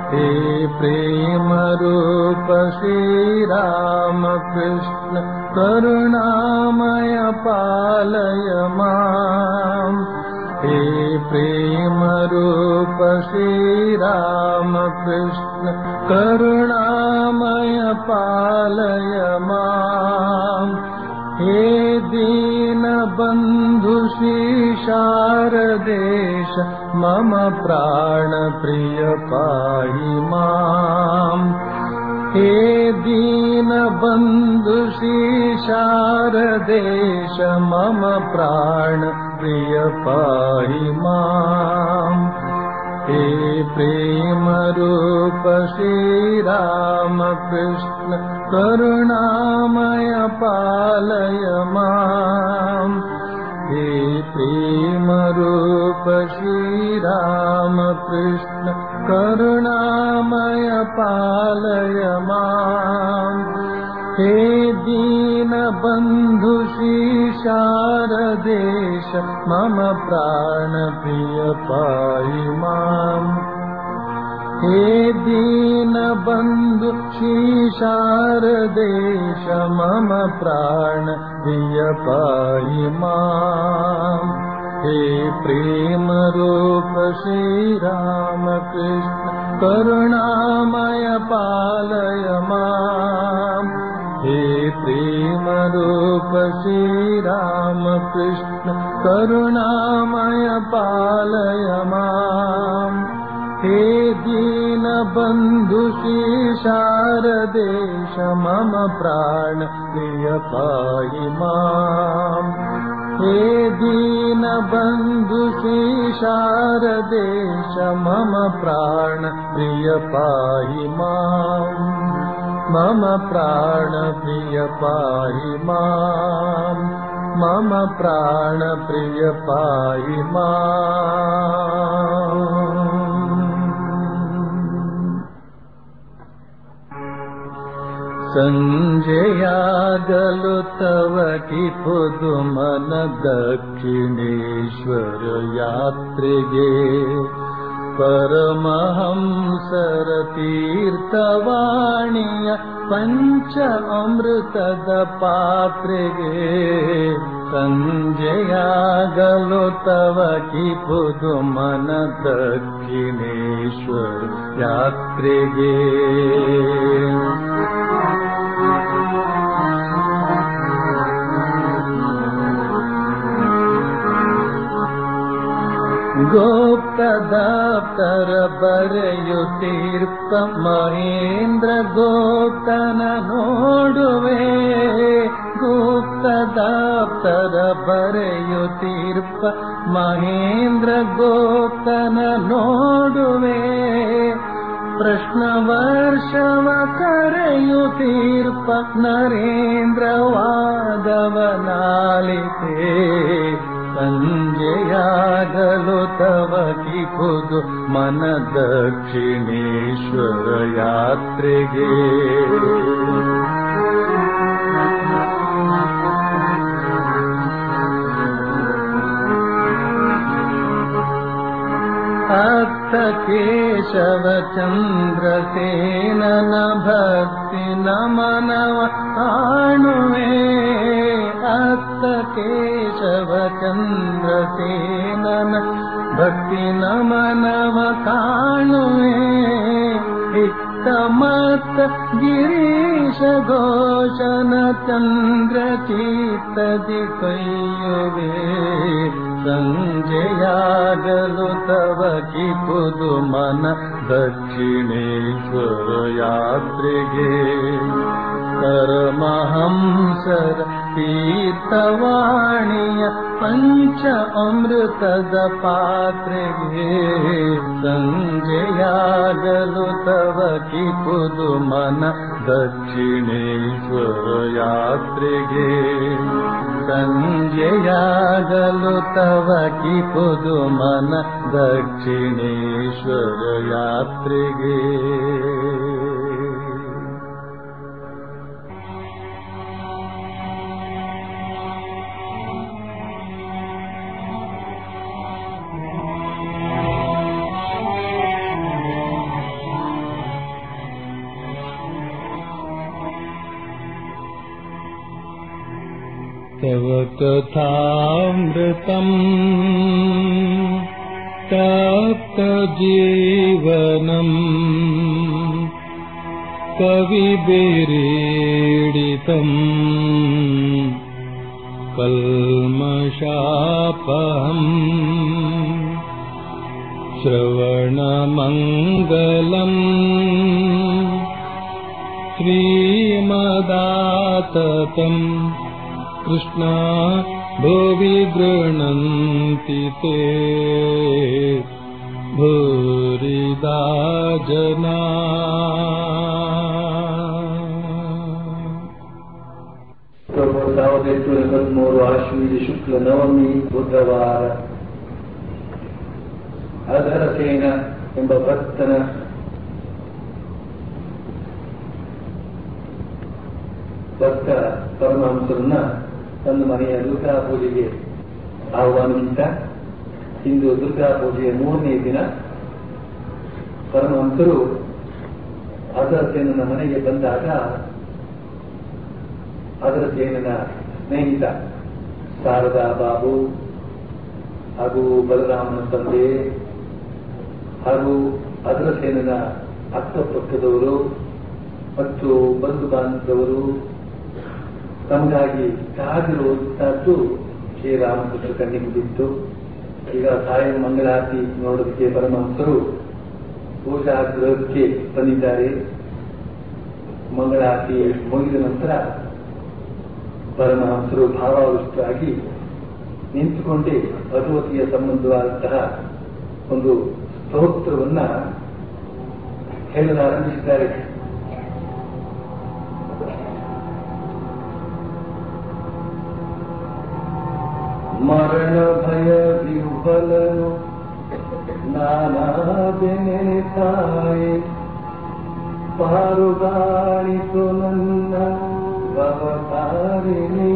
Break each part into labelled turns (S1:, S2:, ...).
S1: हे प्रेम रूप श्रीराम कृष्ण करुणामय पालय माम् हे प्रेम रूप श्रीराम कृष्ण करुणामय पालय माम् हे दीनबन्धु शारदेश मम प्राणप्रिय पाहि माम् हे दीनबन्धु शारदेश मम प्राणप्रिय पाहि माम् हे प्रेमरूप श्रीरामकृष्ण करुणामय पालय माम् हे प्रेमरूप श्रीरामकृष्ण करुणामय पालय माम् हे दीनबन्धु शारदेश मम प्राणप्रिय पाहि माम् हे दीनबन्धु शारदेश मम प्राणप्रिय पाहि माम् हे प्रेमरूप श्रीरामकृष्ण करुणामय पालय माम् हे प्रेमरूप श्रीरामकृष्ण करुणामय पालय माम् हे दीनबन्धु शारदेश मम प्राण प्रिय पाहि माम् हे दीनबन्धु शारदेश मम प्राण प्रिय पाहि माम् मम प्राण प्रिय पाहि माम् मम प्राण प्रिय पाहि माम् ಸಂಜೆಯಾಗಲು ತವ ಕಿಪುದು ಮನ ದಕ್ಷಿಣೇಶ್ವರ ಯಾತ್ರೆಗೆ ಪರಮಹಂಸರ ತೀರ್ಥವಾಣಿಯ ಪಂಚ ಅಮೃತದ ಪಾತ್ರೆಗೆ ಸಂಜೆಯಾಗಲು ತವ ಕಿಪುದು ಮನ ದಕ್ಷಿಣೇಶ್ವರ ಯಾತ್ರೆಗೆ ಗೋಪ್ತದಾಪ್ತರ ಬರೆಯುತ್ತೀರ್ಪ ಮಹೇಂದ್ರ ಗೋಪ್ತನ ನೋಡುವೆ ಗುಪ್ತದಾಪ್ತರ ಬರೆಯುತ್ತೀರ್ಪ ಮಹೇಂದ್ರ ಗೋಪ್ತನ ನೋಡುವೆ ಪ್ರಶ್ನ ವರ್ಷವ ಕರೆಯುತ್ತೀರ್ಪ ನರೇಂದ್ರ ವಾದವನಾಲಿತೆ ಸಂಜೆಯಾಗಲು ತವ ಕಿಪುದು ಮನ ದಕ್ಷಿಣೇಶ್ವರ ಯಾತ್ರೆಗೆ ಅತ್ತ ಕೇಶವ ಚಂದ್ರಸೇನನ ಭಕ್ತಿ ನಮನವ ಕಾಣುವೆ ಅತ್ತ ಕೇಶವ ಚಂದ್ರಸೇನನ ಭಕ್ತಿ ನಮನವ ಕಾಣುವೆ ಇತ್ತ ಮತ್ತ ಗಿರೀಶ ಘೋಷನ ಚಂದ್ರ ಚೀತದಿ ಕೈಯುವೆ ಸಂಜೆಯಾಗಲು ತವ ಕಿಪುದು ಮನ ದಕ್ಷಿಣೇಶ್ವರ ಯಾತ್ರೆಗೆ ಪರಮಹಂಸರ ತೀರ್ಥವಾಣಿಯ ಪಂಚ ಅಮೃತದ ಪಾತ್ರೆಗೆ ಸಂಜೆಯಾಗಲು ತವ ಕಿಪುದು ಮನ ದಕ್ಷಿಣೇಶ್ವರ ಯಾತ್ರೆಗೆ ಸಂಜೆಯಾಗಲು ತವ ಕಿಪುದು ಮನ ದಕ್ಷಿಣೇಶ್ವರ ಯಾತ್ರೆಗೆ तव कथामृतम् तप्तजीवनम् कविभिरीडितम् कल्मषापहम् श्रवणमङ्गलम् श्रीमदाततम् कृष्णा भुवि गृह्णन्ति ते भूरिदा जना
S2: ಸಾವಿರದ ಎಂಟುನೂರ ಎಂಬತ್ಮೂರು ಆಶ್ವೀಜ ಶುಕ್ಲ ನವಮಿ ಬುಧವಾರ ಅಧರಸೇನ ಎಂಬ ಭಕ್ತನ ಭಕ್ತ ಪರಮಹಂಸರನ್ನ ತನ್ನ ಮನೆಯ ದುರ್ಗಾ ಪೂಜೆಗೆ ಆಹ್ವಾನಿಸಿದ ಇಂದು ದುರ್ಗಾ ಪೂಜೆಯ ಮೂರನೇ ದಿನ ಪರಮಹಂಸರು ಅಧರಸೇನನ ಮನೆಗೆ ಬಂದಾಗ ಅದರ ಸೇನನ ಸ್ನೇಹಿತ ಶಾರದಾ ಬಾಬು ಹಾಗೂ ಬಲರಾಮನ ತಂದೆ ಹಾಗೂ ಅದರ ಸೇನನ ಅಕ್ಕಪಕ್ಕದವರು ಮತ್ತು ಬಂಧು ಬಾಂಧವರು ತಮಗಾಗಿ ಕಾದಿರುವಂತಹದ್ದು ಶ್ರೀರಾಮಕೃಷ್ಣ ಕಣ್ಣಿಗೆ ಬಿತ್ತು ಈಗ ಸಾಯ ಮಂಗಳಾರತಿ ನೋಡೋದಕ್ಕೆ ಪರಮಹಂಸರು ಪೂಜಾ ಗೃಹಕ್ಕೆ ಬಂದಿದ್ದಾರೆ ಮಂಗಳಾರತಿ ಮುಗಿದ ನಂತರ ಪರಮಹಂಸರು ಭಾವಾವಿಷ್ಟರಾಗಿ ನಿಂತುಕೊಂಡೇ ಭಗವತಿಯ ಸಂಬಂಧವಾದಂತಹ ಒಂದು ಸ್ತೋತ್ರವನ್ನ ಹೇಳಲಾರಂಭಿಸಿದ್ದಾರೆ ಮರಣ ಭಯ ವಿಹ್ವಲನು ನಾನಾದೆನೆ ತಾಯಿ ಪಾರುಗಾಣಿತು ನನ್ನ ಭವತಾರಿಣಿ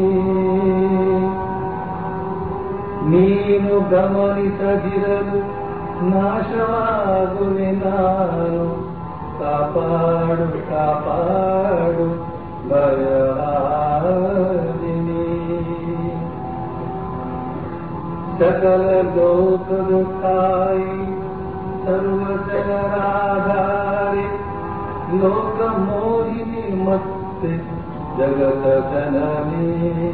S2: ನೀನು ಗಮನಿಸದಿರಲು ನಾಶವಾಗುವೆ ನಾನು ಕಾಪಾಡು ಕಾಪಾಡು ಭಯಹಾರಿಣಿ ಸಕಲ ಲೋಕದ ತಾಯಿ ಸರ್ವ ಜನರಾಧಾರಿ ಲೋಕ ಮೋಹಿನಿ ಮತ್ತೆ ಜಗತ ಜನನಿ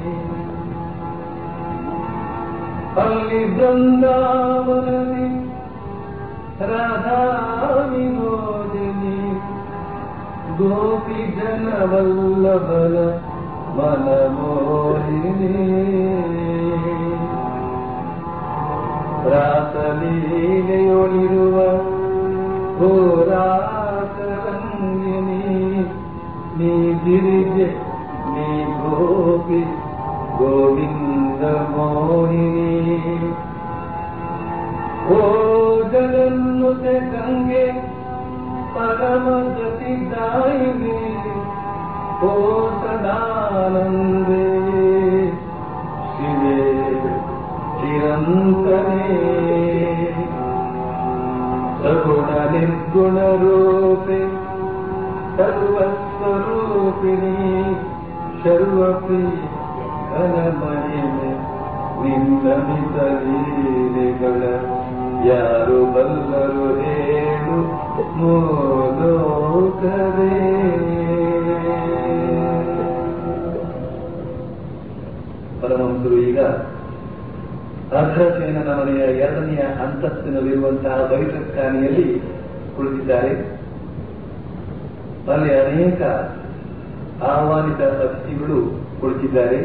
S2: ಅಲ್ಲಿ ಬೃಂದಾವನನಿ ರಾಧಾ ವಿನೋದಿನಿ ಗೋಪಿ ಜನವಲ್ಲಭನ ಮನಮೋಹಿನಿ ರಾಸಲೀಲೆಯೊಳಿರುವ ಹೋರಾಟರಂಗಿನಿ ನೀ ಗಿರಿಜೆ ನೀ ಗೋಪಿ ಗೋವಿಂದ ಮೋಹಿನಿ ಓ ಜಗನ್ನುತೆ ಗಂಗೆ ಪರಮ ಗತಿದಾಯಿನಿ ಓ ಸದಾನಂದೇ ಶಿವೇ ಚಿರಂತನೇ ಸಗುಣ ನಿರ್ಗುಣ ರೂಪೆ ಸರ್ವಸ್ವರೂಪಿಣಿ ಸರ್ವಪಿ ಘನಮಹಿಮೆ ನಿನ್ನ ಮಿತಲೀಲೆಗಳ ಯಾರು ಬಲ್ಲರು ಹೇಳು ಮೋಲೋಕರೇ ಪರಮಹಂಸರು ಈಗ ಅರ್ಧಸೇನನ ಮನೆಯ ಎರಡನೆಯ ಅಂತಸ್ತಿನಲ್ಲಿರುವಂತಹ ಬೈಠಕ್ಕಾನಿಯಲ್ಲಿ ಕುಳಿತಿದ್ದಾರೆ ಅಲ್ಲಿ ಅನೇಕ ಆಹ್ವಾನಿತ ಅತಿಥಿಗಳು ಕುಳಿತಿದ್ದಾರೆ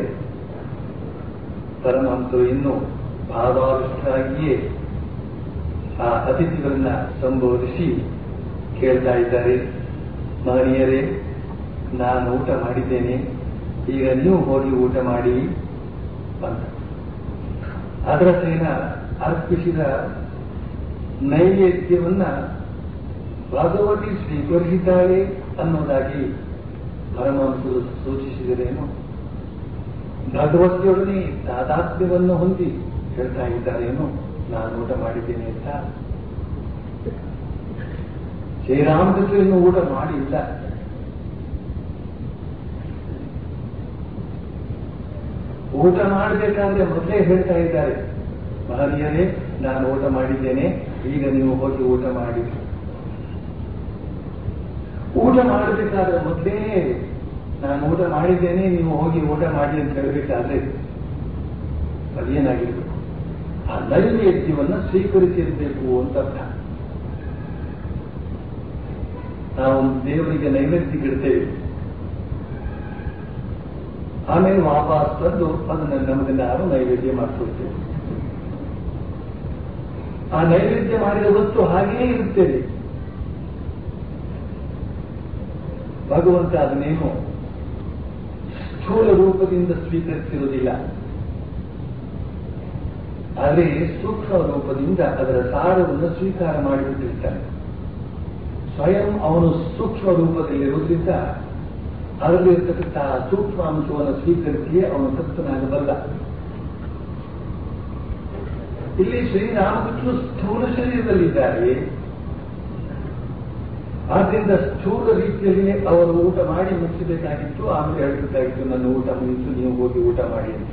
S2: ಪರಮಹಂಸರು ಇನ್ನು ಭಾವಾವಿಷ್ಟರಾಗಿಯೇ ಆ ಅತಿಥಿಗಳನ್ನ ಸಂಬೋಧಿಸಿ ಕೇಳ್ತಾ ಇದ್ದಾರೆ ಮಹನೀಯರೇ ನಾನು ಊಟ ಮಾಡಿದ್ದೇನೆ ಈಗ ನೀವು ಹೋಗಿ ಊಟ ಮಾಡಿ ಅಂತ ಅದರ ಸೇನ ಅರ್ಪಿಸಿದ ನೈವೇದ್ಯವನ್ನ ಭಗವತಿ ಸ್ವೀಕರಿಸಿದ್ದಾಳೆ ಅನ್ನೋದಾಗಿ ಪರಮಹಂಸರು ಸೂಚಿಸಿದರೇನು ಭಗವತಿಯೊಡನೆ ತಾದಾತ್ಮ್ಯವನ್ನು ಹೊಂದಿ ಹೇಳ್ತಾ ಇದ್ದಾರೇನು ನಾನು ಊಟ ಮಾಡಿದ್ದೇನೆ ಅಂತ ಶ್ರೀರಾಮಕೃಷ್ಣ ಇನ್ನು ಊಟ ಮಾಡಿಲ್ಲ ಊಟ ಮಾಡಬೇಕಾದ್ರೆ ಮೊದಲೇ ಹೇಳ್ತಾ ಇದ್ದಾರೆ ಮಹನೀಯರೇ ನಾನು ಊಟ ಮಾಡಿದ್ದೇನೆ ಈಗ ನೀವು ಹೋಗಿ ಊಟ ಮಾಡಿ ಊಟ ಮಾಡಬೇಕಾದ್ರೆ ಮೊದಲೇ ನಾನು ಊಟ ಮಾಡಿದ್ದೇನೆ ನೀವು ಹೋಗಿ ಊಟ ಮಾಡಿ ಅಂತ ಹೇಳಬೇಕಾದ್ರೆ ಅದೇನಾಗಿರ್ಬೇಕು ಆ ನೈವೇದ್ಯವನ್ನ ಸ್ವೀಕರಿಸಿರ್ಬೇಕು ಅಂತ ಅರ್ಥ ನಾವು ದೇವರಿಗೆ ನೈವೇದ್ಯ ಇಡ್ತೇವೆ ಆಮೇಲೆ ವಾಪಸ್ ತಂದು ಅದನ್ನ ನಮಗೆ ನಾವು ನೈವೇದ್ಯ ಮಾಡಿಕೊಡ್ತೇವೆ ಆ ನೈವೇದ್ಯ ಮಾಡಿದ ವಸ್ತು ಹಾಗೆಯೇ ಇರುತ್ತೇವೆ ಭಗವಂತ ಅದನ್ನೇನು ಸ್ಥೂಲ ರೂಪದಿಂದ ಸ್ವೀಕರಿಸಿರುವುದಿಲ್ಲ ಆದರೆ ಸೂಕ್ಷ್ಮ ರೂಪದಿಂದ ಅದರ ಸಾರವನ್ನು ಸ್ವೀಕಾರ ಮಾಡಿಬಿಟ್ಟಿರ್ತಾನೆ ಸ್ವಯಂ ಅವನು ಸೂಕ್ಷ್ಮ ರೂಪದಲ್ಲಿರುವುದರಿಂದ ಅದರಲ್ಲಿರ್ತಕ್ಕಂಥ ಸೂಕ್ಷ್ಮ ಅಂಶವನ್ನು ಸ್ವೀಕರಿಸಿಯೇ ಅವನು ತತ್ವನಾಗಬಲ್ಲ ಇಲ್ಲಿ ಶ್ರೀರಾಮಕೃಷ್ಣ ಸ್ಥೂಲ ಶರೀರದಲ್ಲಿದ್ದಾರೆ ಆದ್ರಿಂದ ಸ್ಥೂಲ ರೀತಿಯಲ್ಲಿ ಅವರು ಊಟ ಮಾಡಿ ಮುಗಿಸಬೇಕಾಗಿತ್ತು ಆಮೇಲೆ ಹೇಳಬೇಕಾಗಿತ್ತು ನನ್ನ ಊಟ ಮುಗಿತು ನೀವು ಹೋಗಿ ಊಟ ಮಾಡಿ ಅಂತ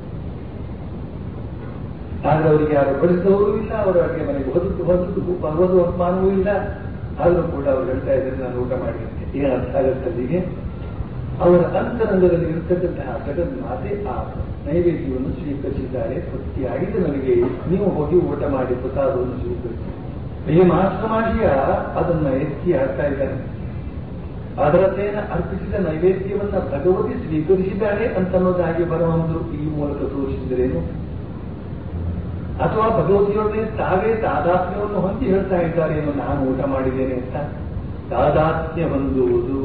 S2: ಆದ್ರೆ ಅವರಿಗೆ ಯಾರು ಬಡಿಸಿದವರು ಇಲ್ಲ ಅವರ ಅಡುಗೆ ಮನೆಗೆ ಹೊದ್ದು ಹೊದ್ದು ಹೋದ ಅಪಮಾನವೂ ಇಲ್ಲ ಆದರೂ ಕೂಡ ಅವ್ರು ಹೇಳ್ತಾ ಇದ್ದಾರೆ ನಾನು ಊಟ ಮಾಡಿ ಅಂತ ಏನು ಅರ್ಥ ಆಗುತ್ತೆ ಅಲ್ಲಿಗೆ ಅವರ ಅಂತರಂಗದಲ್ಲಿ ಇರ್ತಕ್ಕಂತಹ ಜಗನ್ಮಾತೆ ಆ ನೈವೇದ್ಯವನ್ನು ಸ್ವೀಕರಿಸಿದ್ದಾರೆ ತೃಪ್ತಿಯಾಗಿದೆ ನನಗೆ ನೀವು ಹೋಗಿ ಊಟ ಮಾಡಿ ಪ್ರಸಾದವನ್ನು ಸ್ವೀಕರಿಸಿ ಈ ಮಾಸ್ಟಮಾಶಿಯ ಅದನ್ನ ಎತ್ತಿ ಹಾಕ್ತಾ ಇದ್ದಾನೆ ಅದರದ್ದೇನ ಅರ್ಪಿಸಿದ ನೈವೇದ್ಯವನ್ನ ಭಗವತಿ ಸ್ವೀಕರಿಸಿದ್ದಾಳೆ ಅಂತನ್ನೋದಾಗಿ ಬರುವಂದು ಈ ಮೂಲಕ ತೋರಿಸಿದ್ರೇನು ಅಥವಾ ಭಗವತಿಯೊಡನೆ ತಾವೇ ತಾದಾತ್ಮ್ಯವನ್ನು ಹೊಂದಿ ಹೇಳ್ತಾ ಇದ್ದಾರೆ ಏನು ನಾನು ಊಟ ಮಾಡಿದ್ದೇನೆ ಅಂತ ತಾದಾತ್ಮ್ಯ ಹೊಂದುವುದು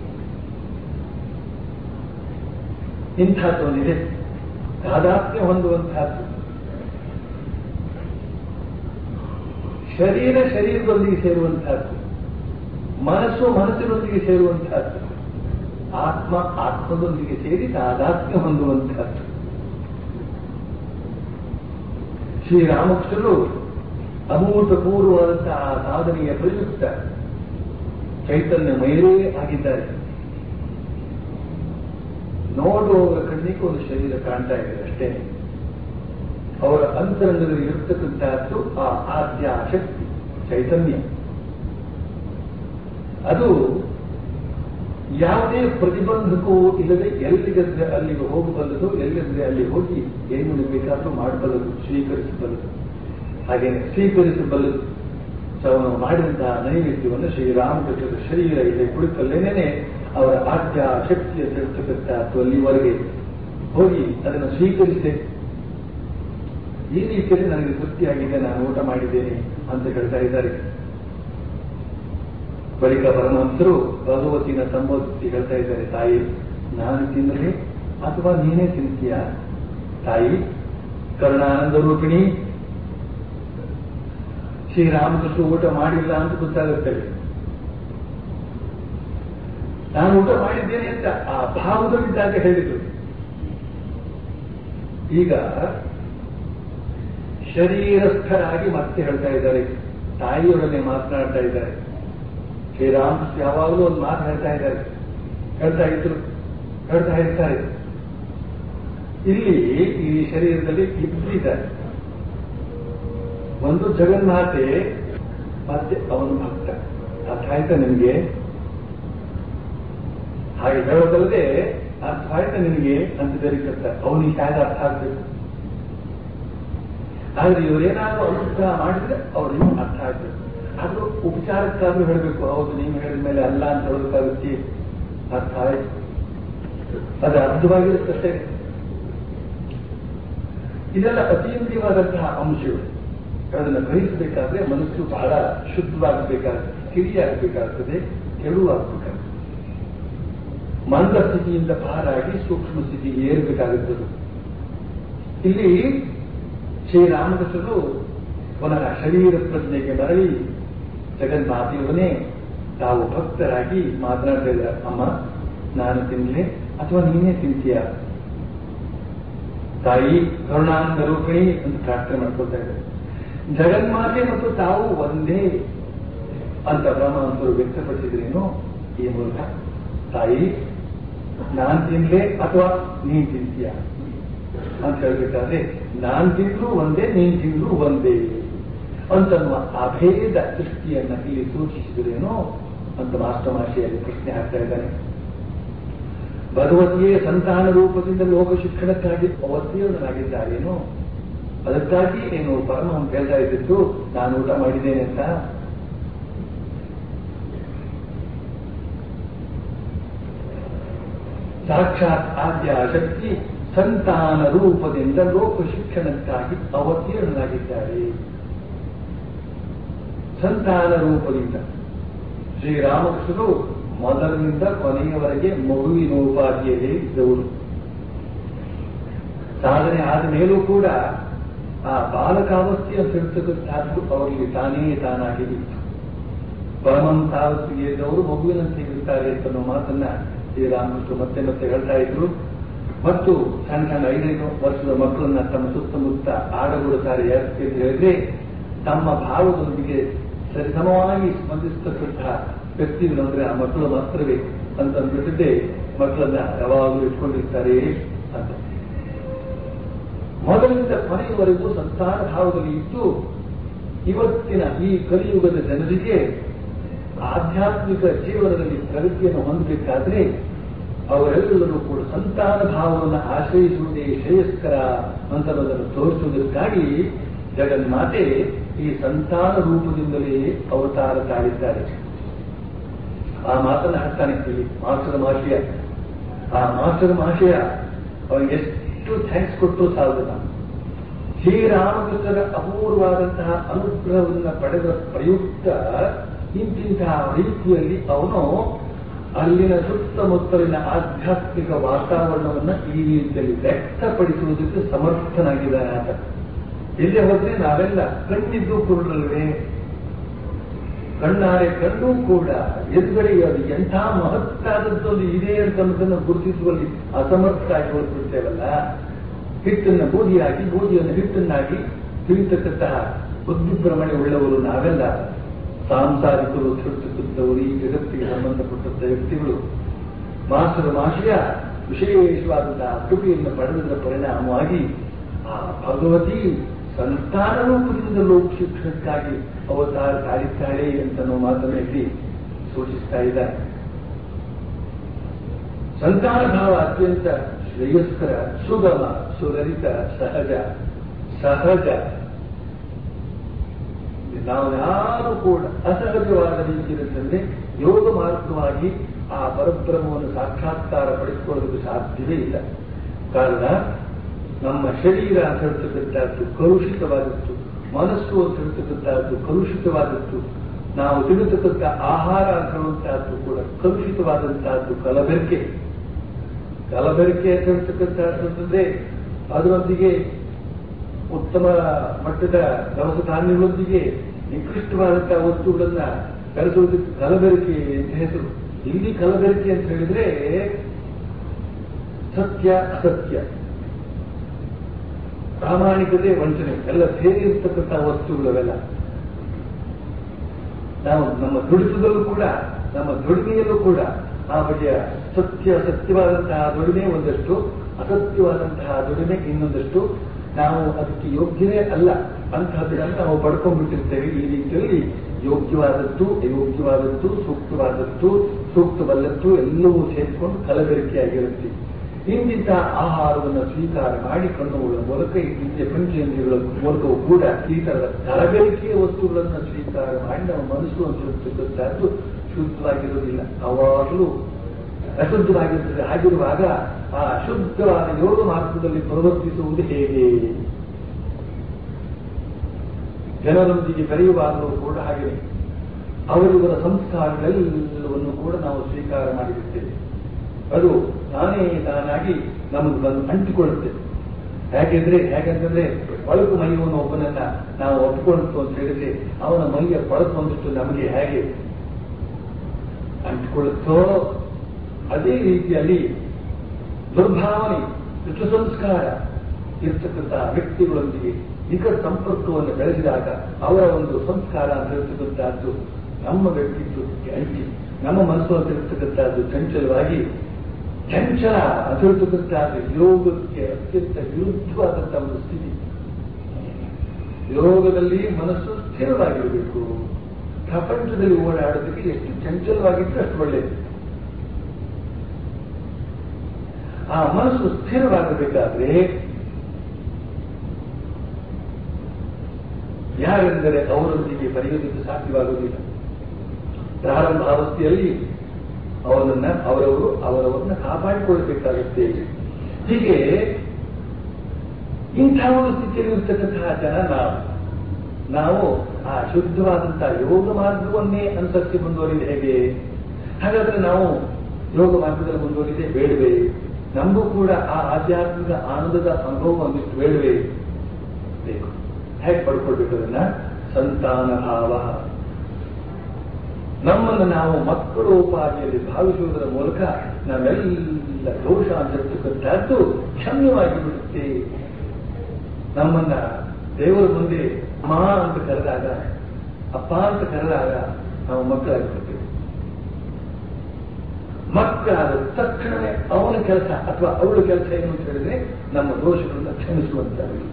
S2: ಇಂಥದ್ದೊಂದಿದೆ ತಾದಾತ್ಮ್ಯ ಹೊಂದುವಂತಹದ್ದು ಶರೀರ ಶರೀರದೊಂದಿಗೆ ಸೇರುವಂತಹದ್ದು ಮನಸ್ಸು ಮನಸ್ಸಿನೊಂದಿಗೆ ಸೇರುವಂತಹದ್ದು ಆತ್ಮ ಆತ್ಮದೊಂದಿಗೆ ಸೇರಿ ತಾದಾತ್ಮ್ಯ ಹೊಂದುವಂತಹದ್ದು ಶ್ರೀರಾಮಕೃಷ್ಣರು ಅಭೂತಪೂರ್ವವಾದಂತಹ ಆ ಸಾಧನೆಯ ಪ್ರಯುಕ್ತ ಚೈತನ್ಯ ಮೈರೇ ಆಗಿದ್ದಾರೆ ನೋಡುವವರ ಕಣ್ಣಿಗೆ ಒಂದು ಶರೀರ ಕಾಣ್ತಾ ಇದೆ ಅಷ್ಟೇ ಅವರ ಅಂತರಂಗದಲ್ಲಿ ಇರತಕ್ಕಂತಹದ್ದು ಆ ಆದ್ಯ ಶಕ್ತಿ ಚೈತನ್ಯ ಅದು ಯಾವುದೇ ಪ್ರತಿಬಂಧಕವೂ ಇಲ್ಲದೆ ಎಲ್ಲಿಗದ್ರೆ ಅಲ್ಲಿಗೆ ಹೋಗಬಲ್ಲದು ಎಲ್ಲಿದ್ರೆ ಅಲ್ಲಿ ಹೋಗಿ ಏನು ಬೇಕಾದ್ರೂ ಮಾಡಬಲ್ಲದು ಸ್ವೀಕರಿಸಬಲ್ಲದು ಹಾಗೇನೆ ಸ್ವೀಕರಿಸಬಲ್ಲದು ಸೊ ಅವನು ಮಾಡಿದಂತಹ ನೈವೇದ್ಯವನ್ನು ಶ್ರೀರಾಮಕೃಷ್ಣರ ಶರೀರ ಇದೆ ಕುಳಿತಲ್ಲೇನೆ ಅವರ ಆದ್ಯ ಶಕ್ತಿಯ ತಿಳಿಸತಕ್ಕಂಥದ್ದು ಅಲ್ಲಿವರೆಗೆ ಹೋಗಿ ಅದನ್ನು ಸ್ವೀಕರಿಸಿದೆ ಈ ರೀತಿಯಲ್ಲಿ ನನಗೆ ತೃಪ್ತಿಯಾಗಿದೆ ನಾನು ಊಟ ಮಾಡಿದ್ದೇನೆ ಅಂತ ಹೇಳ್ತಾ ಇದ್ದಾರೆ ಬಳಿಕ ಪರಮಹಂಸರು ಭಗವತಿನ ಸಂಬೋಧಿಸಿ ಹೇಳ್ತಾ ಇದ್ದಾರೆ ತಾಯಿ ನಾನು ತಿನ್ನಲಿ ಅಥವಾ ನೀನೇ ತಿಂತೀಯ ತಾಯಿ ಕರುಣಾನಂದ ರೂಪಿಣಿ ಶ್ರೀರಾಮಕೃಷ್ಣ ಊಟ ಮಾಡಿಲ್ಲ ಅಂತ ಗೊತ್ತಾಗುತ್ತದೆ ನಾನು ಊಟ ಮಾಡಿದ್ದೇನೆ ಅಂತ ಆ ಭಾವದಲ್ಲಿದ್ದಾಗ ಹೇಳಿದ್ರು ಈಗ ಶರೀರಸ್ಥರಾಗಿ ಮತ್ತೆ ಹೇಳ್ತಾ ಇದ್ದಾರೆ ತಾಯಿಯೊಡನೆ ಮಾತನಾಡ್ತಾ ಇದ್ದಾರೆ ಶ್ರೀರಾಮಕೃಷ್ಣ ಯಾವಾಗಲೂ ಒಂದು ಮಾತು ಹೇಳ್ತಾ ಇದ್ದಾರೆ ಹೇಳ್ತಾ ಇದ್ರು ಹೇಳ್ತಾ ಇರ್ತಾರೆ ಇಲ್ಲಿ ಈ ಶರೀರದಲ್ಲಿ ಇಬ್ಬರಿದ್ದಾರೆ ಒಂದು ಜಗನ್ಮಾತೆ ಮತ್ತೆ ಅವನು ಭಕ್ತ ಅರ್ಥ ಆಯ್ತಾ ನಿಮಗೆ ಹಾಗೆ ಹೇಳೋದಲ್ಲದೆ ಅರ್ಥ ಆಯ್ತಾ ನಿನಗೆ ಅಂತ ಬೇರೆ ಅವನಿಗೆ ಹೇಗೆ ಅರ್ಥ ಆಗ್ಬೇಕು ಆದ್ರೆ ಇವರೇನಾದ್ರೂ ಅನುಗ್ರಹ ಮಾಡಿದ್ರೆ ಅವ್ರಿಗೆ ಅರ್ಥ ಆಗ್ಬೇಕು ಆದ್ರೂ ಉಪಚಾರಕ್ಕಾದ್ರೂ ಹೇಳಬೇಕು ಹೌದು ನೀವು ಹೇಳಿದ ಮೇಲೆ ಅಲ್ಲ ಅಂತ ಹೇಳೋದಕ್ಕಾಗುತ್ತೆ ಅರ್ಥ ಆಯ್ತು ಅದು ಅರ್ಥವಾಗಿರುತ್ತಷ್ಟೇ ಇದೆಲ್ಲ ಅತೀಂದ್ರಿಯವಾದಂತಹ ಅಂಶಗಳು ಅದನ್ನು ಗ್ರಹಿಸಬೇಕಾದ್ರೆ ಮನಸ್ಸು ಬಹಳ ಶುದ್ಧವಾಗಬೇಕಾಗ್ತದೆ ಕಿರಿಯಾಗಬೇಕಾಗ್ತದೆ ತೆಳುವಾಗಬೇಕಾಗ್ತದೆ ಮಂದ ಸ್ಥಿತಿಯಿಂದ ಪಾರಾಗಿ ಸೂಕ್ಷ್ಮ ಸ್ಥಿತಿಗೆ ಏರಬೇಕಾಗುತ್ತದೆ ಇಲ್ಲಿ ಶ್ರೀರಾಮಕೃಷ್ಣರು ಪುನಃ ಶರೀರ ಪ್ರಜ್ಞೆಗೆ ಮರಳಿ ಜಗನ್ಮಾತೆಯವನೇ ತಾವು ಭಕ್ತರಾಗಿ ಮಾತನಾಡ್ತಾ ಇದ್ದಾರೆ ಅಮ್ಮ ನಾನು ತಿನ್ನಲೆ ಅಥವಾ ನೀನೇ ತಿಂತೀಯ ತಾಯಿ ಕರುಣಾನಂದ ರೂಪಿಣಿ ಅಂತ ಪ್ರಾರ್ಥನೆ ಮಾಡ್ಕೊಳ್ತಾ ಇದ್ದಾರೆ ಜಗನ್ಮಾತೆ ಮತ್ತು ತಾವು ಒಂದೇ ಅಂತ ಬ್ರಹ್ಮವಂತರು ವ್ಯಕ್ತಪಡಿಸಿದ್ರೇನು ಈ ಮೂಲಕ ತಾಯಿ ನಾನ್ ತಿನ್ಲೆ ಅಥವಾ ನೀನ್ ತಿಂತೀಯ ಅಂತ ಹೇಳ್ಬೇಕಾದ್ರೆ ನಾನ್ ತಿಂದ್ರು ಒಂದೇ ನೀನ್ ತಿಂದ್ರು ಒಂದೇ ಅಂತನ್ನುವ ಅಭೇದ ದೃಷ್ಟಿಯನ್ನ ಇಲ್ಲಿ ಸೂಚಿಸಿದ್ರೇನೋ ಅಂತ ಮಾಸ್ಟರ್ ಮಾಷಿಯಲ್ಲಿ ಪ್ರಶ್ನೆ ಹಾಕ್ತಾ ಇದ್ದಾನೆ ಭಗವತಿಯೇ ಸಂತಾನ ರೂಪದಿಂದ ಲೋಕ ಶಿಕ್ಷಣಕ್ಕಾಗಿ ಅವತೀರ್ಣನಾಗಿದ್ದಾರೇನೋ ಅದಕ್ಕಾಗಿ ಏನು ಪರಮಹಂಸ ಹೇಳ್ತಾ ಇದ್ದಿದ್ದು ನಾನು ಊಟ ಮಾಡಿದ್ದೇನೆ ಅಂತ ಸಾಕ್ಷಾತ್ ಆದ್ಯ ಶಕ್ತಿ ಸಂತಾನ ರೂಪದಿಂದ ಲೋಕ ಶಿಕ್ಷಣಕ್ಕಾಗಿ ಅವತೀರ್ಣನಾಗಿದ್ದಾರೆ ಸಂತಾನ ರೂಪದಿಂದ ಶ್ರೀರಾಮಕೃಷ್ಣರು ಮೊದಲಿನಿಂದ ಕೊನೆಯವರೆಗೆ ಮಗುವಿನ ಉಪಾಧಿಯಲ್ಲೇ ಇದ್ದವರು ಸಾಧನೆ ಆದ ಮೇಲೂ ಕೂಡ ಆ ಬಾಲಕಾವಸ್ಥೆಯ ಸಿರ್ತಕ್ಕಂಥದ್ದು ಅವರಿಗೆ ತಾನೇ ತಾನಾಗಿ ಇತ್ತು ಪರಮಂತಾವಸ್ಥೆಗೆ ಇದ್ದವರು ಮಗುವಿನಂತೆ ಇರ್ತಾರೆ ಅಂತ ಮಾತನ್ನ ಶ್ರೀರಾಮಕೃಷ್ಣ ಮತ್ತೆ ಮತ್ತೆ ಹೇಳ್ತಾ ಇದ್ರು ಮತ್ತು ಸಣ್ಣ ಸಣ್ಣ ಐದೈದು ವರ್ಷದ ಮಕ್ಕಳನ್ನ ತಮ್ಮ ಸುತ್ತಮುತ್ತ ಆಡಗೊಡುತ್ತಾರೆ ಯಾಕೆ ಅಂತ ಹೇಳಿದ್ರೆ ತಮ್ಮ ಭಾವದೊಂದಿಗೆ ಸರಿಸಮವಾಗಿ ಸ್ಪಂದಿಸತಕ್ಕಂತಹ ವ್ಯಕ್ತಿಗಳು ಅಂದ್ರೆ ಆ ಮಕ್ಕಳು ಮಾತ್ರವೇ ಅಂತ ಅಂದ್ಬಿಟ್ಟಿದ್ದೆ ಮಕ್ಕಳನ್ನ ಯಾವಾಗಲೂ ಇಟ್ಕೊಂಡಿರ್ತಾರೆ ಅಂತ ಮೊದಲಿನಿಂದ ಕೊನೆಯವರೆಗೂ ಸಂತಾನ ಭಾವದಲ್ಲಿ ಇದ್ದು ಇವತ್ತಿನ ಈ ಕಲಿಯುಗದ ಜನರಿಗೆ ಆಧ್ಯಾತ್ಮಿಕ ಜೀವನದಲ್ಲಿ ಪ್ರಗತಿಯನ್ನು ಹೊಂದಬೇಕಾದ್ರೆ ಅವರೆಲ್ಲರೂ ಕೂಡ ಸಂತಾನ ಭಾವವನ್ನು ಆಶ್ರಯಿಸುವುದೇ ಶ್ರೇಯಸ್ಕರ ಅಂತನ್ನೋದನ್ನು ತೋರಿಸುವುದಕ್ಕಾಗಿ ಜಗನ್ಮಾತೆ ಈ ಸಂತಾನ ರೂಪದಿಂದಲೇ ಅವತಾರ ತಾಳಿದ್ದಾರೆ ಆ ಮಾತನ್ನ ಹಾಕ್ತಾನೆ ಇಲ್ಲಿ ಮಾಸ್ಟರ್ ಮಹಾಶಯ ಆ ಮಾಸ್ಟರ್ ಮಹಾಶಯ ಅವರಿಗೆ ಎಷ್ಟು ಥ್ಯಾಂಕ್ಸ್ ಕೊಟ್ಟು ಸಾಲದು ನಾನು ಶ್ರೀರಾಮಕೃಷ್ಣರ ಅಪೂರ್ವವಾದಂತಹ ಅನುಗ್ರಹವನ್ನು ಪಡೆದ ಪ್ರಯುಕ್ತ ಇಂತಿಂತಹ ರೀತಿಯಲ್ಲಿ ಅವನು ಅಲ್ಲಿನ ಸುತ್ತಮುತ್ತಲಿನ ಆಧ್ಯಾತ್ಮಿಕ ವಾತಾವರಣವನ್ನು ಈ ರೀತಿಯಲ್ಲಿ ವ್ಯಕ್ತಪಡಿಸುವುದಕ್ಕೆ ಸಮರ್ಥನಾಗಿದ್ದಾನೆ ಆತ ಇಲ್ಲೇ ಹೋದ್ರೆ ನಾವೆಲ್ಲ ಕಣ್ಣಿದ್ದು ಕುರುಡಲ್ವೇ ಕಣ್ಣಾರೆ ಕಣ್ಣೂ ಕೂಡ ಎದುರುಗಡೆ ಅದು ಎಂಥ ಮಹತ್ತಾದದ್ದೊಂದು ಇದೆ ಅಂತ ಅನ್ನೋದನ್ನು ಗುರುತಿಸುವಲ್ಲಿ ಅಸಮರ್ಥರಾಗಿ ಹೊರಬಿಡ್ತೇವಲ್ಲ ಹಿಟ್ಟನ್ನು ಬೂದಿಯಾಗಿ ಬೂದಿಯನ್ನು ಹಿಟ್ಟನ್ನಾಗಿ ತಿಳಿತಕ್ಕಂತಹ ಬುದ್ಧಿಭ್ರಮಣೆ ಉಳ್ಳವರು ನಾವೆಲ್ಲ ಸಾಂಸಾರಿಕರು ತಿರುತಕ್ಕಂಥವರು ಈ ಜಗತ್ತಿಗೆ ಸಂಬಂಧಪಟ್ಟಂತ ವ್ಯಕ್ತಿಗಳು ಮಾಸರ ಮಾಶಯ ವಿಶೇಷವಾದಂತಹ ಕೃಪೆಯನ್ನು ಪಡೆದ ಪರಿಣಾಮವಾಗಿ ಆ ಭಗವತಿ ಸಂತಾನ ರೂಪದಿಂದ ಲೋಕ ಶಿಕ್ಷಣಕ್ಕಾಗಿ ಅವತಾರ ತಾಳಿದ್ದಾಳೆ ಅಂತ ನಾವು ಮಾತನ್ನು ಇಲ್ಲಿ ಸೂಚಿಸ್ತಾ ಇದ್ದಾರೆ ಸಂತಾನ ಭಾವ ಅತ್ಯಂತ ಶ್ರೇಯಸ್ಕರ ಸುಗಮ ಸುಲಲಿತ ಸಹಜ ಸಹಜ ನಾವು ಯಾರು ಕೂಡ ಅಸಹಜವಾದ ರೀತಿಯಲ್ಲಿ ಯೋಗ ಮಾರ್ಗವಾಗಿ ಆ ಪರಬ್ರಹ್ಮವನ್ನು ಸಾಕ್ಷಾತ್ಕಾರ ಪಡಿಸಿಕೊಳ್ಳೋದಕ್ಕೆ ಸಾಧ್ಯವೇ ಇಲ್ಲ ಕಾರಣ ನಮ್ಮ ಶರೀರ ಅಂತ ಹೇಳ್ತಕ್ಕಂಥದ್ದು ಕಲುಷಿತವಾದದ್ದು ಮನಸ್ಸು ಅಂತ ಹೇಳ್ತಕ್ಕಂಥದ್ದು ಕಲುಷಿತವಾದದ್ದು ನಾವು ತಿನ್ನತಕ್ಕಂಥ ಆಹಾರ ಅಂತ ಹೇಳುವಂತಹದ್ದು ಕೂಡ ಕಲುಷಿತವಾದಂತಹದ್ದು ಕಲಬೆರಕೆ ಕಲಬೆರಕೆ ಅಂತ ಹೇಳ್ತಕ್ಕಂಥದ್ದು ಅಂತಂದ್ರೆ ಅದರೊಂದಿಗೆ ಉತ್ತಮ ಮಟ್ಟದ ದವಸ ಧಾನ್ಯಗಳೊಂದಿಗೆ ನಿಕೃಷ್ಟವಾದಂತಹ ವಸ್ತುಗಳನ್ನ ಬೆಳೆಸುವುದಕ್ಕೆ ಕಲಬೆರಕೆ ಅಂತ ಹೆಸರು ಇಲ್ಲಿ ಕಲಬೆರಕೆ ಅಂತ ಹೇಳಿದ್ರೆ ಸತ್ಯ ಅಸತ್ಯ ಪ್ರಾಮಾಣಿಕತೆ ವಂಚನೆ ಎಲ್ಲ ಸೇರಿ ಇರ್ತಕ್ಕಂತಹ ವಸ್ತುಗಳವೆಲ್ಲ ನಾವು ನಮ್ಮ ದುಡಿತದಲ್ಲೂ ಕೂಡ ನಮ್ಮ ದುಡಿಮೆಯಲ್ಲೂ ಕೂಡ ಆ ಬಗೆಯ ಸತ್ಯ ಸತ್ಯವಾದಂತಹ ದುಡಿಮೆ ಒಂದಷ್ಟು ಅಸತ್ಯವಾದಂತಹ ದುಡಿಮೆ ಇನ್ನೊಂದಷ್ಟು ನಾವು ಅದಕ್ಕೆ ಯೋಗ್ಯವೇ ಅಲ್ಲ ಅಂತಹದ್ದನ್ನು ನಾವು ಪಡ್ಕೊಂಡ್ಬಿಟ್ಟಿರ್ತೇವೆ ಈ ರೀತಿಯಲ್ಲಿ ಯೋಗ್ಯವಾದದ್ದು ಅಯೋಗ್ಯವಾದದ್ದು ಸೂಕ್ತವಾದದ್ದು ಸೂಕ್ತವಲ್ಲದ್ದು ಎಲ್ಲವೂ ಸೇರಿಕೊಂಡು ಕಲಬೆರಕೆಯಾಗಿರುತ್ತೆ ಇಂತಿಂತಹ ಆಹಾರವನ್ನು ಸ್ವೀಕಾರ ಮಾಡಿ ಕಣ್ಣುಗಳ ಮೂಲಕ ಇಂದಿನ ಪಂಚೇಂದ್ರಿಯಗಳ ಮೂಲಕವೂ ಕೂಡ ಈ ತರದ ಕಲಬೆರಕೆಯ ವಸ್ತುಗಳನ್ನು ಸ್ವೀಕಾರ ಮಾಡಿ ನಮ್ಮ ಮನಸ್ಸು ಅಂತ ಶುದ್ಧವಾಗಿರುವುದಿಲ್ಲ ಅವಾಗಲೂ ಅಶುದ್ಧವಾಗಿರುತ್ತದೆ ಹಾಗಿರುವಾಗ ಆ ಶುದ್ಧವಾದ ಯೋಗ ಮಾರ್ಗದಲ್ಲಿ ಪ್ರವರ್ತಿಸುವುದು ಹೇಗೆ ಜನರೊಂದಿಗೆ ಬೆರೆಯುವಾಗಲೂ ಕೂಡ ಹಾಗೆ ಅವರಿವರ ಸಂಸ್ಕಾರಗಳೆಲ್ಲವನ್ನು ಕೂಡ ನಾವು ಸ್ವೀಕಾರ ಮಾಡಿರುತ್ತೇವೆ ಅದು ನಾನೇ ತಾನಾಗಿ ನಮಗೆ ಬಂದು ಅಂಟಿಕೊಳ್ಳುತ್ತೆ ಯಾಕೆಂದ್ರೆ ಹೇಗಂತಂದ್ರೆ ಒಳಕು ಮೈಯನ್ನು ಒಬ್ಬನನ್ನ ನಾವು ಒಪ್ಪಿಕೊಳ್ಳುತ್ತು ಅಂತ ಹೇಳಿದ್ರೆ ಅವನ ಮೈಯ ಕೊಳಕು ಒಂದಿಷ್ಟು ನಮಗೆ ಹೇಗೆ ಅಂಟಿಕೊಳ್ಳುತ್ತೋ ಅದೇ ರೀತಿಯಲ್ಲಿ ದುರ್ಭಾವನೆ ಋತು ಸಂಸ್ಕಾರ ಇರ್ತಕ್ಕಂತಹ ವ್ಯಕ್ತಿಗಳೊಂದಿಗೆ ನಿಕಟ ಸಂಪರ್ಕವನ್ನು ಬೆಳೆಸಿದಾಗ ಅವರ ಒಂದು ಸಂಸ್ಕಾರ ಅಂತ ಹೇಳ್ತಕ್ಕಂಥದ್ದು ನಮ್ಮ ವ್ಯಕ್ತಿತ್ವಕ್ಕೆ ಅಂಟಿ ನಮ್ಮ ಮನಸ್ಸು ಅಂತ ಇರ್ತಕ್ಕಂಥದ್ದು ಚಂಚಲವಾಗಿ ಚಂಚಲ ಅತಿರುತ್ತಕ್ಕಾದ ಯೋಗಕ್ಕೆ ಅತ್ಯಂತ ವಿರುದ್ಧವಾದಂತಹ ಒಂದು ಸ್ಥಿತಿ ಯೋಗದಲ್ಲಿ ಮನಸ್ಸು ಸ್ಥಿರವಾಗಿರಬೇಕು ಪ್ರಪಂಚದಲ್ಲಿ ಓಡಾಡೋದಕ್ಕೆ ಎಷ್ಟು ಚಂಚಲವಾಗಿದ್ರೆ ಅಷ್ಟು ಒಳ್ಳೆಯದು ಆ ಮನಸ್ಸು ಸ್ಥಿರವಾಗಬೇಕಾದ್ರೆ ಯಾರೆಂದರೆ ಅವರೊಂದಿಗೆ ಬರೆಯುವುದಕ್ಕೆ ಸಾಧ್ಯವಾಗುವುದಿಲ್ಲ ಪ್ರಾರಂಭಾವಸ್ಥೆಯಲ್ಲಿ ಅವರನ್ನ ಅವರವರು ಅವರವರನ್ನ ಕಾಪಾಡಿಕೊಳ್ಳಬೇಕಾಗುತ್ತೆ ಹೀಗೆ ಇಂಥ ಒಂದು ಸ್ಥಿತಿಯಲ್ಲಿ ಇರ್ತಕ್ಕಂತಹ ಜನ ನಾವು ನಾವು ಆ ಶುದ್ಧವಾದಂತಹ ಯೋಗ ಮಾರ್ಗವನ್ನೇ ಅನುಸರಿಸಿ ಮುಂದುವರಿದ ಹೇಗೆ ಹಾಗಾದ್ರೆ ನಾವು ಯೋಗ ಮಾರ್ಗದಲ್ಲಿ ಮುಂದುವರಿದೆ ಬೇಡವೇ ನಮಗೂ ಕೂಡ ಆ ಆಧ್ಯಾತ್ಮಿಕ ಆನಂದದ ಅನುಭವ ಒಂದಿಷ್ಟು ಬೇಡವೇ ಬೇಕು ಹೇಗೆ ಪಡ್ಕೊಳ್ಬೇಕು ಅದನ್ನ ಸಂತಾನ ಭಾವ ನಮ್ಮನ್ನು ನಾವು ಮಕ್ಕಳೋಪಾದಿಯಲ್ಲಿ ಭಾವಿಸುವುದರ ಮೂಲಕ ನಾವೆಲ್ಲ ದೋಷ ಅಂತಿರ್ತಕ್ಕಂಥದ್ದು ಕ್ಷಮ್ಯವಾಗಿ ಬಿಡುತ್ತೆ ನಮ್ಮನ್ನ ದೇವರ ಮುಂದೆ ಅಮ್ಮ ಅಂತ ಕರೆದಾಗ ಅಪ್ಪ ಅಂತ ಕರೆದಾಗ ನಾವು ಮಕ್ಕಳಾಗಿಬಿಡ್ತೇವೆ ಮಕ್ಕಳಾದ ತಕ್ಷಣವೇ ಅವನ ಕೆಲಸ ಅಥವಾ ಅವಳ ಕೆಲಸ ಏನು ಅಂತ ಹೇಳಿದ್ರೆ ನಮ್ಮ ದೋಷಗಳನ್ನು ಕ್ಷಮಿಸುವಂತಾಗಲಿ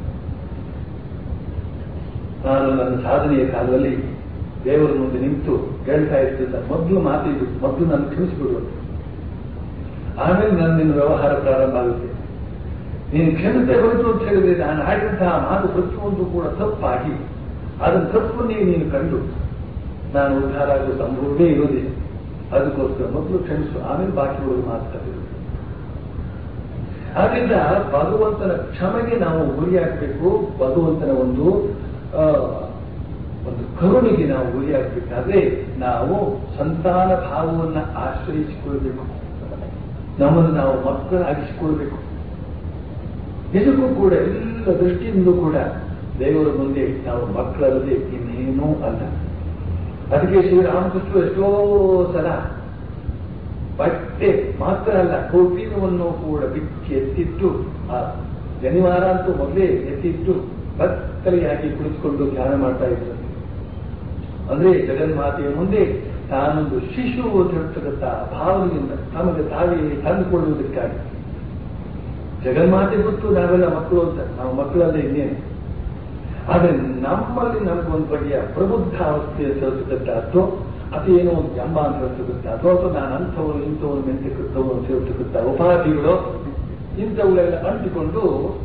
S2: ನಾನು ನನ್ನ ಸಾಧನೆಯ ಕಾಲದಲ್ಲಿ ದೇವರ ಮುಂದೆ ನಿಂತು ಹೇಳ್ತಾ ಇರ್ತಿದ್ದ ಮೊದಲು ಮಾತಿದ್ದು ಮೊದಲು ನಾನು ಕ್ಷಮಿಸಿಬಿಡು ಆಮೇಲೆ ನನ್ನ ನಿನ್ನ ವ್ಯವಹಾರ ಪ್ರಾರಂಭ ಆಗುತ್ತೆ ನೀನು ಕ್ಷಮತೆ ಹೋಯಿತು ಅಂತ ಹೇಳಿದ್ರೆ ನಾನು ಆಡಿದಂತಹ ಮಾತು ಪ್ರತಿಯೊಂದು ಕೂಡ ತಪ್ಪಾಗಿ ಅದನ್ನ ತಪ್ಪನ್ನೇ ನೀನು ಕಂಡು ನಾನು ಉದ್ಧಾರ ಆಗುವ ಸಂಭವವೇ ಇರೋದಿಲ್ಲ ಅದಕ್ಕೋಸ್ಕರ ಮೊದಲು ಕ್ಷಮಿಸು ಆಮೇಲೆ ಬಾಕಿ ಉಳಿದು ಮಾತಾಡಬೇಕು ಆದ್ರಿಂದ ಭಗವಂತನ ಕ್ಷಮೆಗೆ ನಾವು ಗುರಿಯಾಗಬೇಕು ಭಗವಂತನ ಒಂದು ಆ, ಒಂದು ಕರುಣಿಗೆ ನಾವು ಗುರಿಯಾಗಬೇಕಾದ್ರೆ ನಾವು ಸಂತಾನ ಭಾವವನ್ನು ಆಶ್ರಯಿಸಿಕೊಳ್ಬೇಕು ನಮ್ಮನ್ನು ನಾವು ಮಕ್ಕಳಾಗಿಸಿಕೊಳ್ಬೇಕು ಇದಕ್ಕೂ ಕೂಡ ಎಲ್ಲ ದೃಷ್ಟಿಯಿಂದಲೂ ಕೂಡ ದೇವರ ಮುಂದೆ ನಾವು ಮಕ್ಕಳಲ್ಲದೆ ಇನ್ನೇನೂ ಅಲ್ಲ ಅದಕ್ಕೆ ಶ್ರೀರಾಮಕೃಷ್ಣ ಎಷ್ಟೋ ಸಲ ಬಟ್ಟೆ ಮಾತ್ರ ಅಲ್ಲ ಕೌಪೀನವನ್ನು ಕೂಡ ಬಿಚ್ಚಿ ಎತ್ತಿಟ್ಟು ಆ ಜನಿವಾರ ಅಂತೂ ಮೊದಲೇ ಎತ್ತಿಟ್ಟು ಬತ್ತಲೆಯಾಗಿ ಕುಳಿತುಕೊಂಡು ಧ್ಯಾನ ಮಾಡ್ತಾ ಇದ್ರು ಅಂದ್ರೆ ಜಗನ್ಮಾತೆಯ ಮುಂದೆ ತಾನೊಂದು ಶಿಶು ಅಂತ ಹೇಳ್ತಕ್ಕಂಥ ಭಾವನೆಯಿಂದ ತಮಗೆ ತಾವೇ ತಂದುಕೊಳ್ಳುವುದಕ್ಕಾಗಿ ಜಗನ್ಮಾತೆ ಗೊತ್ತು ನಾವೆಲ್ಲ ಮಕ್ಕಳು ಅಂತ ನಾವು ಮಕ್ಕಳಲ್ಲೇ ಇನ್ನೇನು ಆದ್ರೆ ನಮ್ಮಲ್ಲಿ ನಮಗೊಂದು ಬಗೆಯ ಪ್ರಬುದ್ಧ ಅವಸ್ಥೆ ಅಂತ ಹೇಳ್ತಕ್ಕಂಥದ್ದು ಅದೇನೋ ಒಂದು ಜಂಬ ಅಂತ ಹೇಳ್ತಕ್ಕಂಥದ್ದು ಅಥವಾ ನಾನು ಅಂಥವನು ಇಂಥವನು ಮೆಂತಕ್ಕಂಥವನು ಅಂತ ಹೇಳ್ತಕ್ಕಂಥ ಉಪಾಧಿಗಳು ಇಂಥವುಗಳೆಲ್ಲ ಅಂಟಿಕೊಂಡು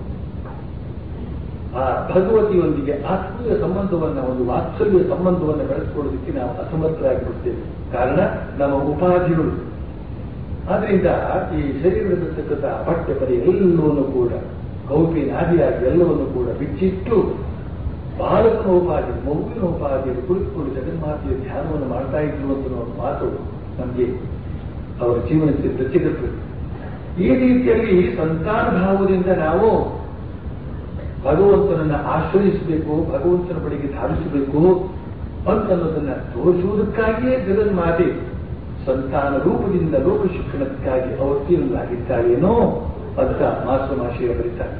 S2: ಆ ಭಗವತಿಯೊಂದಿಗೆ ಆತ್ಮೀಯ ಸಂಬಂಧವನ್ನ ಒಂದು ವಾತ್ಸಲ್ಯ ಸಂಬಂಧವನ್ನು ಬೆಳೆಸ್ಕೊಳ್ಳೋದಕ್ಕೆ ನಾವು ಅಸಮರ್ಥರಾಗಿಬಿಡ್ತೇವೆ ಕಾರಣ ನಮ್ಮ ಉಪಾಧಿಗಳು ಆದ್ರಿಂದ ಈ ಶರೀರದಲ್ಲಿರ್ತಕ್ಕಂಥ ಬಟ್ಟೆ ಪರಿ ಎಲ್ಲವನ್ನು ಕೂಡ ಕೌಪಿನ ಆದಿಯಾಗಿ ಎಲ್ಲವನ್ನು ಕೂಡ ಬಿಚ್ಚಿಟ್ಟು ಬಾಲಕನ ಉಪಾಧಿ ಮಗುವಿನ ಉಪಾಧಿಯಲ್ಲಿ ಕುಳಿತುಕೊಂಡು ಜಗನ್ಮಾತೆಯ ಧ್ಯಾನವನ್ನು ಮಾಡ್ತಾ ಇದ್ರು ಅಂತ ಒಂದು ಮಾತು ನಮಗೆ ಅವರ ಜೀವನಕ್ಕೆ ಪ್ರತಿಗತ್ತು ಈ ರೀತಿಯಲ್ಲಿ ಸಂತಾನ ಭಾವದಿಂದ ನಾವು ಭಗವಂತನನ್ನ ಆಶ್ರಯಿಸಬೇಕು ಭಗವಂತನ ಬಳಿಗೆ ಧಾವಿಸಬೇಕು ಅಂತನ್ನೋದನ್ನ ತೋರಿಸುವುದಕ್ಕಾಗಿಯೇ ಜಗನ್ಮಾತೆ ಸಂತಾನ ರೂಪದಿಂದ ಲೋಕ ಶಿಕ್ಷಣಕ್ಕಾಗಿ ಅವತೀರ್ಣರಾಗಿದ್ದಾರೇನೋ ಅಂತ ಮಾಸಮಾಶಯ ಬರೀತಾರೆ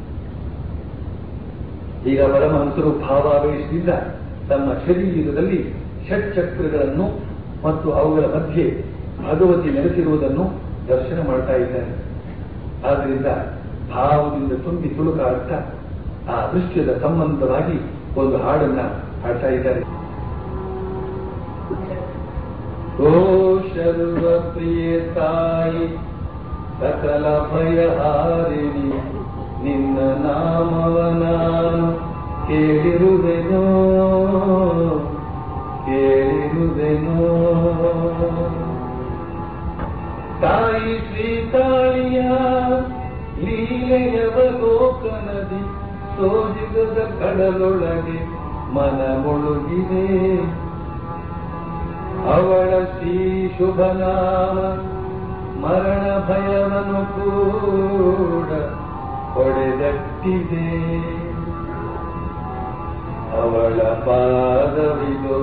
S2: ಈಗ ಪರಮಹಂಸರು ಭಾವಾವೇಶದಿಂದ ತಮ್ಮ ಶರೀರದಲ್ಲಿ ಷಟ್ಚಕ್ರಗಳನ್ನು ಮತ್ತು ಅವುಗಳ ಮಧ್ಯೆ ಭಗವತಿ ನೆಲೆಸಿರುವುದನ್ನು ದರ್ಶನ ಮಾಡ್ತಾ ಇದ್ದಾರೆ ಆದ್ರಿಂದ ಭಾವದಿಂದ ತುಂಬಿ ತುಳುಕಾಡ್ತಾ ಆ ದೃಶ್ಯದ ಸಂಬಂಧವಾಗಿ ಒಂದು ಹಾಡನ್ನ ಹಾಡ್ತಾ ಇದ್ದಾರೆ ಓ ಸರ್ವಪ್ರಿಯ ತಾಯಿ ಸಕಲ ಭಯಹಾರಿಣಿ ನಿನ್ನ ನಾಮವ ನಾನು ಕೇಳಿರುವೆನೋ ಕೇಳಿರುವೆನೋ ತಾಯಿ ಶ್ರೀತಾಳಿಯ ಲೀಲೆಯವ ಲೋಕನದಿ ಸೋಜಿಗದ ಕಡಲೊಳಗೆ ಮನ ಮುಳುಗಿದೆ ಅವಳ ಶ್ರೀ ಶುಭನಾಮ ಮರಣ ಭಯವನ್ನು ಕೂಡ ಹೊಡೆದಟ್ಟಿದೆ ಅವಳ ಪಾದವಿದು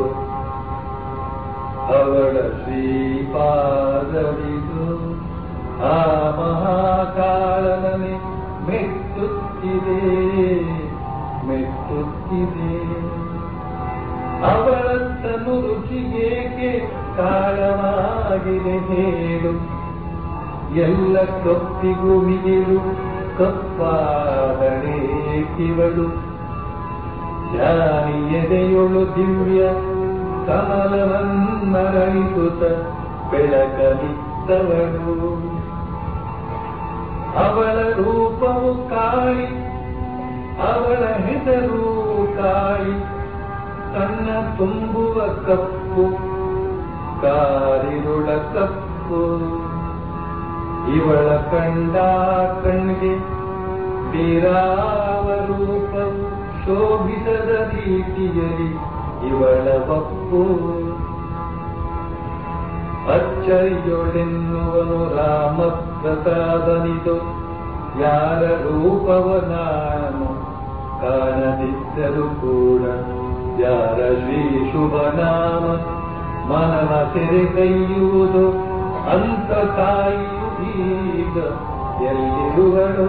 S2: ಅವಳ ಶ್ರೀಪಾದವಿದು ಆ ಮಹಾಕಾಳನನೆ ಮೆಟ್ಟುತ್ತಿದೆ ಮೆಟ್ಟುತ್ತಿದೆ ಅವಳತ್ತನು ರುಚಿಗೇಕೆ ಕಾಳವಾಗಿದೆ ಹೇಳು ಎಲ್ಲ ಕಪ್ಪಿಗೂ ಮಿಗಿಲು ಕಪ್ಪಾದಡೆ ಕಿವಳು ಜಾನಿ ಎದೆಯೊಳು ದಿವ್ಯ ಕಮಲವನ್ನರಳಿಸುತ್ತ ಬೆಳಕಲಿದ್ದವಳು ಅವಳ ರೂಪವು ಕಾಳಿ ಅವಳ ಹೆಸರು ಕಾಳಿ ಕಣ್ಣ ತುಂಬುವ ಕಪ್ಪು ಕಾರಿರುಳ ಕಪ್ಪು ಇವಳ ಕಂಡ ಕಣ್ಣಿಗೆ ಬೇರಾವ ರೂಪವು ಶೋಭಿಸದ ರೀತಿಯಲ್ಲಿ ಇವಳ ಒಪ್ಪು ಅಚ್ಚರಿಯೊಳೆನ್ನುವನು ರಾಮ ಪ್ರಸಾದನಿದು ಯಾರ ರೂಪವ ನಾನು ಕಾಣದಿದ್ದರೂ ಕೂಡ ಯಾರ ಶ್ರೀ ಶುಭ ನಾಮ ಮನನ ಸೆರೆ ಕೈಯುವುದು ಅಂತ ತಾಯಿಯು ಈಗ ಎಲ್ಲಿರುವಳೋ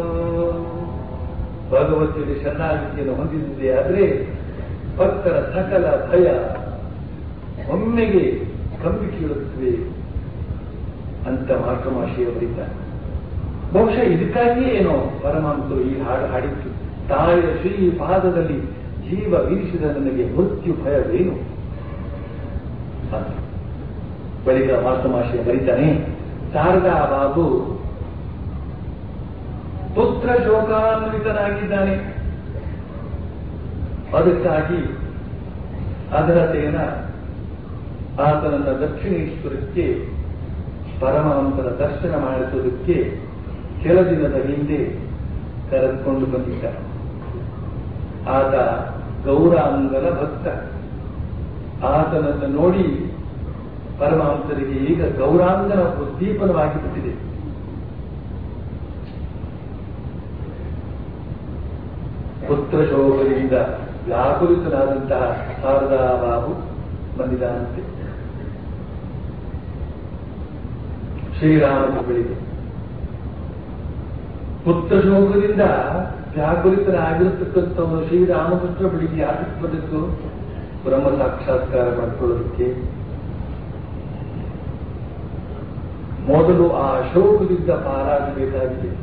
S2: ಭಗವತಿಯಲ್ಲಿ ಶರಣಾಗತಿಯನ್ನು ಹೊಂದಿದ್ದೆ ಆದರೆ ಭಕ್ತರ ಸಕಲ ಭಯ ಒಮ್ಮೆಗೆ ಕಂಬಿ ಕೀಳುತ್ತವೆ ಅಂತ ಮಾತೃಮಾಶಿಯ ಬರೀತಾರೆ ಬಹುಶಃ ಇದಕ್ಕಾಗಿಯೇ ಏನೋ ಪರಮಾಂಸರು ಈ ಹಾಡು ಹಾಡಿತ್ತು ತಾಯಿಯ ಶ್ರೀ ಪಾದದಲ್ಲಿ ಜೀವ ವೀರಿಸಿದ ನನಗೆ ಮೃತ್ಯು ಭಯವೇನು ಅಂತ ಬಳಿಕ ಮಾತೃಮಾಶಿಯ ಬರೀತಾನೆ ಶಾರದಾ ಬಾಬು ಪುತ್ರ ಶೋಕಾನ್ವಿತನಾಗಿದ್ದಾನೆ ಅದಕ್ಕಾಗಿ ಅದರತೆಯನ ಆತನನ್ನ ದಕ್ಷಿಣೇಶ್ವರಕ್ಕೆ ಪರಮಹಂಸರ ದರ್ಶನ ಮಾಡಿಸುವುದಕ್ಕೆ ಕೆಲ ದಿನದ ಹಿಂದೆ ಕರೆದುಕೊಂಡು ಬಂದಿದ್ದ ಆತ ಗೌರಾಂಗನ ಭಕ್ತ ಆತನನ್ನು ನೋಡಿ ಪರಮಹಂಸರಿಗೆ ಈಗ ಗೌರಾಂಗನ ಉದ್ದೀಪನವಾಗಿ ಬಿಟ್ಟಿದೆ ಪುತ್ರ ಶೋಭದಿಂದ ವ್ಯಾಕುಲಿತನಾದಂತಹ ಶಾರದಾ ಬಾಬು ಬಂದಿದ್ದಾನಂತೆ ಶ್ರೀರಾಮಕೃಪಳಿಗೆ ಪುತ್ರ ಶೋಕದಿಂದ ವ್ಯಾಕುಲಿತನಾಗಿರತಕ್ಕಂಥವನು ಶ್ರೀರಾಮಕೃಷ್ಣ ಬಳಿಗೆ ಯಾಕೆ ಬಂದಿತ್ತು ಬ್ರಹ್ಮ ಸಾಕ್ಷಾತ್ಕಾರ ಮಾಡಿಕೊಳ್ಳೋದಕ್ಕೆ ಮೊದಲು ಆ ಶೋಕದಿಂದ ಪಾರಾಗಬೇಕಾಗಿದೆ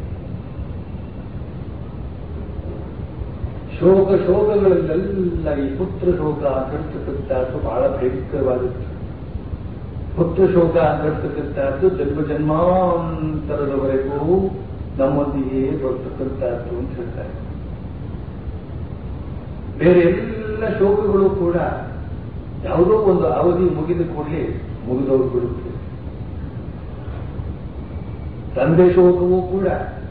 S2: ಶೋಕ ಶೋಕಗಳಲ್ಲೆಲ್ಲ ಈ ಪುತ್ರ ಶೋಕ ಅಂತಕ್ಕಂಥದ್ದು ಬಹಳ ಭಯಂಕರವಾದದ್ದು ಪುತ್ರ ಶೋಕ ಅಂತಕ್ಕಂಥದ್ದು ಜನ್ಮ ಜನ್ಮಾಂತರದವರೆಗೂ ನಮ್ಮೊಂದಿಗೆ ಬರ್ತಕ್ಕಂಥದ್ದು ಅಂತ ಹೇಳ್ತಾರೆ ಬೇರೆ ಎಲ್ಲ ಶೋಕಗಳು ಕೂಡ ಯಾವುದೋ ಒಂದು ಅವಧಿ ಮುಗಿದ ಕೂಡಲೇ ಮುಗಿದವರು ಬಿಡುತ್ತೆ ತಂದೆ ಶೋಕವೂ ಕೂಡ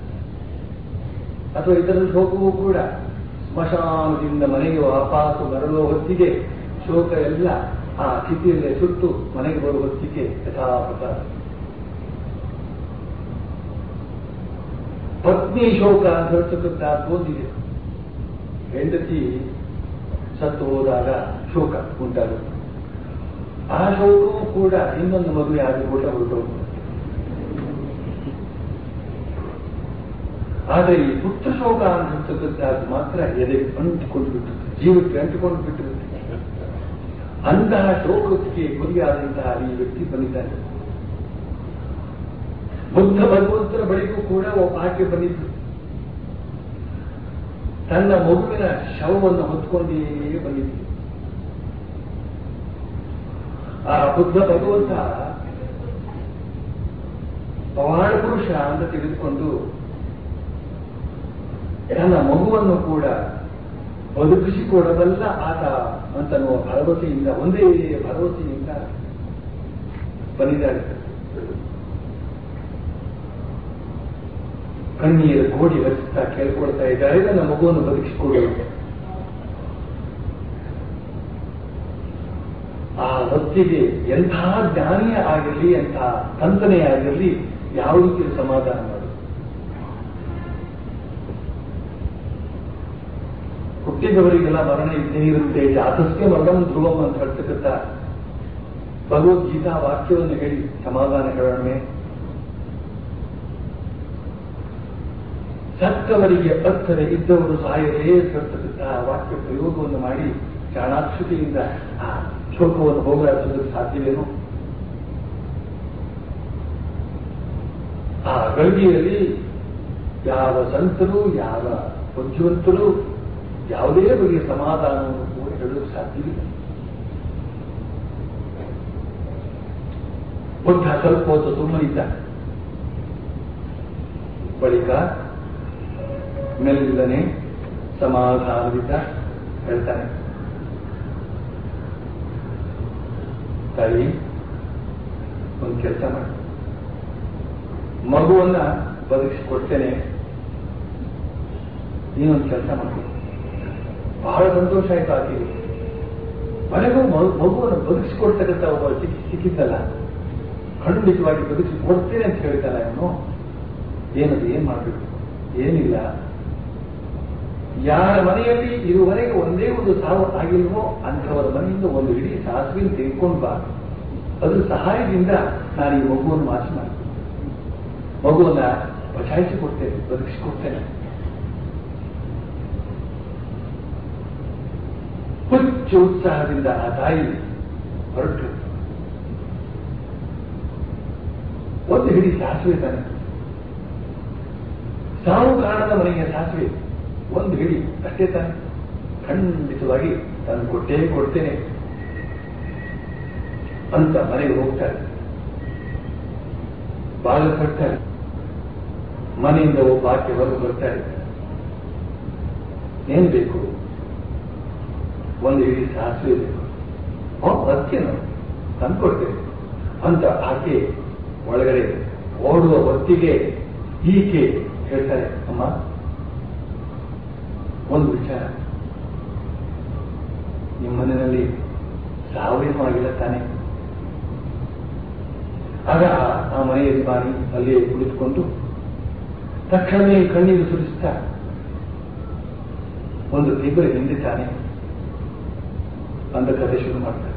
S2: ಅಥವಾ ಇತರ ಶೋಕವೂ ಕೂಡ ಸ್ಮಶಾನದಿಂದ ಮನೆಗೆ ವಾಪಸ್ಸು ಬರಲು ಹೊತ್ತಿಗೆ ಶೋಕ ಎಲ್ಲ ಆ ಸ್ಥಿತಿಯಲ್ಲೇ ಸುಟ್ಟು ಮನೆಗೆ ಬರುವ ಹೊತ್ತಿಗೆ ಯಥಾಪಥ ಪತ್ನಿ ಶೋಕ ಅಂತ ಹೇಳ್ತಕ್ಕಂಥದ್ದು ಒಂದಿದೆ ಹೆಂಡತಿ ಸತ್ತು ಹೋದಾಗ ಶೋಕ ಉಂಟಾಗುತ್ತೆ ಆ ಶೋಕವೂ ಕೂಡ ಇನ್ನೊಂದು ಮದುವೆ ಆಗಿ ಕೂಡ ಹೊರಟೋಗುತ್ತೆ ಆದರೆ ಈ ಪುತ್ರ ಶೋಕ ಅಂತಕ್ಕಂಥದ್ದು ಮಾತ್ರ ಎದೆಗೆ ಅಂಟಿಕೊಂಡು ಬಿಟ್ಟಿರುತ್ತೆ ಜೀವಕ್ಕೆ ಅಂಟಿಕೊಂಡು ಬಿಟ್ಟಿರುತ್ತೆ ಅಂತಹ ಶೋಕಕ್ಕೆ ಗುರಿಯಾದಂತಹ ಈ ವ್ಯಕ್ತಿ ಬಂದಿದ್ದಾನೆ ಬುದ್ಧ ಭಗವಂತನ ಬಳಿಗೂ ಕೂಡ ಒಬ್ಬ ಆಕೆ ಬಂದಿದ್ದು ತನ್ನ ಮಗುವಿನ ಶವವನ್ನು ಹೊತ್ಕೊಂಡೇ ಬಂದಿದ್ದು ಆ ಬುದ್ಧ ಭಗವಂತ ಪವಾಡ ಪುರುಷ ಅಂತ ತೆಗೆದುಕೊಂಡು ತನ್ನ ಮಗುವನ್ನು ಕೂಡ ಬದುಕಿಸಿಕೊಡಬಲ್ಲ ಆತ ಅಂತನ್ನುವ ಭರವಸೆಯಿಂದ ಒಂದೇ ಭರವಸೆಯಿಂದ ಬಂದಿದ್ದಾಳೆ ಕಣ್ಣೀರ ಗೋಡಿ ಹರಿಸ್ತಾ ಕೇಳ್ಕೊಳ್ತಾ ಇದ್ದಾರೆ ನನ್ನ ಮಗುವನ್ನು ಬದುಕಿಸಿಕೊಡು ಆ ಹೊತ್ತಿಗೆ ಎಂಥ ಜ್ಞಾನಿಯೇ ಆಗಿರಲಿ ಎಂಥ ತಂತನೇ ಆಗಿರಲಿ ಯಾವ ರೀತಿಯ ಸಮಾಧಾನ ಮಾಡು ಹುಟ್ಟಿದವರಿಗೆಲ್ಲ ಮರಣ ಇದ್ದೇ ಇರುತ್ತೆ ಜಾತಸ್ಗೆ ಮರಣಂ ಧ್ರುವಂ ಅಂತ ಹೇಳ್ತಕ್ಕಂಥ ಭಗವದ್ಗೀತಾ ವಾಕ್ಯವನ್ನು ಹೇಳಿ ಸಮಾಧಾನ ಹೇಳೋಣ ಸತ್ತವರಿಗೆ ಅರ್ಥರೆ ಇದ್ದವರು ಸಾಯರೇ ಹೇಳ್ತಕ್ಕಂತಹ ವಾಕ್ಯ ಪ್ರಯೋಗವನ್ನು ಮಾಡಿ ಚಾಣಾಕ್ಷತೆಯಿಂದ ಆ ಶೋಕವನ್ನು ಹೋಗಲಾಡಿಸೋದಕ್ಕೆ ಸಾಧ್ಯವೇನು ಆ ಗಳಿಗೆಯಲ್ಲಿ ಯಾವ ಸಂತರು ಯಾವ ಬುದ್ಧಿವಂತರು ಯಾವುದೇ ಬಗೆಯ ಸಮಾಧಾನವನ್ನು ಕೂಡ ಹೇಳಲು ಸಾಧ್ಯವಿಲ್ಲ ಬುದ್ಧ ಸ್ವಲ್ಪ ಹೊತ್ತು ಸುಮ್ಮನಿದ್ದ ಬಳಿಕ ಮೆಲ್ಲನೆ ಸಮಾಧಾನದಿಂದ ಹೇಳ್ತಾನೆ ತಾಯಿ ಒಂದು ಕೆಲಸ ಮಾಡಿ ಮಗುವನ್ನ ಬದುಕಿಸಿಕೊಡ್ತೇನೆ ನೀನೊಂದು ಕೆಲಸ ಮಾಡಿ ಬಹಳ ಸಂತೋಷ ಆಯ್ತು ಆಕೆಗೆ ಮನೆಗೂ ಮಗು- ಮಗುವನ್ನು ಬದುಕಿಸಿಕೊಡ್ತಕ್ಕಂಥ ಒಬ್ಬ ಸಿಕ್ಕಿ ಸಿಕ್ಕಿದ್ದಲ್ಲ ಖಂಡಿತವಾಗಿ ಬದುಕಿಸಿ ಕೊಡ್ತೇನೆ ಅಂತ ಹೇಳ್ತಾನೆ ಅವನು ಏನದು ಏನ್ ಮಾಡಬೇಕು ಏನಿಲ್ಲ ಯಾರ ಮನೆಯಲ್ಲಿ ಇದುವರೆಗೆ ಒಂದೇ ಒಂದು ಸಾವು ಆಗಿಲ್ವೋ ಅಂಥವರ ಮನೆಯಿಂದ ಒಂದು ಇಡೀ ಸಾಸಿವೆಯನ್ನು ತೆಗೆದುಕೊಂಡು ಬಾ ಅದ್ರ ಸಹಾಯದಿಂದ ನಾನು ಈ ಮಗುವನ್ನು ಮಾಸಿ ಮಾಡ್ತೀನಿ ಮಗುವನ್ನ ಬಚಾಯಿಸಿಕೊಡ್ತೇನೆ ಬದುಕಿಸಿಕೊಡ್ತೇನೆ ಹುಚ್ಚು ಉತ್ಸಾಹದಿಂದ ಆ ತಾಯಿ ಹೊರಟು ಒಂದು ಹಿಡಿ ಸಾಸಿವೆ ತಾನೆ ಸಾವು ಕಾಣದ ಮನೆಯ ಸಾಸಿವೆ ಒಂದು ಹಿಡಿ ಅಷ್ಟೇ ತಾನೆ ಖಂಡಿತವಾಗಿ ನಾನು ಕೊಟ್ಟೇ ಕೊಡ್ತೇನೆ ಅಂತ ಮನೆಗೆ ಹೋಗ್ತಾರೆ ಬಾಗಿಲು ಕಟ್ತಾರೆ ಮನೆಯಿಂದ ಒಬ್ಬ ಆಕೆ ಹೊರಗೆ ಬರ್ತಾರೆ ಏನ್ ಬೇಕು ಒಂದು ಹಿಡಿ ಸಾಸಿವೆ ಬೇಕು ಓ ಅದಕ್ಕೇನು ತಂದ್ಕೊಡ್ತೇನೆ ಅಂತ ಆಕೆ ಒಳಗಡೆ ಓಡುವ ಹೊತ್ತಿಗೆ ಈಕೆ ಹೇಳ್ತಾರೆ ಅಮ್ಮ ಒಂದು ವಿಚಾರ ನಿಮ್ಮ ಮನೆಯಲ್ಲಿ ಸಾವೇನೂ ಆಗಿಲ್ಲ ತಾನೆ ಆಗ ಆ ಮನೆಯ ಯಜಮಾನಿ ಅಲ್ಲಿಯೇ ಕುಳಿತುಕೊಂಡು ತಕ್ಷಣವೇ ಕಣ್ಣೀರು ಸುರಿಸ್ತಾ ಒಂದು ತಿಂಗಳ ಹಿಂದೆ ತಾನೆ ಅಂತ ಕಥೆ ಶುರು ಮಾಡ್ತಾರೆ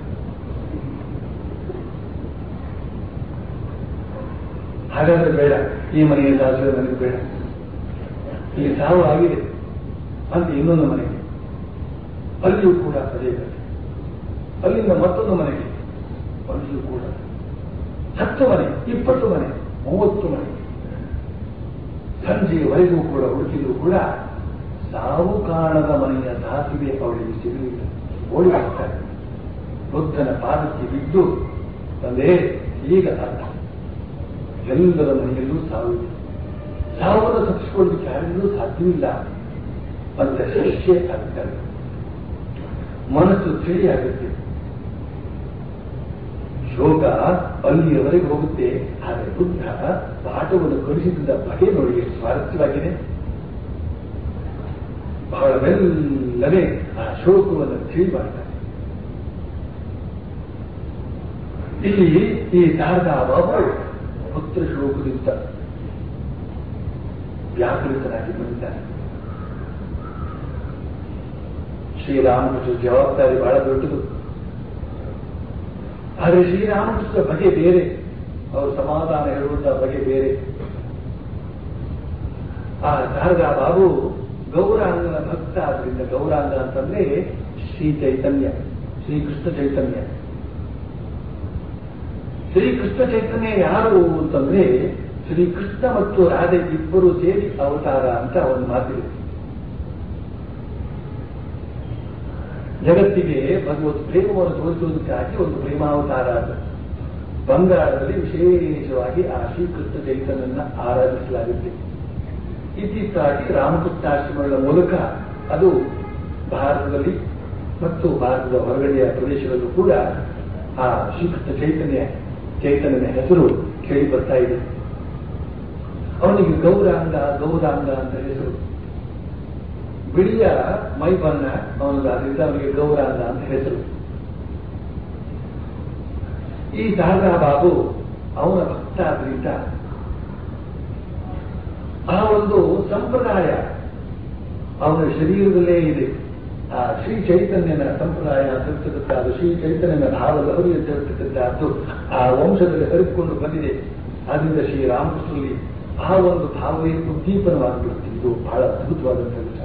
S2: ಹಾಗಾದ್ರೆ ಬೇಡ ಈ ಮನೆಯ ಸಾಸಿವೆ ನನಗೆ ಬೇಡ ಇಲ್ಲಿ ಸಾವು ಆಗಿದೆ ಅಂತ ಇನ್ನೊಂದು ಮನೆಗೆ ಅಲ್ಲಿಯೂ ಕೂಡ ಅದೇ ಕಥೆ ಅಲ್ಲಿಂದ ಮತ್ತೊಂದು ಮನೆಗೆ ಅಲ್ಲಿಯೂ ಕೂಡ ಹತ್ತು ಮನೆ ಇಪ್ಪತ್ತು ಮನೆ ಮೂವತ್ತು ಮನೆ ಸಂಜೆಯವರೆಗೂ ಕೂಡ ಹುಡುಕಿದ್ರು ಕೂಡ ಸಾವು ಕಾಣದ ಮನೆಯ ಸಾಸಿವೆ ಅವಳಿಗೆ ಸಿಗಲಿಲ್ಲ ಓಡಿ ಹೋಗ್ತಾರೆ ಬುದ್ಧನ ಪಾದಕ್ಕೆ ಬಿದ್ದು ತಂದೆ ಈಗ ಅರ್ಥ ಎಲ್ಲರ ಮನೆಯಲ್ಲೂ ಸಾವಿದೆ ಸಾವನ್ನು ತಪ್ಪಿಸಿಕೊಳ್ಳಲಿಕ್ಕೆ ಯಾರಿಗೂ ಸಾಧ್ಯವಿಲ್ಲ ಅಂತ ಶಿಷ್ಯೆ ಆಗ್ತಾರೆ ಮನಸ್ಸು ತಿಳಿಯಾಗುತ್ತೆ ಶೋಕ ಅಲ್ಲಿಯವರೆಗೆ ಹೋಗುತ್ತೆ ಆದರೆ ಬುದ್ಧ ಪಾಠವನ್ನು ಕಲಿಸಿದ ಬಗೆ ನೋಡಿ ಎಷ್ಟು ಸ್ವಾರಸ್ಯವಾಗಿದೆ ಬಹಳ ಮೆಲ್ಲನೆ ಆ ಶೋಕವನ್ನು ತಿಳಿ ಮಾಡ್ತಾರೆ ಇಲ್ಲಿ ಈ ಶಾರದಾ ಬಾಬು ಪುತ್ರ ಶೋಕದಿಂದ ವ್ಯಾಕೃತನಾಗಿ ಬಂದಿದ್ದಾನೆ ಶ್ರೀರಾಮಕೃಷ್ಣ ಜವಾಬ್ದಾರಿ ಬಹಳ ದೊಡ್ಡದು ಆದರೆ ಶ್ರೀರಾಮಕೃಷ್ಣ ಬಗೆ ಬೇರೆ ಅವರು ಸಮಾಧಾನ ಹೇಳುವಂತಹ ಬಗೆ ಬೇರೆ ಆ ಶಾರದಾ ಬಾಬು ಗೌರಾಂಗನ ಭಕ್ತ ಆದ್ರಿಂದ ಗೌರಾಂಗ ಅಂತಂದ್ರೆ ಶ್ರೀ ಚೈತನ್ಯ ಶ್ರೀಕೃಷ್ಣ ಚೈತನ್ಯ ಶ್ರೀಕೃಷ್ಣ ಚೈತನ್ಯ ಯಾರು ಅಂತಂದ್ರೆ ಶ್ರೀಕೃಷ್ಣ ಮತ್ತು ರಾಧೆ ಇಬ್ಬರು ಸೇರಿ ಅವತಾರ ಅಂತ ಒಂದು ಮಾತಿದೆ ಜಗತ್ತಿಗೆ ಭಗವತ್ ಪ್ರೇಮವನ್ನು ತೋರಿಸುವುದಕ್ಕಾಗಿ ಒಂದು ಪ್ರೇಮಾವತಾರ ಅದು ಬಂಗಾಳದಲ್ಲಿ ವಿಶೇಷವಾಗಿ ಆ ಶ್ರೀಕೃಷ್ಣ ಚೈತನ್ಯನ ಆರಾಧಿಸಲಾಗುತ್ತೆ ಇತ್ತೀಚೆಗಾಗಿ ರಾಮಕೃಷ್ಣಾಶ್ರಮಗಳ ಮೂಲಕ ಅದು ಭಾರತದಲ್ಲಿ ಮತ್ತು ಭಾರತದ ಹೊರಗಡೆಯ ಪ್ರದೇಶಗಳಲ್ಲೂ ಕೂಡ ಆ ಶ್ರೀಕೃಷ್ಣ ಚೈತನ್ಯ ಚೈತನ್ಯನ ಹೆಸರು ಕೇಳಿ ಬರ್ತಾ ಇದೆ ಅವನಿಗೆ ಗೌರಾಂಗ ಗೌರಾಂಗ ಅಂತ ಹೆಸರು ಬಿಳಿಯ ಮೈ ಬಣ್ಣ ಅವನದಾದ್ರಿಂದ ಅವನಿಗೆ ಗೌರಾಂಗ ಅಂತ ಹೆಸರು ಈ ಶಾರದಾ ಬಾಬು ಅವನ ಭಕ್ತ ಆದ್ರಿಂದ ಆ ಒಂದು ಸಂಪ್ರದಾಯ ಅವನ ಶರೀರದಲ್ಲೇ ಇದೆ ಆ ಶ್ರೀ ಚೈತನ್ಯನ ಸಂಪ್ರದಾಯ ಅಂತಕ್ಕಂಥದ್ದು ಶ್ರೀ ಚೈತನ್ಯನ ಭಾವ ಲಹರಿ ಅಂತಕ್ಕಂಥದ್ದು ಆ ವಂಶದಲ್ಲಿ ಹರಿದುಕೊಂಡು ಬಂದಿದೆ ಆದ್ರಿಂದ ಶ್ರೀ ರಾಮಕೃಷ್ಣರಲ್ಲಿ ಆ ಒಂದು ಭಾವವೇ ಉದ್ದೀಪನವಾಗಿಬಿಡುತ್ತೆ ಇದು ಬಹಳ ಅದ್ಭುತವಾದಂತಹ ವಿಚಾರ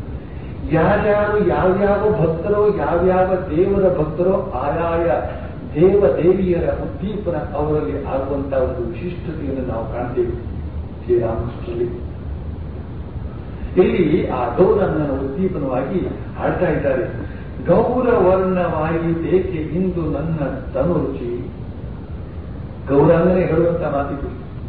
S2: ಯಾರ್ಯಾರು ಯಾವ್ಯಾವ ಭಕ್ತರೋ ಯಾವ್ಯಾವ ದೇವರ ಭಕ್ತರೋ ಆಯಾಯ ದೇವ ದೇವಿಯರ ಉದ್ದೀಪನ ಅವರಲ್ಲಿ ಆಗುವಂತಹ ಒಂದು ವಿಶಿಷ್ಟತೆಯನ್ನು ನಾವು ಕಾಣ್ತೇವೆ ಶ್ರೀರಾಮಕೃಷ್ಣರಲ್ಲಿ ಇಲ್ಲಿ ಆ ಗೌರಣ್ಣನ ಉದ್ದೀಪನವಾಗಿ ಹಾಡ್ತಾ ಇದ್ದಾರೆ ಗೌರವರ್ಣವಾಯಿತೇಕೆ ಇಂದು ನನ್ನ ತನುರುಚಿ ಗೌರಾಂಗನೇ ಹೇಳುವಂತ ಮಾತಿದು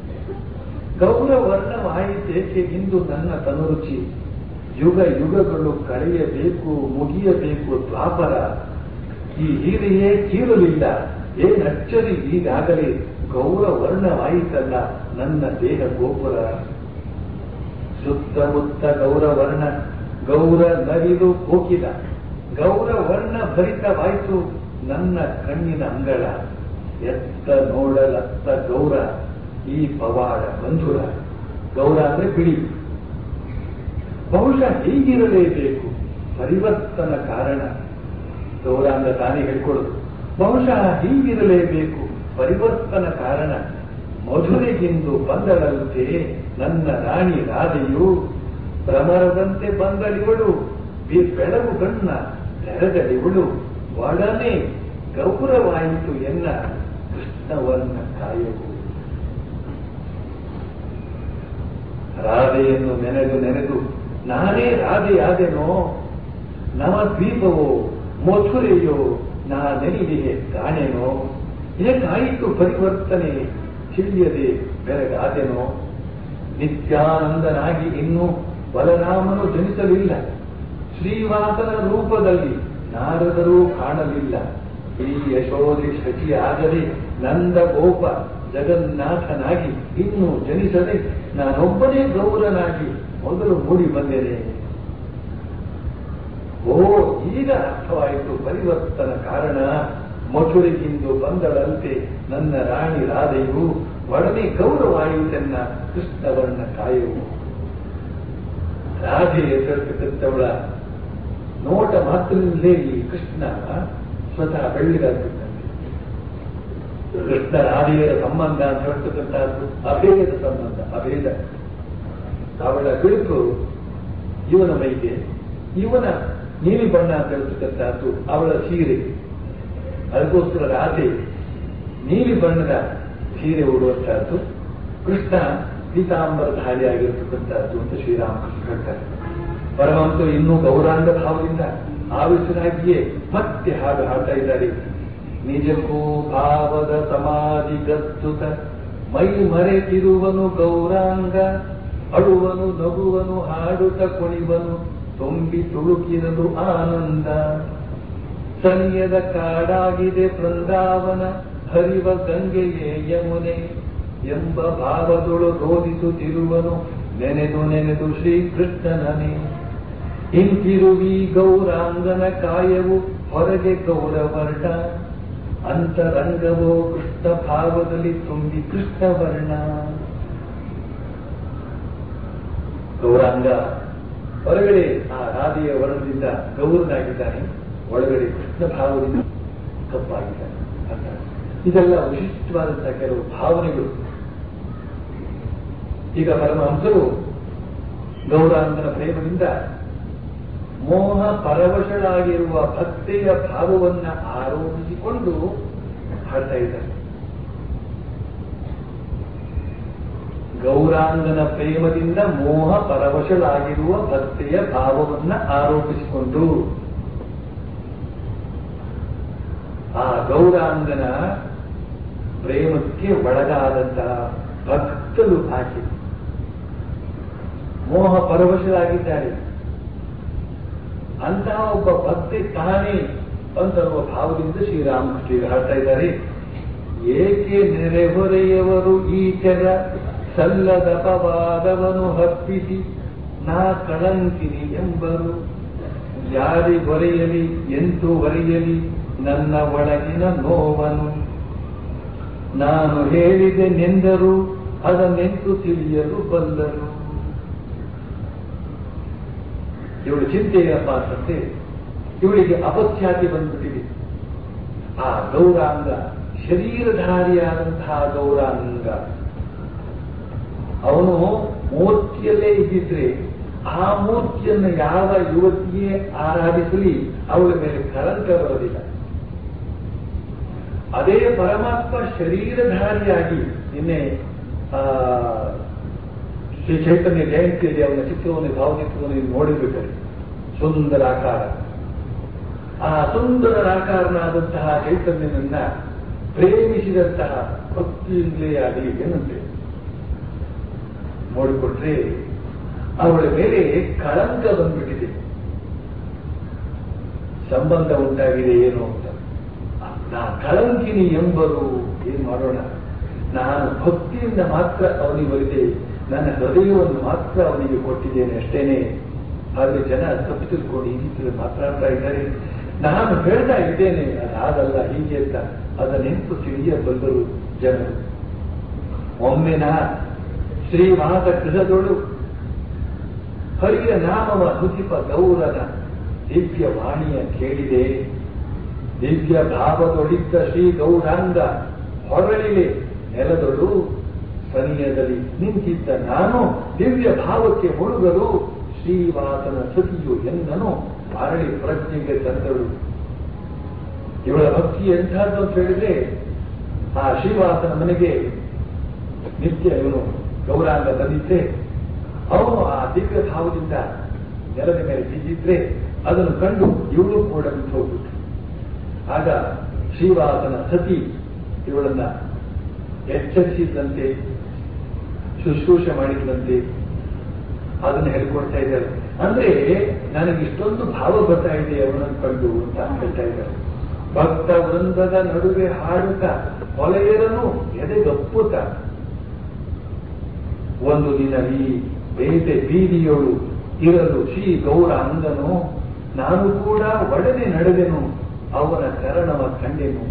S2: ಗೌರವರ್ಣವಾಯಿತೇಕೆ ಇಂದು ನನ್ನ ತನುರುಚಿ ಯುಗ ಯುಗಗಳು ಕಳೆಯಬೇಕು ಮುಗಿಯಬೇಕು ದ್ವಾಪರ ಈ ಹೀರೆಯೇ ಕೀರಲಿಲ್ಲ ಏನಚ್ಚರಿ ಈಗಾಗಲೇ ಗೌರವರ್ಣವಾಯಿತಲ್ಲ ನನ್ನ ದೇಹ ಗೋಪುರ ಸುತ್ತಮುತ್ತ ಗೌರವರ್ಣ ಗೌರ ನರಿದು ಕೋಕಿಲ ಗೌರವರ್ಣ ಭರಿತವಾಯಿತು ನನ್ನ ಕಣ್ಣಿನ ಅಂಗಳ ಎತ್ತ ನೋಡಲತ್ತ ಗೌರ ಈ ಪವಾಡ ಬಂಧುರ ಗೌರ ಅಂದ್ರೆ ಬಿಳಿ ಬಹುಶಃ ಹೀಗಿರಲೇಬೇಕು ಪರಿವರ್ತನ ಕಾರಣ ಗೌರಾಂಗ ತಾನೇ ಹೇಳ್ಕೊಡುದು ಬಹುಶಃ ಹೀಗಿರಲೇಬೇಕು ಪರಿವರ್ತನ ಕಾರಣ ಮಧುರೆಗಿಂದು ಬಂದಳಂತೆ ನನ್ನ ರಾಣಿ ರಾಧೆಯು ಭ್ರಮರದಂತೆ ಬಂದಳಿವಳು ಬಿ- ಬೆಳಗು ಕಣ್ಣ ತೆರೆದಳಿವಳು ಒಡನೆ ಗೌರವಾಯಿತು ಎನ್ನ ಕೃಷ್ಣವನ್ನ ಕಾಯವು ರಾಧೆಯನ್ನು ನೆನೆದು ನೆನೆದು ನಾನೇ ರಾಧೆಯಾದೆನೋ ನವದ್ವೀಪವೋ ಮಥುರೆಯೋ ನಾ ನೆನೆದಿಗೆ ಕಾಣೆನೋ ಹೇಗಾಯಿತು ಪರಿವರ್ತನೆ ತಿಳಿಯದೆ ಬೆರಗಾದೆನೋ ನಿತ್ಯಾನಂದನಾಗಿ ಇನ್ನೂ ಬಲರಾಮನು ಜನಿಸಲಿಲ್ಲ ಶ್ರೀವಾಸನ ರೂಪದಲ್ಲಿ ನಾರದರೂ ಕಾಣಲಿಲ್ಲ ಈ ಯಶೋಧಿ ಶಚಿಯಾಗದೆ ನಂದ ಗೋಪ ಜಗನ್ನಾಥನಾಗಿ ಇನ್ನೂ ಜನಿಸದೆ ನಾನೊಬ್ಬನೇ ಗೌರನಾಗಿ ಮೊದಲು ಮೂಡಿ ಬಂದೇನೆ ಓ ಈಗ ಅರ್ಥವಾಯಿತು ಪರಿವರ್ತನ ಕಾರಣ ಮಧುರೆಗಿಂದು ಬಂದಳಂತೆ ನನ್ನ ರಾಣಿ ರಾಧೆಯು ಒಡನೆ ಗೌರವಾಯಿತೆನ್ನ ಕೃಷ್ಣವರ್ಣ ಕಾಯುವು ರಾಧೆ ಹೆಸರಿರ್ತವಳ ನೋಟ ಮಾತ್ರದಲ್ಲೇ ಈ ಕೃಷ್ಣ ಸ್ವತಃ ಬೆಳ್ಳಿಗಾಗ್ಬಿಟ್ಟಂತೆ ಕೃಷ್ಣ ರಾಧೆಯರ ಸಂಬಂಧ ಅಂತ ಹೇಳ್ತಕ್ಕಂಥದ್ದು ಅಭೇದ ಸಂಬಂಧ ಅಭೇದ ಅವಳ ಬಿಳುಪು ಇವನ ಮೈಗೆ ಇವನ ನೀಲಿ ಬಣ್ಣ ಅಂತ ಹೇಳ್ತಕ್ಕಂಥದ್ದು ಅವಳ ಸೀರೆ ಅದಕ್ಕೋಸ್ಕರ ರಾಧೆ ನೀಲಿ ಬಣ್ಣದ ಸೀರೆ ಉಡುವಂತಹದ್ದು ಕೃಷ್ಣ ಪೀತಾಂಬರಧಾರಿಯಾಗಿರ್ತಕ್ಕಂಥದ್ದು ಅಂತ ಶ್ರೀರಾಮಕೃಷ್ಣ ಹೇಳ್ತಾರೆ ಪರಮಂತರು ಇನ್ನೂ ಗೌರಾಂಗ ಭಾವದಿಂದ ಆವಿಷ್ಟರಾಗಿಯೇ ಮತ್ತೆ ಹಾಡು ಹಾಡ್ತಾ ಇದ್ದಾರೆ ನಿಜಕ್ಕೂ ಭಾವದ ಸಮಾಧಿ ಗದ್ದುತ ಮೈ ಮರೆತಿರುವನು ಗೌರಾಂಗ ಅಳುವನು ನಗುವನು ಹಾಡುತ್ತ ಕುಣಿವನು ತುಂಬಿ ತುಳುಕಿರಲು ಆನಂದ ಸನಿಯದ ಕಾಡಾಗಿದೆ ಬೃಂದಾವನ ಹರಿವ ಗಂಗೆಯೇ ಯಮುನೆ ಎಂಬ ಭಾವದೊಳು ರೋಧಿಸುತ್ತಿರುವನು ನೆನೆದು ನೆನೆದು ಶ್ರೀಕೃಷ್ಣನನೇ ಹಿಂತಿರುವಿ ಗೌರಾಂಗನ ಕಾಯವು ಹೊರಗೆ ಗೌರವರ್ಣ ಅಂತರಂಗವೋ ಕೃಷ್ಣ ಭಾವದಲ್ಲಿ ತುಂಬಿ ಕೃಷ್ಣವರ್ಣ ಗೌರಾಂಗ ಹೊರಗಡೆ ಆ ರಾಧೆಯ ವರ್ಣದಿಂದ ಗೌರನಾಗಿದ್ದಾನೆ ಒಳಗಡೆ ಕೃಷ್ಣ ಭಾವದಿಂದ ಕಪ್ಪಾಗಿದ್ದಾನೆ ಅಂತ ಇದೆಲ್ಲ ವಿಶಿಷ್ಟವಾದಂತಹ ಕೆಲವು ಭಾವನೆಗಳು ಈಗ ಪರಮಹಂಸರು ಗೌರಾಂಗನ ಪ್ರೇಮದಿಂದ ಮೋಹ ಪರವಶಳಾಗಿರುವ ಭಕ್ತಿಯ ಭಾವವನ್ನ ಆರೋಪಿಸಿಕೊಂಡು ಹಾಡ್ತಾ ಇದ್ದಾರೆ ಗೌರಾಂಗನ ಪ್ರೇಮದಿಂದ ಮೋಹ ಪರವಶಳಾಗಿರುವ ಭಕ್ತಿಯ ಭಾವವನ್ನ ಆರೋಪಿಸಿಕೊಂಡು ಆ ಗೌರಾಂಗನ ಪ್ರೇಮಕ್ಕೆ ಒಳಗಾದಂತಹ ಭಕ್ತರು ಆಕೆ ಮೋಹ ಪರವಶರಾಗಿದ್ದಾರೆ ಅಂತಹ ಒಬ್ಬ ಭಕ್ತಿ ತಾನೇ ಅಂತನ್ನುವ ಭಾವದಿಂದ ಶ್ರೀರಾಮಕೃಷ್ಣ ಹಾಡ್ತಾ ಇದ್ದಾರೆ ಏಕೆ ನೆರೆಹೊರೆಯವರು ಈ ತೆರ ಸಲ್ಲದ ಪವಾದವನು ಹಪ್ಪಿಸಿ ನಾ ಕಳಂಕಿನಿ ಎಂಬರು ಯಾರಿಗೊರೆಯಲಿ ಎಂತೂ ಹೊರೆಯಲಿ ನನ್ನ ಒಳಗಿನ ನೋವನು ನಾನು ಹೇಳಿದೆ ನೆಂದರು ಅದನ್ನೆಂತು ತಿಳಿಯಲು ಬಲ್ಲರು ಇವಳು ಚಿಂತೆ ಏನಪ್ಪ ಅಂತಂದ್ರೆ ಇವಳಿಗೆ ಅಪಖ್ಯಾತಿ ಬಂದ್ಬಿಟ್ಟಿದೆ ಆ ಗೌರಾಂಗ ಶರೀರಧಾರಿಯಾದಂತಹ ಗೌರಾಂಗ ಅವನು ಮೂರ್ತಿಯಲ್ಲೇ ಇದ್ದಿದ್ರೆ ಆ ಮೂರ್ತಿಯನ್ನು ಯಾವ ಯುವತಿಯೇ ಆರಾಧಿಸಲಿ ಅವಳ ಮೇಲೆ ಕಳಂಕ ಬರೋದಿಲ್ಲ ಅದೇ ಪರಮಾತ್ಮ ಶರೀರಧಾರಿಯಾಗಿ ನಿನ್ನೆ ಆ, ಶ್ರೀ ಚೈತನ್ಯ ಜಯಂತಿಯಲ್ಲಿ ಅವನ ಚಿತ್ರವನ್ನು ಭಾವಚಿತ್ರವನ್ನು ನೀವು ನೋಡಿರ್ಬೇಕಾದ್ರೆ ಸುಂದರ ಆಕಾರ ಆ ಸುಂದರ ಆಕಾರನಾದಂತಹ ಚೈತನ್ಯನನ್ನ ಪ್ರೇಮಿಸಿದಂತಹ ಭಕ್ತಿಯಿಂದಲೇ ಆಗಲಿ ಏನಂತೆ ನೋಡಿಕೊಟ್ರೆ ಅವಳ ಮೇಲೆ ಕಳಂಕ ಬಂದ್ಬಿಟ್ಟಿದೆ ಸಂಬಂಧ ಉಂಟಾಗಿದೆ ಏನು ಅಂತ ನಾ ಕಳಂಕಿನಿ ಎಂಬರು ಏನ್ ಮಾಡೋಣ ನಾನು ಭಕ್ತಿಯಿಂದ ಮಾತ್ರ ಅವನಿಗೆ ಬರಿದೆ ನನ್ನ ಹೃದಯವನ್ನು ಮಾತ್ರ ಅವನಿಗೆ ಕೊಟ್ಟಿದ್ದೇನೆ ಅಷ್ಟೇನೆ ಆದ್ರೆ ಜನ ತಪ್ಪು ತಿಳ್ಕೊಂಡು ಈ ರೀತಿ ಮಾತನಾಡ್ತಾ ಇದ್ದಾರೆ ನಾನು ಹೇಳ್ತಾ ಇದ್ದೇನೆ ಅದಾಗಲ್ಲ ಹೀಗೆ ಅಂತ ಅದನ್ನೆಂತು ತಿಳಿಯಬಲ್ಲರು ಜನರು ಒಮ್ಮೆ ನಾ ಶ್ರೀವಾದ ಗೃಹದೊಳು ಹರಿಯ ನಾಮವ ನುತಿಪ ಗೌರನ ದಿವ್ಯ ವಾಣಿಯ ಕೇಳಿದೆ ದಿವ್ಯ ಭಾವದೊಳಿದ್ದ ಶ್ರೀ ಗೌರಾಂಗ ಹೊರಳಿಲೆ ನೆಲದೊಳು ಸನಿಯದಲ್ಲಿ ನಿಂತಿದ್ದ ನಾನು ದಿವ್ಯ ಭಾವಕ್ಕೆ ಮುಳುಗಲು ಶ್ರೀವಾಸನ ಸತಿಯು ಎಂದನು ಅರಳಿ ಪ್ರಜ್ಞೆಗೆ ತಂದಳು ಇವಳ ಭಕ್ತಿ ಎಂಥದ್ದು ಅಂತ ಹೇಳಿದ್ರೆ ಆ ಶ್ರೀವಾಸನ ಮನೆಗೆ ನಿತ್ಯ ಇವನು ಗೌರಾಂಗ ಬಂದಿದ್ರೆ ಅವನು ಆ ದಿವ್ಯ ಭಾವದಿಂದ ನೆಲದ ಮೇಲೆ ಬಿದ್ದಿದ್ರೆ ಅದನ್ನು ಕಂಡು ಇವಳು ಕೂಡ ಬಿದ್ದು ಹೋಗ್ಬಿಟ್ಟು ಆಗ ಶ್ರೀವಾಸನ ಸತಿ ಇವಳನ್ನ ಎಚ್ಚರಿಸಿದಂತೆ ಶುಶ್ರೂಷೆ ಮಾಡಿದಂತೆ ಅದನ್ನು ಹೇಳ್ಕೊಡ್ತಾ ಇದ್ದಾರೆ ಅಂದ್ರೆ ನನಗೆ ಇಷ್ಟೊಂದು ಭಾವ ಬರ್ತಾ ಇದೆ ಅವನನ್ನು ಕಂಡು ಅಂತ ಹೇಳ್ತಾ ಇದ್ದಾರೆ ಭಕ್ತ ವೃಂದದ ನಡುವೆ ಹಾಡುತ್ತ ಹೊಲೆಯರನು ಎದೆಗಪ್ಪುತ್ತ ಒಂದು ದಿನ ಈ ಬೇಟೆ ಬೀದಿಯೋಳು ಇರಲು ಶ್ರೀ ಗೌರ ಅಂದನು ನಾನು ಕೂಡ ಒಡನೆ ನಡೆದೆನು ಅವನ ಕರಣವ ಕಂಡೆನು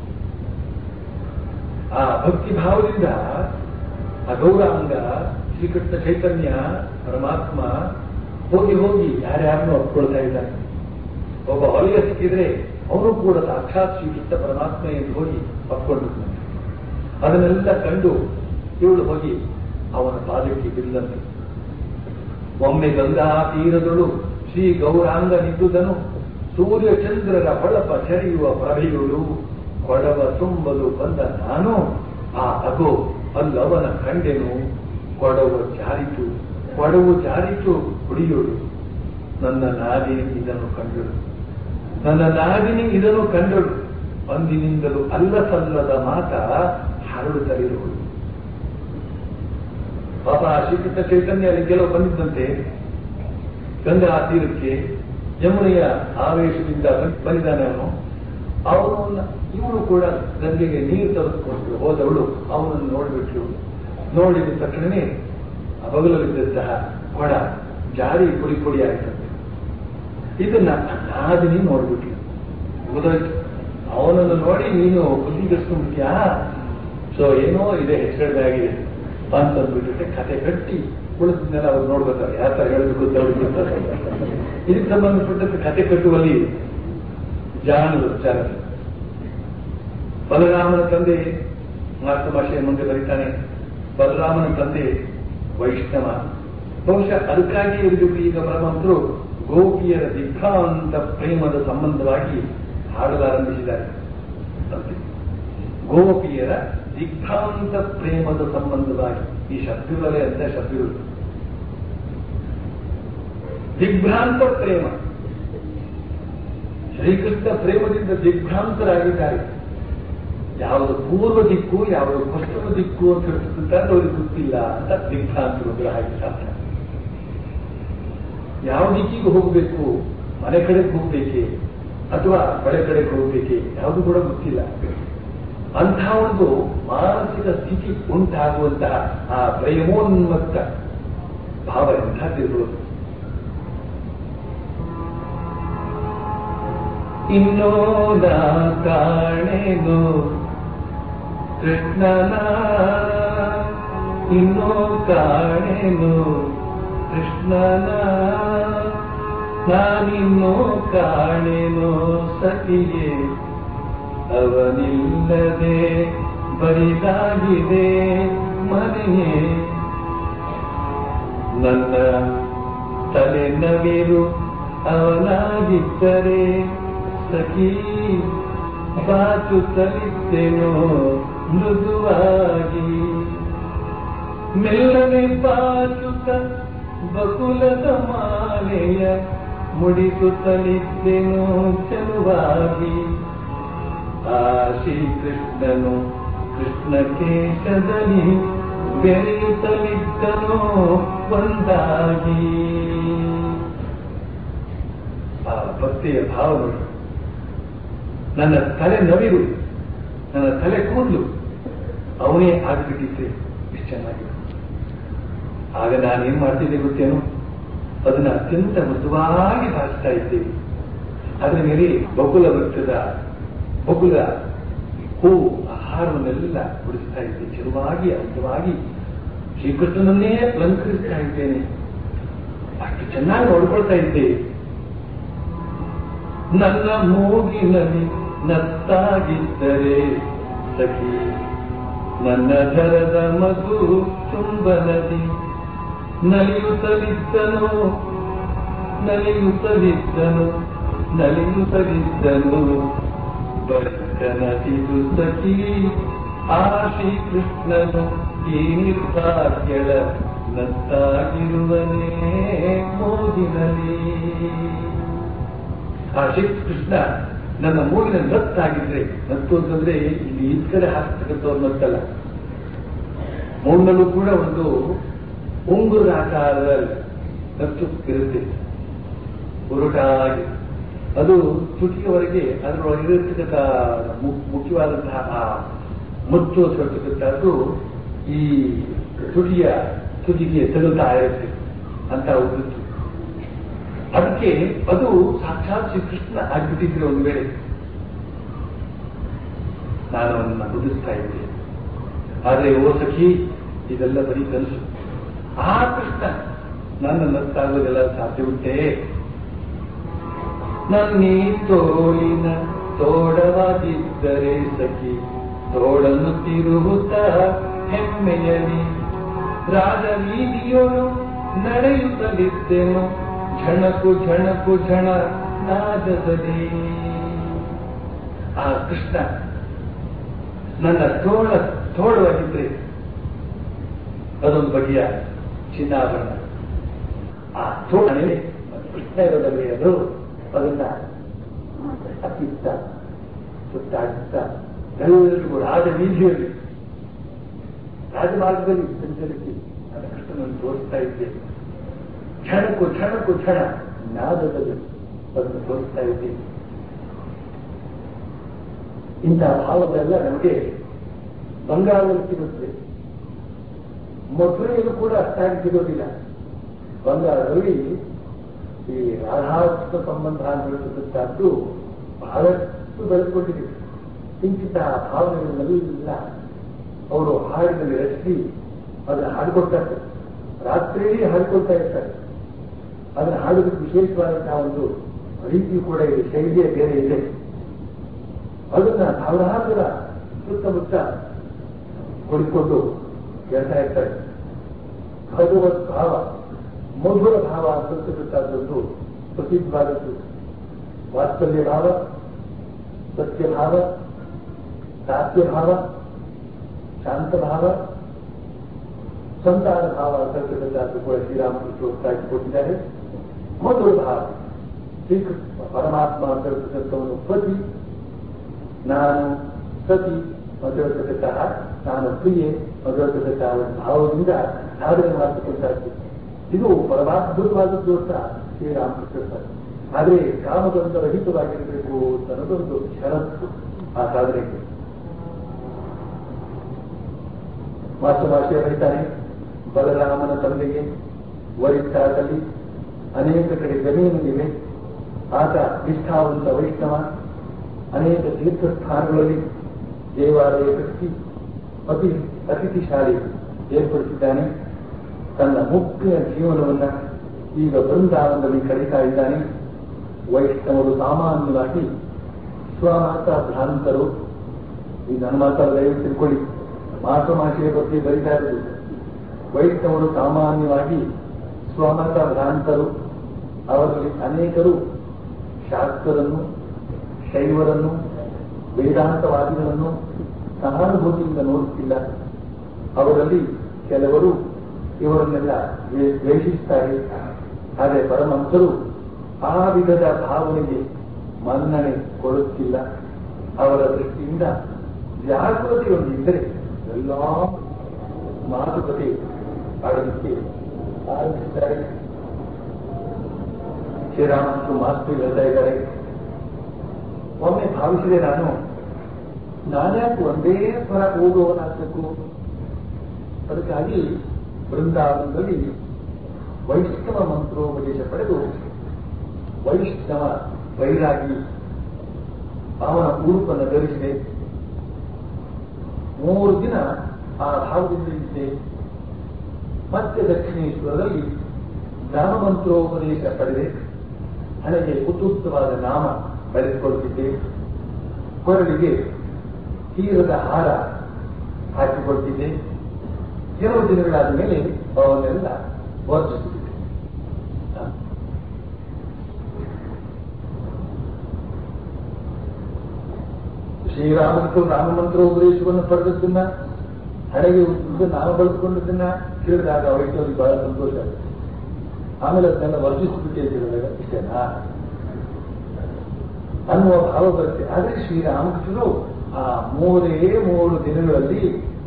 S2: ಆ ಭಕ್ತಿ ಭಾವದಿಂದ ಆ ಗೌರಾಂಗ ಶ್ರೀಕೃಷ್ಣ ಚೈತನ್ಯ ಪರಮಾತ್ಮ ಹೋಗಿ ಹೋಗಿ ಯಾರ್ಯಾರನ್ನೂ ಒಪ್ಕೊಳ್ತಾ ಇದ್ದಾನೆ ಒಬ್ಬ ಹೊಲಿಯ ಸಿಕ್ಕಿದ್ರೆ ಅವನು ಕೂಡ ಸಾಕ್ಷಾತ್ ಶ್ರೀಕೃಷ್ಣ ಪರಮಾತ್ಮ ಎಂದು ಹೋಗಿ ಒಪ್ಕೊಂಡು ಅದನ್ನೆಲ್ಲ ಕಂಡು ಇವಳು ಹೋಗಿ ಅವನ ಪಾದಕ್ಕೆ ಬಿದ್ದಂತೆ ಒಮ್ಮೆ ಗಂಗಾ ತೀರದಳು ಶ್ರೀ ಗೌರಾಂಗ ನಿಂತುದನು ಸೂರ್ಯ ಚಂದ್ರರ ಹೊಳಪ ಚರಿಯುವ ಪ್ರಭೆಯುಳು ಕೊಡವ ತುಂಬಲು ಬಂದ ನಾನು ಆ ಅಗೋ ಅಲ್ಲವನ ಕಂಡೆನು ಕೊಡವ ಜಾರಿತು ಕೊಡವು ಜಾರಿತು ಕುಡಿಯೋಳು ನನ್ನ ನಾದಿನಿ ಇದನ್ನು ಕಂಡಳು ನನ್ನ ನಾದಿನಿ ಇದನ್ನು ಕಂಡಳು ಅಂದಿನಿಂದಲೂ ಅಲ್ಲ ಸಲ್ಲದ ಮಾತ ಹರಡುತ್ತಲಿರುವುದು ಪಾಪ ಶ್ರೀಕೃಷ್ಣ ಚೈತನ್ಯ ಅಲ್ಲಿ ಕೆಲವು ಬಂದಿದ್ದಂತೆ ಗಂಗಾ ತೀರಕ್ಕೆ ಯಮುನೆಯ ಆವೇಶದಿಂದ ಬಂದಿದ್ದಾನೆ ಅವನು ಅವನನ್ನ ಇವಳು ಕೂಡ ಗಂಗೆಗೆ ನೀರು ತೆಗೆದುಕೊಂಡು ಹೋದವಳು ಅವನನ್ನು ನೋಡಿಬಿಟ್ಲು ನೋಡಿದ ತಕ್ಷಣವೇ ಆ ಬಗಲಲ್ಲಿದ್ದಂತಹ ಕೊಡ ಜಾರಿ ಪುಡಿ ಪುಡಿ ಆಯ್ತಂತೆ ಇದನ್ನ ನಾದಿನಿ ನೋಡ್ಬಿಟ್ಲು ಗೊತ್ತಾಯ್ತು ಅವನನ್ನು ನೋಡಿ ನೀನು ಬುದ್ಧಿಗಿಸ್ಕೊಂಡ್ಬಿಟ್ಯಾ ಸೊ ಏನೋ ಇದೆ ಹೆಸರಿದಾಗಿದೆ ಅಂತಂದ್ಬಿಟ್ಟಿದ್ರೆ ಕತೆ ಕಟ್ಟಿ ಉಳಿದನ್ನೆಲ್ಲ ಅವ್ರು ನೋಡ್ಬೇಕಾರೆ ಯಾವ ತರ ಹೇಳಬೇಕು ಅಂತ ಅವ್ರಿಗೆ ಗೊತ್ತಾಗ ಇದಕ್ಕೆ ಸಂಬಂಧಪಟ್ಟಂತೆ ಕತೆ ಕಟ್ಟುವಲ್ಲಿ ಜಾಣರು ವಿಚಾರ ಬಲರಾಮನ ತಂದೆ ಮಾತೃಭಾಷೆಯ ಮುಂದೆ ಬರೀತಾನೆ ಬಲರಾಮನ ತಂದೆ ವೈಷ್ಣವ ಬಹುಶಃ ಅದಕ್ಕಾಗಿ ಇರಬೇಕು ಈಗ ಪರಮಂತರು ಗೋಪಿಯರ ದಿಗ್ಭಾಂತ ಪ್ರೇಮದ ಸಂಬಂಧವಾಗಿ ಹಾಡಲಾರಂಭಿಸಿದ್ದಾರೆ ಅಂತೆ. ಗೋಪಿಯರ ದಿಗ್ಭ್ರಾಂತ ಪ್ರೇಮದ ಸಂಬಂಧವಾಗಿ ಈ ಶಬ್ದಗಳೇ ಅಂತ ಶಬ್ದಗಳು ದಿಗ್ಭ್ರಾಂತ ಪ್ರೇಮ ಶ್ರೀಕೃಷ್ಣ ಪ್ರೇಮದಿಂದ ದಿಗ್ಭ್ರಾಂತರಾಗಿದ್ದಾರೆ ಯಾವುದು ಪೂರ್ವ ದಿಕ್ಕು ಯಾವುದು ಪಶ್ಚಿಮ ದಿಕ್ಕು ಅಂತ ಹೇಳ್ತಕ್ಕಂಥ ಅವ್ರಿಗೆ ಗೊತ್ತಿಲ್ಲ ಅಂತ ದಿಗ್ಭ್ರಾಂತರು ಹಾಗೆ ಸಾಧ್ಯ ಯಾವ ದಿಕ್ಕಿಗೆ ಹೋಗಬೇಕು ಮನೆ ಕಡೆಗೆ ಹೋಗ್ಬೇಕೆ ಅಥವಾ ಬಳೆ ಕಡೆಗೆ ಹೋಗ್ಬೇಕೆ ಯಾವುದು ಕೂಡ ಗೊತ್ತಿಲ್ಲ ಅಂತಹ ಒಂದು ಮಾನಸಿಕ ಸ್ಥಿತಿ ಉಂಟಾಗುವಂತಹ ಆ ಪ್ರೇಮೋನ್ಮತ್ತ ಭಾವ ಎಂಥದ್ದಿರ್ಬೋದು ಇನ್ನೋ ನಾ ಕಾಣೆನು ಕೃಷ್ಣನ ಇನ್ನೋ ಕಾಣೆನು ಕೃಷ್ಣನ ನಾನಿನ್ನೋ ಕಾಣೆನೋ ಸತಿಯೇ ಅವನಿಲ್ಲದೆ ಬರಿದಾಗಿದೆ ಮನೆಯೇ ನನ್ನ ತಲೆ ನವಿರು ಅವನಾಗಿದ್ದರೆ ಸಖಿ ಬಾಚುತ್ತಲಿದ್ದೆನೋ ಮೃದುವಾಗಿ ಮೆಲ್ಲನೆ ಬಾಚುತ್ತ ಬಕುಲದ ಮಾಲೆಯ ಮುಡಿಸುತ್ತಲಿದ್ದೆನೋ ಚೆಲುವಾಗಿ ಆ ಶ್ರೀಕೃಷ್ಣನು ಕೃಷ್ಣ ಕೇಶದಲ್ಲಿ ಬೆರೆಯುತ್ತಲಿದ್ದನೋ ಒಂದಾಗಿ ಆ ಭಕ್ತಿಯ ಭಾವ ನೋಡಿ ನನ್ನ ತಲೆ ನವಿರು ನನ್ನ ತಲೆ ಕೂದಲು ಅವನೇ ಆಗ್ಬಿಟ್ಟಿದ್ರೆ ಎಷ್ಟು ಚೆನ್ನಾಗಿದೆ ಆಗ ನಾನೇನ್ ಮಾಡ್ತಿದ್ದೆ ಗೊತ್ತೇನು ಅದನ್ನ ಅತ್ಯಂತ ಮೃದುವಾಗಿ ಬಾರಿಸ್ತಾ ಇದ್ದೇವೆ ಅದರ ಮೇಲೆ ಬಕುಲ ವೃತ್ತದ ಬಕುಲ ಹೂ ಆಹಾರವನ್ನೆಲ್ಲ ಕುಡಿಸ್ತಾ ಇದ್ದೆ ಚೆಲುವಾಗಿ ಅಂದವಾಗಿ ಶ್ರೀಕೃಷ್ಣನನ್ನೇ ಅಲಂಕರಿಸ್ತಾ ಇದ್ದೇನೆ ಅಷ್ಟು ಚೆನ್ನಾಗಿ ನೋಡ್ಕೊಳ್ತಾ ಇದ್ದೆ ನನ್ನ ಮೂಗಿನಲ್ಲಿ ನತ್ತಾಗಿದ್ದರೆ ಸಖಿ ನನ್ನ ಧರದ ಮಗು ಚುಂಬನದಿ ನಲಿಯುತ್ತಲಿದ್ದನು ನಲಿಯುತ್ತಲಿದ್ದನು ನಲಿಯುತ್ತಲಿದ್ದನು ಬದುಕನದಿದು ಸಖಿ ಆ ಶ್ರೀಕೃಷ್ಣನು ಈ ನಿರ್ಭಾಗ್ಯಳ ನತ್ತಾಗಿರುವನೇ ಮೋದಿನಲ್ಲಿ ಆ ಶ್ರೀಕೃಷ್ಣ ನನ್ನ ಮೂಗಿನ ನತ್ತಾಗಿದ್ರೆ ನತ್ತು ಅಂತಂದ್ರೆ ಇಲ್ಲಿ ಈ ಕಡೆ ಹಾಕ್ತಕ್ಕಂಥವ್ರು ನತ್ತಲ್ಲ ಮೂಗಿನಲ್ಲೂ ಕೂಡ ಒಂದು ಉಂಗುರದ ಆಕಾರದ ನತ್ತು ಇರುತ್ತೆ ಉರುಟಾಗಿ ಅದು ತುಟಿಯವರೆಗೆ ಅದರೊಳಗಿರತಕ್ಕಂಥ ಮುಖ್ಯವಾದಂತಹ ಆ ಮುತ್ತು ಹೊರತಕ್ಕಂಥದ್ದು ಈ ತುಟಿಯ ತುಟಿಗೆ ತಗುಲ್ತಾ ಇರುತ್ತೆ ಅಂತ ಉದ್ದಿತ್ತು ಅದಕ್ಕೆ ಅದು ಸಾಕ್ಷಾತ್ ಶ್ರೀಕೃಷ್ಣ ಆಗ್ಬಿಟ್ಟಿದ್ರೆ ಒಂದು ವೇಳೆ ನಾನು ಅವನನ್ನ ಮುದಿಸ್ತಾ ಇದ್ದೆ ಆದರೆ ಓ ಸಖಿ ಇದೆಲ್ಲ ಬರೀ ಕನಸು ಆ ಕೃಷ್ಣ ನನ್ನ ನತ್ತಾಗೋದೆಲ್ಲ ಸಾಧ್ಯ ಉಂಟೆ ನನ್ನೀ ತೋಳಿನ ತೋಡವಾಗಿದ್ದರೆ ಸಖಿ ತೋಳನ್ನು ತಿರುಗುತ್ತ ಹೆಮ್ಮೆಯಲಿ ರಾಜವೀದಿಯೋಳು ನಡೆಯುತ್ತಲಿದ್ದೆನು ಝಣಕು ಝಣಕು ಝಣ ನಾದದಲ್ಲಿ ಆ ಕೃಷ್ಣ ನನ್ನ ತೋಳ ತೋಳವಾಗಿದ್ರೆ ಅದೊಂದು ಬಗೆಯ ಚಿನ್ನಾಭರಣ ಆ ತೋಳನೆ ಕೃಷ್ಣ ಇರೋದಲ್ಲಿ ಅದು ಅದನ್ನ ಅತ್ತಿತ್ತ ಸುತ್ತಾಡುತ್ತ ಎಲ್ಲರಿಗೂ ರಾಜ ಬೀದಿಯಲ್ಲಿ ರಾಜಮಾರ್ಗದಲ್ಲಿ ಸಂಚರಿಸಿ ನನ್ನ ಕೃಷ್ಣನನ್ನು ತೋರಿಸ್ತಾ ಇದ್ದೆ ಕ್ಷಣಕ್ಕೂ ಕ್ಷಣಕ್ಕೂ ಕ್ಷಣ ನಾದದಲ್ಲಿ ಅದನ್ನು ತೋರಿಸ್ತಾ ಇದ್ದೀನಿ ಇಂತಹ ಭಾವಗಳೆಲ್ಲ ನಮಗೆ ಬಂಗಾಳದಲ್ಲಿ ಸಿಗುತ್ತದೆ ಮಧುರೆಯಲ್ಲೂ ಕೂಡ ಅಷ್ಟಾಗಿ ಸಿಗೋದಿಲ್ಲ ಬಂಗಾಳದಲ್ಲಿ ಈ ರಾಧಾಕೃಷ್ಣ ಸಂಬಂಧ ಅಂತಕ್ಕಂಥದ್ದು ಬಹಳಷ್ಟು ಬೆಳೆದುಕೊಂಡಿದೆ ಇಂತಹ ಭಾವನೆಗಳನ್ನೆಲ್ಲ ಅವರು ಹಾಡಿನಲ್ಲಿ ರಚಿಸಿ ಅದನ್ನು ಹಾಡಿಕೊಡ್ತಾರೆ ರಾತ್ರಿಯಲ್ಲಿ ಹಾಡಿಕೊಳ್ತಾ ಇರ್ತಾರೆ ಅದನ್ನು ಹಾಡೋದಕ್ಕೆ ವಿಶೇಷವಾದಂತಹ ಒಂದು ರೀತಿಯು ಕೂಡ ಇದೆ ಶೈಲಿಯೇ ಬೇರೆ ಇದೆ ಅದನ್ನ ಸಾವಿರಾರು ಸುತ್ತಮುತ್ತ ಹೊಡಿಕೊಂಡು ಹೇಳ್ತಾ ಇರ್ತಾರೆ ಭಗವತ್ ಭಾವ ಮಧುರ ಭಾವ ಅಂತಕ್ಕಂಥದ್ದೊಂದು ಪ್ರಸಿದ್ಧವಾದದ್ದು ವಾತ್ಸಲ್ಯ ಭಾವ ಸತ್ಯ ಭಾವ ಸಾಧ್ಯ ಭಾವ ಶಾಂತ ಭಾವ ಸಂತಾನ ಭಾವ ಅಂತಕ್ಕಂಥದ್ದು ಕೂಡ ಶ್ರೀರಾಮಕೃಷ್ಣ ಒತ್ತಾಗಿ ಕೊಟ್ಟಿದ್ದಾರೆ ಮಧುರ ಭಾವ ಶ್ರೀಕೃಷ್ಣ ಪರಮಾತ್ಮ ಅಂತಕ್ಕಂಥವನು ಪತಿ ನಾನು ಸತಿ ಮಧುರತಕ್ಕಂತಹ ನಾನು ಪ್ರಿಯೆ ಮಧುರತಕ್ಕಂತಹ ಒಂದು ಭಾವದಿಂದ ಸಾಧನೆ ಮಾಡತಕ್ಕಂಥದ್ದು ಇದು ಪರಮಾದ್ಭುತವಾದದ್ದು ಅಂತ ಶ್ರೀರಾಮಕೃಷ್ಣ ಆದರೆ ಕಾಮದಂತ ರಹಿತವಾಗಿರಬೇಕು ಅನ್ನೋದೊಂದು ಷರತ್ತು ಆ ಸಾಧನೆಗೆ ಮಾಸಭಾಷೆ ಬರೀತಾನೆ ಬಲರಾಮನ ತಂದೆಗೆ ವರಿಷ್ಠಾದಲ್ಲಿ ಅನೇಕ ಕಡೆ ಜಮೀನಿವೆ ಆತ ನಿಷ್ಠಾವಂತ ವೈಷ್ಣವ ಅನೇಕ ತೀರ್ಥಸ್ಥಾನಗಳಲ್ಲಿ ದೇವಾಲಯ ಕಟ್ಟಿಸಿ ಅತಿ ಅತಿಥಿಶಾಲಿ ಏರ್ಪಡಿಸಿದ್ದಾನೆ ತನ್ನ ಮುಖ್ಯ ಜೀವನವನ್ನ ಈಗ ಬೃಂದಾವನದಲ್ಲಿ ಕಳೀತಾ ಇದ್ದಾನೆ ವೈಷ್ಣವರು ಸಾಮಾನ್ಯವಾಗಿ ಸ್ವಮಾತ ಭ್ರಾಂತರು ಈ ನನ್ನ ಮಾತಾಡ ದಯವಿಟ್ಟು ತಿಳ್ಕೊಳ್ಳಿ ಮಾತಮಾಶೆಯ ಬಗ್ಗೆ ಬರಿತಾ ಇರೋದು ವೈಷ್ಣವರು ಸಾಮಾನ್ಯವಾಗಿ ಸ್ವಮತ ಭ್ರಾಂತರು ಅವರಲ್ಲಿ ಅನೇಕರು ಶಾಸ್ತ್ರರನ್ನು ಶೈವರನ್ನು ವೇದಾಂತವಾದಿಗಳನ್ನು ಸಹಾನುಭೂತಿಯಿಂದ ನೋಡುತ್ತಿಲ್ಲ ಅವರಲ್ಲಿ ಕೆಲವರು ಇವರನ್ನೆಲ್ಲ ದ್ವೇ- ದ್ವೇಷಿಸ್ತಾರೆ ಆದರೆ ಪರಮಹಂಸರು ಆ ವಿಧದ ಭಾವನೆಗೆ ಮನ್ನಣೆ ಕೊಡುತ್ತಿಲ್ಲ ಅವರ ದೃಷ್ಟಿಯಿಂದ ಜಾಗೃತಿಯೊಂದಿದ್ದರೆ ಎಲ್ಲ ಮಾತುಕತೆ ಆಡಲಿಕ್ಕೆ ಆರಂಭಿಸ್ತಾರೆ ಶ್ರೀರಾಮಕೃಷ್ಣ ಮಾಸ್ತಿ ಹೇಳ್ತಾ ಇದ್ದಾರೆ ಒಮ್ಮೆ ಭಾವಿಸಿದೆ ನಾನು ನಾನ್ಯಾಕೆ ಒಂದೇ ಸ್ವರ ಓದುವವನಾಗಬೇಕು ಅದಕ್ಕಾಗಿ ಬೃಂದಾವನದಲ್ಲಿ ವೈಷ್ಣವ ಮಂತ್ರೋಪದೇಶ ಪಡೆದು ವೈಷ್ಣವ ವೈರಾಗಿ ಅವನ ಉಡುಪನ್ನು ಧರಿಸಿದೆ ಮೂರು ದಿನ ಆ ಭಾವದಿಂದ ಇದ್ದೆ ಮತ್ತೆ ದಕ್ಷಿಣೇಶ್ವರದಲ್ಲಿ ನಾಮಮಂತ್ರೋಪದೇಶ ಪಡೆದೆ ಹಣೆಗೆ ಉತ್ತುತ್ತವಾದ ನಾಮ ಬರೆದುಕೊಳ್ತಿದ್ದೆ ಕೊರಳಿಗೆ ತೀರದ ಹಾರ ಹಾಕಿಕೊಳ್ತಿದ್ದೆ ಕೆಲವು ದಿನಗಳಾದ ಮೇಲೆ ಅವನ್ನೆಲ್ಲ ವರ್ಜಿಸುತ್ತಿದ್ದೆ ಹ. ಶ್ರೀರಾಮಕೃಷ್ಣ ರಾಮಮಂತ್ರ ಉಪದೇಶವನ್ನು ಪಡೆದದ್ದನ್ನ ಹಣೆಗೆ ಉದ್ದ ನಾಮ ಬಳಸ್ಕೊಂಡದನ್ನ ಕೇಳಿದಾಗ ವೈಷ್ಣವರಿಗೆ ಬಹಳ ಸಂತೋಷ ಆಗುತ್ತೆ ಆಮೇಲೆ ಅದನ್ನೆಲ್ಲ ವರ್ಜಿಸಿಬಿಟ್ಟೆ ಕೇಳಿದಾಗ ಇಷ್ಟೇನಾ ಅನ್ನುವ ಭಾವ ಬರುತ್ತೆ ಆದರೆ ಶ್ರೀರಾಮಕೃಷ್ಣರು ಆ ಮೂರೇ ಮೂರು ದಿನಗಳಲ್ಲಿ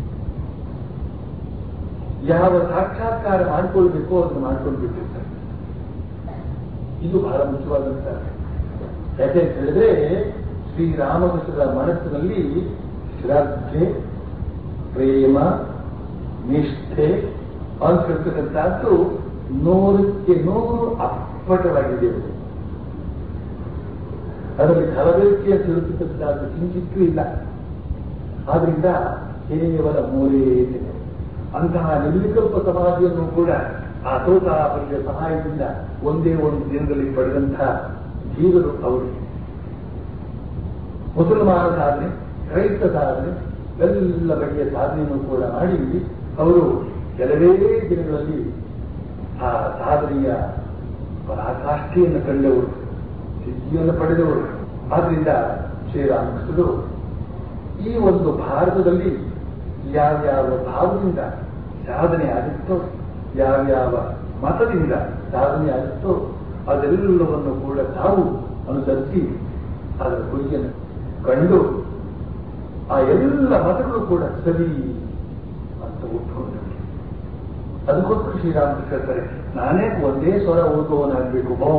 S2: ಯಾವ ಸಾಕ್ಷಾತ್ಕಾರ ಮಾಡ್ಕೊಳ್ಬೇಕೋ ಅದನ್ನು ಮಾಡ್ಕೊಂಡು ಬಿಟ್ಟಿರ್ತಾರೆ ಇದು ಬಹಳ ಮುಖ್ಯವಾದಂತ ಯಾಕೆ ಅಂತ ಹೇಳಿದ್ರೆ ಶ್ರೀರಾಮಕೃಷ್ಣರ ಮನಸ್ಸಿನಲ್ಲಿ ಶ್ರದ್ಧೆ ಪ್ರೇಮ ನಿಷ್ಠೆ ಅಂತ ಹೇಳ್ತಕ್ಕಂಥದ್ದು ನೂರಕ್ಕೆ ನೂರು ಅಪ್ಪಟವಾಗಿದೆ ಅದರಲ್ಲಿ ಕಲಬೆರಕೆ ಅಂತ ಹೇಳ್ತಕ್ಕಂಥದ್ದು ಕಿಂಚಿತ್ತೂ ಇಲ್ಲ ಆದ್ರಿಂದ ಕೇವಲ ಮೂರೇ ದಿನ ಅಂತಹ ನಿರ್ವಿಕಲ್ಪ ಸಮಾಧಿಯನ್ನು ಕೂಡ ಆ ತೋತಾಪರ್ಯ ಸಹಾಯದಿಂದ ಒಂದೇ ಒಂದು ದಿನದಲ್ಲಿ ಪಡೆದಂತಹ ಜೀವರು ಅವರು ಮುಸಲ್ಮಾನ ಸಾಧನೆ ಕ್ರೈಸ್ತ ಸಾಧನೆ ಎಲ್ಲ ಬಗೆಯ ಸಾಧನೆಯನ್ನು ಕೂಡ ಮಾಡಿ ಅವರು ಕೆಲವೇ ದಿನಗಳಲ್ಲಿ ಆ ಸಾಧನೆಯ ಪರಾಕಾಷ್ಠೆಯನ್ನು ಕಂಡವರು ಸಿದ್ಧಿಯನ್ನು ಪಡೆದವರು ಆದ್ರಿಂದ ಶ್ರೀರಾಮಕೃಷ್ಣರು ಈ ಒಂದು ಭಾರತದಲ್ಲಿ ಯಾವ್ಯಾವ ಭಾವದಿಂದ ಸಾಧನೆ ಆಗುತ್ತೋ ಯಾವ್ಯಾವ ಮತದಿಂದ ಸಾಧನೆ ಆಗುತ್ತೋ ಅದೆಲ್ಲವನ್ನು ಕೂಡ ತಾವು ಅನುಸರಿಸಿ ಅದರ ಗುರಿಯನ್ನು ಕಂಡು ಆ ಎಲ್ಲ ಮತಗಳು ಕೂಡ ಸರಿ ಅಂತ ಒಪ್ಪಿಕೊಂಡರು ಅದಕ್ಕೋಸ್ಕರ ಶ್ರೀರಾಮಕೃಷ್ಣ ಹೇಳ್ತಾರೆ ನಾನೇ ಒಂದೇ ಸ್ವರ ಓದುವವನಾಗಬೇಕು ಬೋ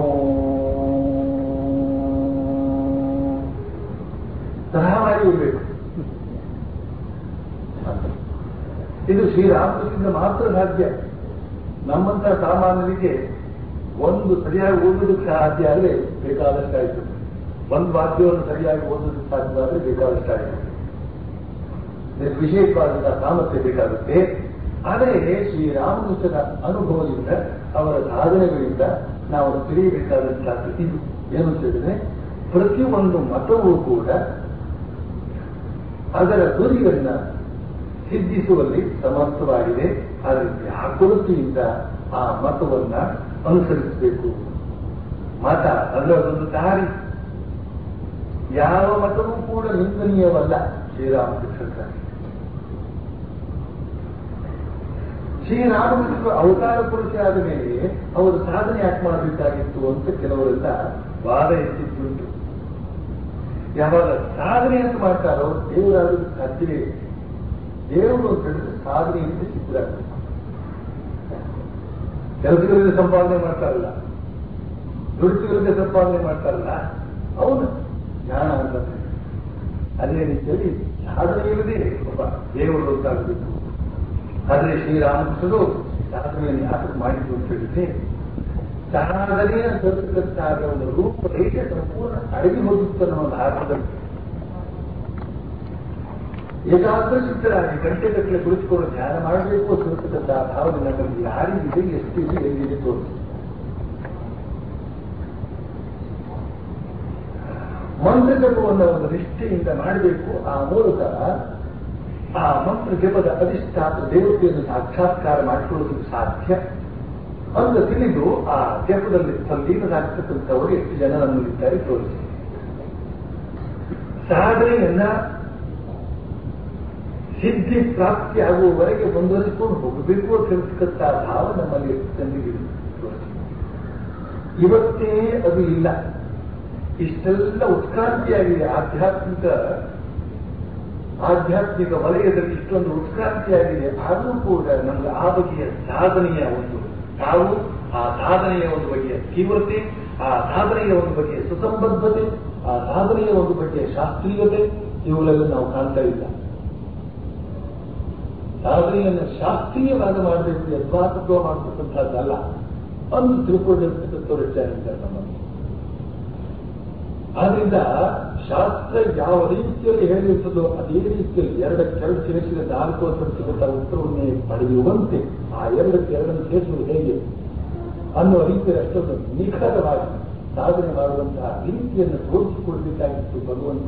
S2: ತರಹ ಮಾಡಿ ಹೋಗ್ಬೇಕು ಇದು ಶ್ರೀರಾಮಕೃಷ್ಣದಿಂದ ಮಾತ್ರ ಸಾಧ್ಯ ನಮ್ಮಂತ ಸಾಮಾನ್ಯರಿಗೆ ಒಂದು ಸರಿಯಾಗಿ ಓದೋದಕ್ಕೆ ಸಾಧ್ಯ ಆದರೆ ಬೇಕಾದಷ್ಟಾಯಿತು ಒಂದು ವಾಕ್ಯವನ್ನು ಸರಿಯಾಗಿ ಓದೋದಕ್ಕೆ ಸಾಧ್ಯವಾದರೆ ಬೇಕಾದಷ್ಟಾಯಿತು ಇದಕ್ಕೆ ವಿಶೇಷವಾದಂತಹ ಸಾಮರ್ಥ್ಯ ಬೇಕಾಗುತ್ತೆ ಆದರೆ ಶ್ರೀರಾಮಕೃಷ್ಣನ ಅನುಭವದಿಂದ ಅವರ ಸಾಧನೆಗಳಿಂದ ನಾವು ತಿಳಿಯಬೇಕಾದಂತಹ ಇದು ಏನು ಅಂತ ಹೇಳಿದ್ರೆ ಪ್ರತಿಯೊಂದು ಮತವೂ ಕೂಡ ಅದರ ಗುರಿಯನ್ನ ಸಿದ್ಧಿಸುವಲ್ಲಿ ಸಮರ್ಥವಾಗಿದೆ ಆದರೆ ವ್ಯಾಕುಲತೆಯಿಂದ ಆ ಮತವನ್ನ ಅನುಸರಿಸಬೇಕು ಮತ ಅಂದ್ರೆ ಅದೊಂದು ದಾರಿ ಯಾವ ಮತವೂ ಕೂಡ ನಿಂದನೀಯವಲ್ಲ ಶ್ರೀರಾಮಕೃಷ್ಣ ಶ್ರೀರಾಮಕೃಷ್ಣ ಅವತಾರ ಪುರುಷ ಆದ ಮೇಲೆ ಅವರು ಸಾಧನೆ ಯಾಕೆ ಮಾಡಬೇಕಾಗಿತ್ತು ಅಂತ ಕೆಲವರೆಲ್ಲ ವಾದ ಎತ್ತಿದ್ದುಂಟು ಯಾವಾಗ ಸಾಧನೆ ಅಂತ ಮಾಡ್ತಾರೋ ದೇವರಾಗೋದಕ್ಕೆ ಸಾಧ್ಯವೇ ಇಲ್ಲ. ದೇವರು ಅಂತ ಹೇಳಿದ್ರೆ ಸಾಧನೆಯಿಂದ ಸಿದ್ಧರಾಗಬೇಕು ಕೆಲಸಗಳಿಂದ ಸಂಪಾದನೆ ಮಾಡ್ತಾರಲ್ಲ ದುಡಿತುಗಳಿಂದ ಸಂಪಾದನೆ ಮಾಡ್ತಾರಲ್ಲ ಅವನು ಜ್ಞಾನ ಅಂತ ಅದೇ ರೀತಿಯಲ್ಲಿ ಸಾಧನೆ ಇಲ್ಲದೆ ಒಬ್ಬ ದೇವರು ಅಂತಾಗಬೇಕು ಆದರೆ ಶ್ರೀರಾಮಕೃಷ್ಣರು ಸಾಧನೆಯನ್ನು ಯಾಕೆ ಮಾಡಿದ್ರು ಅಂತ ಹೇಳಿದ್ರೆ ಸಾಧನೆಯ ತರತಕ್ಕಂತಾದ ಒಂದು ರೂಪರೇಷೆ ಸಂಪೂರ್ಣ ಅಡಗಿ ಹೋಗಿತ್ತು ನಮ್ಮ ಭಾರತದಲ್ಲಿ ಏಕಾಗ್ರ ಚಿತ್ತರಾಗಿ ಗಂಟೆಗಟ್ಟಲೆ ಕುಳಿತುಕೊಂಡು ಧ್ಯಾನ ಮಾಡಬೇಕು ಅಂತ ಭಾವನೆ ನಮ್ಮಲ್ಲಿ ಯಾರಿಗಿದೆ ಎಷ್ಟಿದೆ ಎಲ್ಲಿದೆ ತೋರಿಸಿ ಮಂತ್ರ ಜಪವನ್ನು ಒಂದು ನಿಷ್ಠೆಯಿಂದ ಮಾಡಬೇಕು ಆ ಮೂಲಕ ಆ ಮಂತ್ರ ಜಪದ ಅಧಿಷ್ಠಾತ ದೇವತೆಯನ್ನು ಸಾಕ್ಷಾತ್ಕಾರ ಮಾಡಿಕೊಳ್ಳೋದಕ್ಕೆ ಸಾಧ್ಯ ಅಂತ ತಿಳಿದು ಆ ಜಪದಲ್ಲಿ ತಲ್ಲೀನರಾಗ್ತಕ್ಕಂಥವರು ಎಷ್ಟು ಜನ ನಮ್ಮಲ್ಲಿದ್ದಾರೆ ತೋರಿಸಿ ಸಾಧನೆಯನ್ನ ಸಿದ್ಧಿ ಪ್ರಾಪ್ತಿ ಆಗುವವರೆಗೆ ಮುಂದುವರಿಸಿಕೊಂಡು ಹೋಗಬೇಕು ಅಂತ ಹೇಳ್ತಕ್ಕಂಥ ಭಾವ ನಮ್ಮಲ್ಲಿ ತಂದಿದೆ ಇವತ್ತೇ ಅದು ಇಲ್ಲ ಇಷ್ಟೆಲ್ಲ ಉತ್ಕ್ರಾಂತಿಯಾಗಿದೆ ಆಧ್ಯಾತ್ಮಿಕ ಆಧ್ಯಾತ್ಮಿಕ ವಲಯದಲ್ಲಿ ಇಷ್ಟೊಂದು ಉತ್ಕ್ರಾಂತಿಯಾಗಿದೆ ಆದರೂ ಕೂಡ ನಮಗೆ ಆ ಬಗೆಯ ಸಾಧನೆಯ ಒಂದು ನಾವು ಆ ಸಾಧನೆಯ ಒಂದು ಬಗೆಯ ತೀವ್ರತೆ ಆ ಸಾಧನೆಯ ಒಂದು ಬಗೆಯ ಸುಸಂಬದ್ಧತೆ ಆ ಸಾಧನೆಯ ಒಂದು ಬಗೆಯ ಶಾಸ್ತ್ರೀಯತೆ ಇವುಗಳೆಲ್ಲ ನಾವು ಕಾಣ್ತಾ ಇಲ್ಲ ಸಾಧನೆಯನ್ನು ಶಾಸ್ತ್ರೀಯವಾಗಿ ಮಾಡಬೇಕು ಯಥಾರ್ಥತ್ವ ಮಾಡತಕ್ಕಂಥದ್ದಲ್ಲ ಒಂದು ತಿಳ್ಕೊಂಡಿರ್ತಕ್ಕಂಥವ್ರು ಹೆಚ್ಚಾಗಿದ್ದಾರೆ ನಮ್ಮಲ್ಲಿ ಆದ್ರಿಂದ ಶಾಸ್ತ್ರ ಯಾವ ರೀತಿಯಲ್ಲಿ ಹೇಳಿರ್ತದೋ ಅದೇ ರೀತಿಯಲ್ಲಿ ಎರಡಕ್ಕೆ ಎರಡು ಸೇರಿಸಿದ ನಾಲ್ಕು ವರ್ಷಕ್ಕಂಥ ಉತ್ತರವನ್ನೇ ಪಡೆಯುವಂತೆ ಆ ಎರಡಕ್ಕೆ ಎರಡನ್ನು ಸೇರಿಸುವುದು ಹೇಗೆ ಅನ್ನುವ ರೀತಿಯಲ್ಲಿ ಅಷ್ಟೊಂದು ನಿಖರವಾಗಿ ಸಾಧನೆ ಮಾಡುವಂತಹ ರೀತಿಯನ್ನು ತೋರಿಸಿಕೊಡ್ಬೇಕಾಗಿತ್ತು ಭಗವಂತ